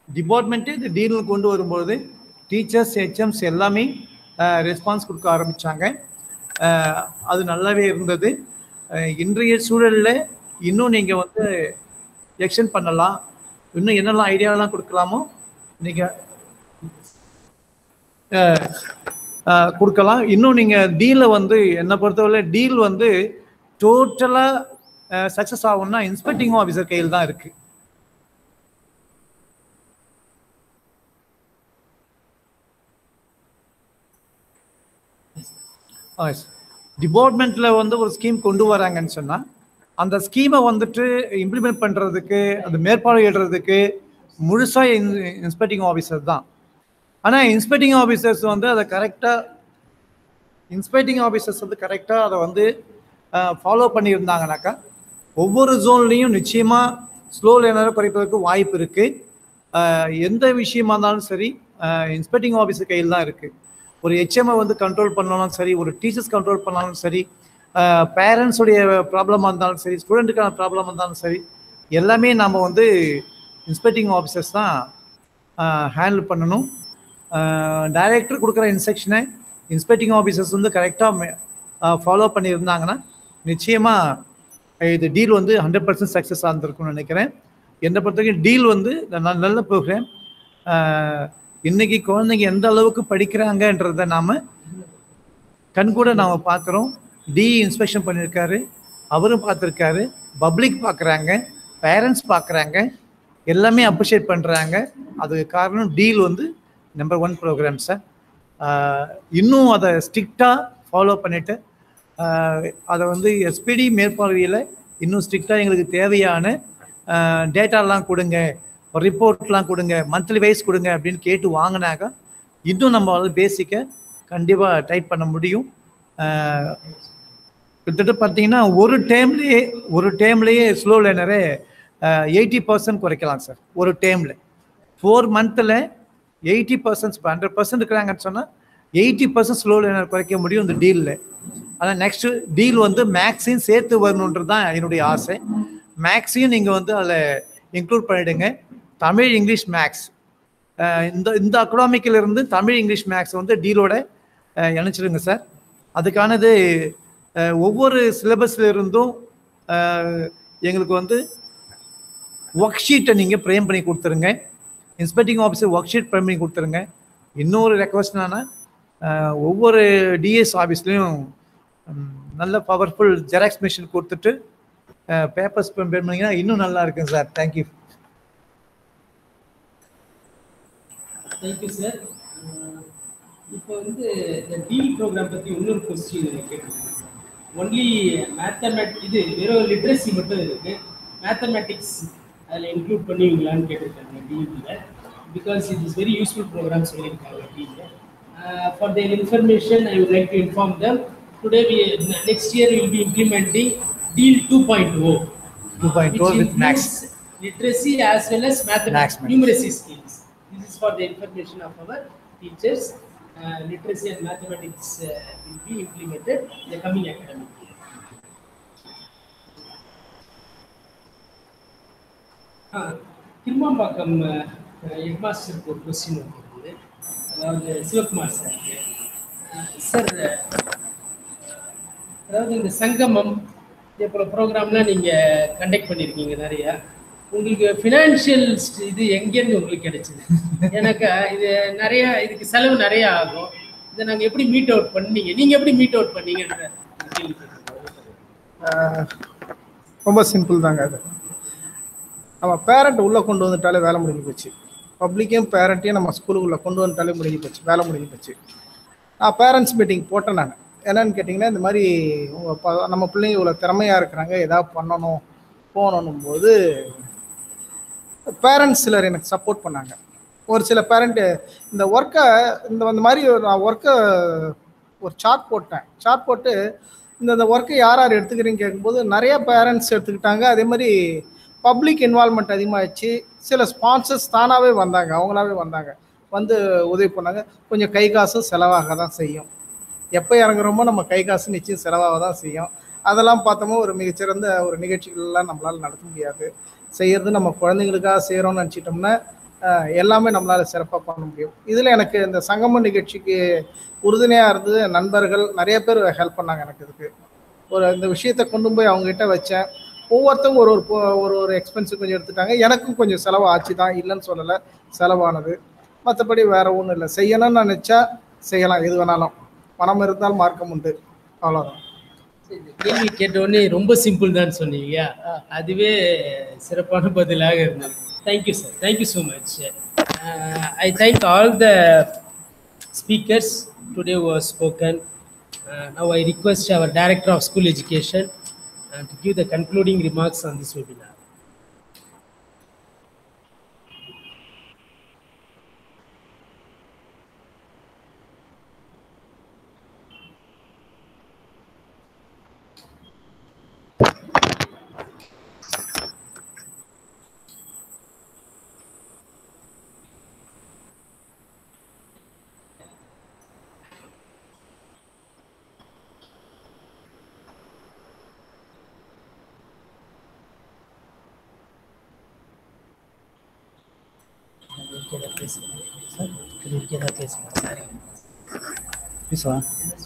டிபார்ட்மெண்ட்டே இந்த டீல் கொண்டு வரும்போது டீச்சர்ஸ் ஹெச்எம்ஸ் எல்லாமே ரெஸ்பான்ஸ் கொடுக்க ஆரம்பித்தாங்க அது நல்லாவே இருந்தது அஹ், இன்றைய சூழலில் இன்னும் நீங்கள் வந்து எக்ஸ்டெண்ட் பண்ணலாம் இன்னும் என்னெல்லாம் ஐடியாலாம் கொடுக்கலாமோ நீங்கள் கொடுக்கலாம் இன்னும் நீங்கள் டீலை வந்து என்னை பொறுத்தவரை டீல் வந்து டோட்டலாக சக்ஸஸ் ஆகும்னா இன்ஸ்பெக்டிங் ஆஃபீஸர் கையில் தான் இருக்குது டிபார்ட்மெண்ட்டில் வந்து ஒரு ஸ்கீம் கொண்டு வராங்கன்னு சொன்னால் அந்த ஸ்கீமை வந்துட்டு இம்ப்ளிமெண்ட் பண்ணுறதுக்கு அது மேற்பார்வையிடுறதுக்கு முழுசாக இன்ஸ்பெக்டிங் ஆஃபீஸர் தான் ஆனால் இன்ஸ்பெக்டிங் ஆஃபீஸர்ஸ் வந்து அதை கரெக்டாக இன்ஸ்பெக்டிங் ஆஃபீஸர்ஸ் வந்து கரெக்டாக அதை வந்து ஃபாலோ பண்ணியிருந்தாங்கனாக்கா ஒவ்வொரு ஜோன்லேயும் நிச்சயமாக ஸ்லோ லேனரை குறைப்பதற்கு வாய்ப்பு இருக்குது எந்த விஷயமா இருந்தாலும் சரி இன்ஸ்பெக்டிங் ஆஃபீஸர் கையில் தான் இருக்குது ஒரு ஹெச்எம்ஐ வந்து கண்ட்ரோல் பண்ணாலும் சரி ஒரு டீச்சர்ஸ் கண்ட்ரோல் பண்ணாலும் சரி பேரண்ட்ஸுடைய ப்ராப்ளமாக இருந்தாலும் சரி ஸ்டூடெண்ட்டுக்கான ப்ராப்ளமாக இருந்தாலும் சரி எல்லாமே நம்ம வந்து இன்ஸ்பெக்டிங் ஆஃபீஸர்ஸ் தான் ஹேண்டில் பண்ணணும் டைரக்டர் கொடுக்குற இன்ஸ்ட்ரக்ஷனை இன்ஸ்பெக்டிங் ஆஃபீஸர்ஸ் வந்து கரெக்டாக ஃபாலோ பண்ணியிருந்தாங்கன்னா நிச்சயமாக இது டீல் வந்து ஹண்ட்ரட் பர்சன்ட் சக்ஸஸ் ஆகிருக்கும்னு நினைக்கிறேன் என்னை பொறுத்த வரைக்கும் டீல் வந்து நான் நல்ல போகிறேன் இன்னைக்கு குழந்தைங்க எந்த அளவுக்கு படிக்கிறாங்கன்றத நாம கண்கூட நாம பார்க்குறோம் டி இன்ஸ்பெக்ஷன் பண்ணியிருக்காரு அவரும் பார்த்துருக்காரு பப்ளிக் பார்க்குறாங்க பேரண்ட்ஸ் பார்க்குறாங்க எல்லாமே அப்ரிஷியேட் பண்ணுறாங்க அதுக்கு காரணம் டீல் வந்து நம்பர் ஒன் ப்ரோக்ராம் சார் இன்னும் அதை ஸ்ட்ரிக்டாக ஃபாலோ பண்ணிவிட்டு அதை வந்து எஸ்பிடி மேற்பார்வையில் இன்னும் ஸ்ட்ரிக்டாக எங்களுக்கு தேவையான டேட்டாலாம் கொடுங்க ரிப்போர்ட்லாம் கொடுங்க மந்த்லி வைஸ் கொடுங்க அப்படின்னு கேட்டு வாங்கினாக்கா இன்னும் நம்ம வந்து பேசிக்கை கண்டிப்பாக டைப் பண்ண முடியும் கிட்டத்தட்ட பார்த்தீங்கன்னா ஒரு டைம்லேயே ஒரு டைம்லேயே ஸ்லோ லேனரே எயிட்டி பர்சன்ட் குறைக்கலாம் சார் ஒரு டைமில் ஃபோர் மந்தில் எயிட்டி பர்சன்ட் இப்போ ஹண்ட்ரட் பர்சன்ட் இருக்கிறாங்கன்னு சொன்னால் எயிட்டி பர்சன்ட் ஸ்லோ லேனர் குறைக்க முடியும் இந்த டீலில் ஆனால் நெக்ஸ்ட்டு டீல் வந்து மேக்ஸையும் சேர்த்து வரணுன்றது தான் என்னுடைய ஆசை மேக்ஸையும் நீங்கள் வந்து அதில் இன்க்ளூட் பண்ணிவிடுங்க தமிழ் இங்கிலீஷ் மேக்ஸ் இந்த இந்த அக்கடாமிக்கில் இருந்து தமிழ் இங்கிலீஷ் மேக்ஸ் வந்து டீலோட இணைச்சிடுங்க சார் அதுக்கானது ஒவ்வொரு சிலபஸ்ல இருந்தும் எங்களுக்கு வந்து ஒர்க் ஷீட்டை நீங்கள் ப்ரேம் பண்ணி கொடுத்துருங்க inspecting officer work sheet frame பண்ணி கொடுத்துருங்க இன்னொரு ரெக்வஸ்ட் என்னன்னா ஒவ்வொரு டிஎஸ் ஆஃபீஸ்லேயும் நல்ல பவர்ஃபுல் ஜெராக்ஸ் மிஷின் கொடுத்துட்டு பேப்பர்ஸ் ப்ரேம் பண்ணிங்கன்னா இன்னும் நல்லா இருக்குங்க சார் தேங்க்யூ தேங்க்யூ சார் இப்போ வந்து இந்த டீல் ப்ரோக்ராம் பற்றி இன்னொரு கொஸ்டின் கேட்டிருக்கேன் சார் ஒன்லி மேத்தமேட் இது வெறும் லிட்ரஸி மட்டும் இருக்கு மேத்தமேட்டிக்ஸ் அதில் இன்க்ளூட் பண்ணுவீங்களான்னு கேட்டிருக்காங்க டீலில் because it is very useful program சொல்லியிருக்காங்க டீலில் for their information I would like to inform them today we next year we will be implementing deal 2.0 2.0 with max. literacy as well as mathematics Max. numeracy skills this is for the information of our teachers uh, literacy and mathematics uh, will be implemented in the coming academic year ஆ, Thirumambakkam head மாஸ்டருக்கு ஒரு question இருக்குது அதாவது சிவகுமார் சாருக்கு sir அதாவது இந்த சங்கமம் இதே போல் ப்ரோக்ராம்லாம் நீங்கள் கண்டக்ட் பண்ணியிருக்கீங்க நிறையா உங்களுக்கு ஃபினான்ஷியல் இது எங்கேருந்து உங்களுக்கு கிடைச்சது எனக்கு இது நிறைய இதுக்கு செலவு நிறைய ஆகும் இதை நாங்கள் எப்படி மீட் அவுட் பண்ணீங்க நீங்கள் எப்படி மீட் அவுட் பண்ணீங்கன்ற கேள்வி ஆஹ் ரொம்ப சிம்பிள் தாங்க அது நம்ம பேரண்ட் உள்ளே கொண்டு வந்துட்டாலே வேலை முடிஞ்சு போச்சு பப்ளிக்கையும் பேரண்ட்டையும் நம்ம ஸ்கூலுக்குள்ளே கொண்டு வந்துட்டாலே முடிஞ்சு போச்சு வேலை முடிஞ்சு போச்சு நான் பேரண்ட்ஸ் மீட்டிங் போட்டேன் நான் என்னன்னு கேட்டிங்கன்னா இந்த மாதிரி உங்கள் ப நம்ம பிள்ளைங்க இவ்வளோ திறமையாக இருக்கிறாங்க ஏதாவது பண்ணணும் போகணும் போது பேரண்ட்ஸ் சிலர் எனக்கு சப்போர்ட் பண்ணாங்க ஒரு சில பேரண்ட்டு இந்த ஒர்க்கை இந்த இந்த மாதிரி ஒரு நான் ஒர்க்கை ஒரு சார்ட் போட்டேன் சார்ட் போட்டு இந்த இந்த ஒர்க்கை யார் யார் எடுத்துக்கிறீங்க கேட்கும்போது நிறைய பேரண்ட்ஸ் எடுத்துக்கிட்டாங்க அதே மாதிரி பப்ளிக் இன்வால்மெண்ட் அதிகமாகிடுச்சு சில ஸ்பான்சர்ஸ் தானாகவே வந்தாங்க அவங்களாவே வந்தாங்க வந்து உதவி பண்ணாங்க கொஞ்சம் கை காசும் செலவாக தான் செய்யும் எப்போ இறங்குறோமோ நம்ம கை காசு நிச்சயம் செலவாக தான் செய்யும் அதெல்லாம் பார்த்தோமோ ஒரு மிகச்சிறந்த ஒரு நிகழ்ச்சிகள்லாம் நம்மளால் நடத்த முடியாது செய்கிறது நம்ம குழந்தைங்களுக்காக செய்கிறோம்னு நினச்சிட்டோம்னா அஹ், எல்லாமே நம்மளால சிறப்பாக பண்ண முடியும் இதில் எனக்கு இந்த சங்கம நிகழ்ச்சிக்கு உறுதுணையாக இருந்தது நண்பர்கள் நிறைய பேர் ஹெல்ப் பண்ணாங்க எனக்கு இதுக்கு ஒரு இந்த விஷயத்தை கொண்டு போய் அவங்ககிட்ட வச்சேன் ஒவ்வொருத்தவங்க ஒரு ஒரு பொ- ஒரு ஒரு எக்ஸ்பென்ஸ் கொஞ்சம் எடுத்துட்டாங்க எனக்கும் கொஞ்சம் செலவு ஆச்சு தான் இல்லைன்னு சொல்லலை செலவானது மற்றபடி வேற ஒன்றும் இல்லை செய்யணும்னு நினச்சா செய்யலாம் எது வேணாலும் பணம் இருந்தால் மார்க்கம் உண்டு அவ்வளோதான் கேள்வி கேட்ட உடனே ரொம்ப சிம்பிள் தான் சொன்னீங்க அதுவே சிறப்பான பதிலாக இருந்தது thank you sir thank you so much I thank all the speakers today was spoken now I request our director of school education to give the concluding remarks on this webinar பேசலாம்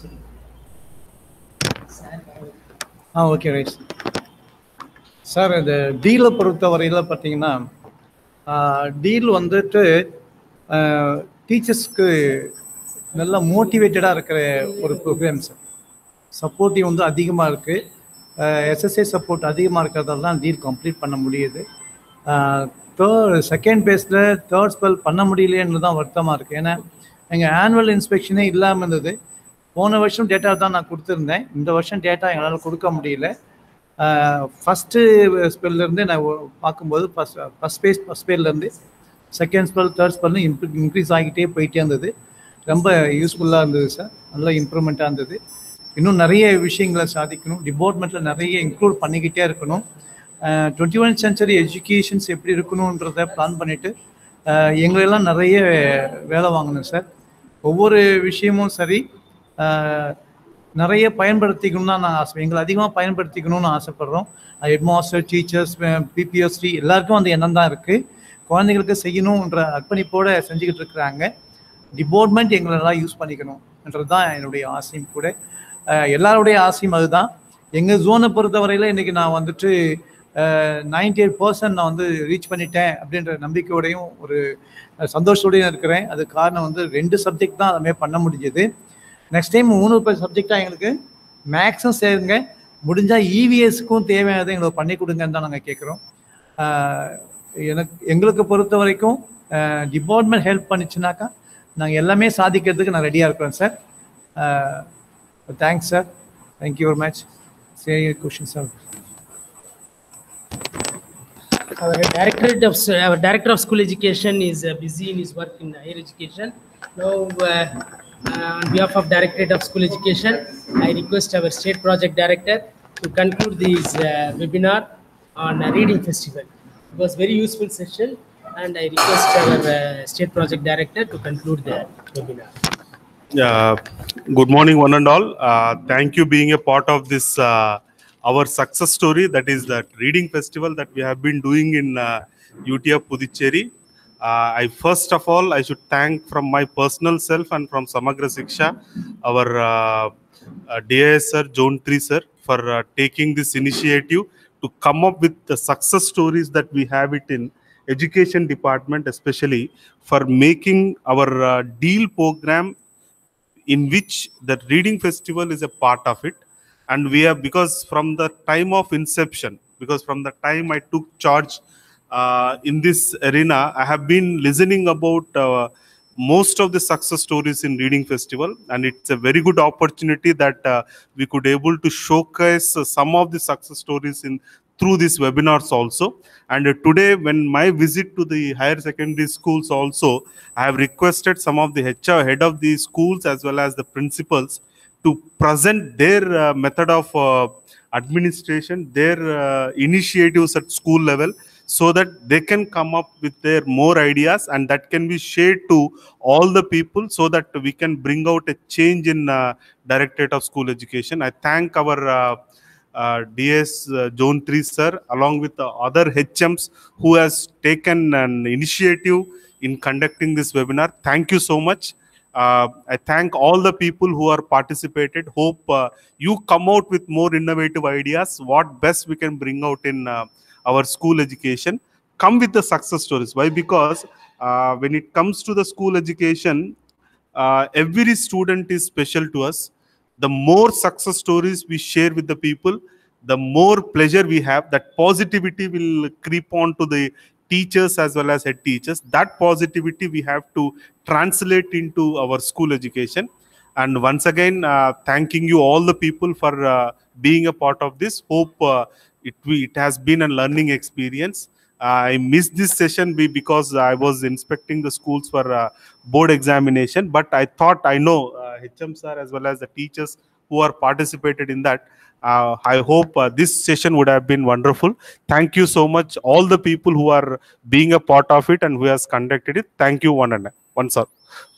ஆ ஓகே ரைட் சார் இந்த டீலை பொறுத்த வரையில் பார்த்தீங்கன்னா deal வந்துட்டு டீச்சர்ஸ்க்கு நல்லா மோட்டிவேட்டடாக இருக்கிற ஒரு ப்ரோக்ராம் சார் சப்போர்ட்டிவ் வந்து அதிகமாக இருக்குது எஸ்எஸ்ஏ சப்போர்ட் அதிகமாக இருக்கிறதால தான் டீல் கம்ப்ளீட் பண்ண முடியுது தேர்ட் செகண்ட் பேஸில் தேர்ட் ஸ்பெல் பண்ண முடியலையேன்னு தான் வருத்தமாக இருக்குது ஏன்னா எங்கள் ஆனுவல் இன்ஸ்பெக்ஷனே இல்லாமல் இருந்தது போன வருஷம் டேட்டா தான் நான் கொடுத்துருந்தேன் இந்த வருஷம் டேட்டா எங்களால் கொடுக்க முடியல ஃபஸ்ட்டு ஸ்பெல்லேருந்து நான் ஒ- பார்க்கும்போது ஃபஸ்ட் ஃபஸ்ட் பேஸ் ஃபஸ்ட் பேர்லேருந்து செகண்ட் ஸ்பெல் தேர்ட் ஸ்பெல்னு இன்க்ரீஸ் ஆகிட்டே போயிட்டே இருந்தது ரொம்ப யூஸ்ஃபுல்லாக இருந்தது சார் நல்ல இம்ப்ரூவ்மெண்ட்டாக இருந்தது இன்னும் நிறைய விஷயங்களை சாதிக்கணும் டிபார்ட்மெண்ட்டில் நிறைய இன்க்ளூட் பண்ணிக்கிட்டே இருக்கணும் டுவெண்ட்டி ஒன் சென்ச்சுரி எஜுகேஷன்ஸ் எப்படி இருக்கணுன்றத பிளான் பண்ணிவிட்டு எங்களெல்லாம் நிறைய வேலை வாங்கணும் சார் ஒவ்வொரு விஷயமும் சரி அஹ், நிறைய பயன்படுத்திக்கணும்னு தான் நான் ஆசை எங்களை அதிகமாக பயன்படுத்திக்கணும்னு ஆசைப்படுறோம் ஹெட் மாஸ்டர் டீச்சர்ஸ் பிபிஎஸ்டி எல்லாருக்கும் அந்த எண்ணம் தான் இருக்குது குழந்தைங்களுக்கு செய்யணுன்ற அர்ப்பணிப்போடு செஞ்சுக்கிட்டு இருக்கிறாங்க டிபார்ட்மெண்ட் எங்களெல்லாம் யூஸ் பண்ணிக்கணும்ன்றது தான் என்னுடைய ஆசையும் கூட அஹ், எல்லாருடைய ஆசையும் அதுதான் எங்கள் ஜோனை பொறுத்தவரையில் இன்றைக்கி நான் வந்துட்டு நைன்டி எயிட் பர்சன்ட் நான் வந்து ரீச் பண்ணிட்டேன் அப்படின்ற நம்பிக்கையோடையும் ஒரு அஹ், சந்தோஷத்தோடையும் இருக்கிறேன் அது காரணம் வந்து ரெண்டு சப்ஜெக்ட் தான் அதுமாதிரி பண்ண முடிஞ்சது நெக்ஸ்ட் டைம் மூணு சப்ஜெக்டாக எங்களுக்கு மேக்ஸும் சேருங்க முடிஞ்சால் இவிஎஸ்க்கும் தேவையானதை எங்களுக்கு பண்ணி கொடுங்கன்னு தான் நாங்கள் கேட்குறோம் எனக்கு எங்களுக்கு பொறுத்த வரைக்கும் டிபார்ட்மெண்ட் ஹெல்ப் பண்ணிச்சுனாக்கா நாங்கள் எல்லாமே சாதிக்கிறதுக்கு நான் ரெடியாக இருக்கிறோம் sir thanks sir thank you very much சரி question sir Our directorate of our director of school education is uh, busy in his work in higher education. Now, uh, uh, on behalf of directorate of school education, I request our state project director to conclude this uh, webinar on uh, reading festival. It was very useful session, and I request our uh, state project director to conclude the webinar. Uh, good morning, one and all. Uh, thank you being a part of this uh, our success story. That is that reading festival that we have been doing in uh, UTF Puducherry. Uh, I first of all I should thank from my personal self and from Samagra Siksha our uh, uh, DIS sir, Zone 3 sir, for uh, taking this initiative to come up with the success stories that we have it in education department, especially for making our uh, deal program in which the reading festival is a part of it and we have because from the time of inception because from the time i took charge uh, in this arena i have been listening about uh, most of the success stories in reading festival and it's a very good opportunity that uh, we could able to showcase uh, some of the success stories in through these webinars also and uh, today when my visit to the higher secondary schools also i have requested some of the hr head of the schools as well as the principals to present their uh, method of uh, administration their uh, initiatives at school level so that they can come up with their more ideas and that can be shared to all the people so that we can bring out a change in uh, directorate of school education i thank our uh, uh, DS uh, Zone 3 sir along with the other HMs who has taken an initiative in conducting this webinar. Thank you so much. Uh, I thank all the people who are participated. Hope uh, you come out with more innovative ideas. What best we can bring out in uh, our school education. Come with the success stories. Why? Because uh, when it comes to the school education, uh, every student is special to us. The more success stories we share with the people, the more pleasure we have. That positivity will creep on to the teachers as well as head teachers. That positivity we have to translate into our school education. And once again, uh, thanking you all the people for uh, being a part of this. Hope uh, it we- it has been a learning experience. I missed this session be- because I was inspecting the schools for uh, board examination. But I thought I know uh, HM sir as well as the teachers who are participated in that. Uh, I hope uh, this session would have been wonderful. Thank you so much, all the people who are being a part of it and who has conducted it. Thank you, one and one sir.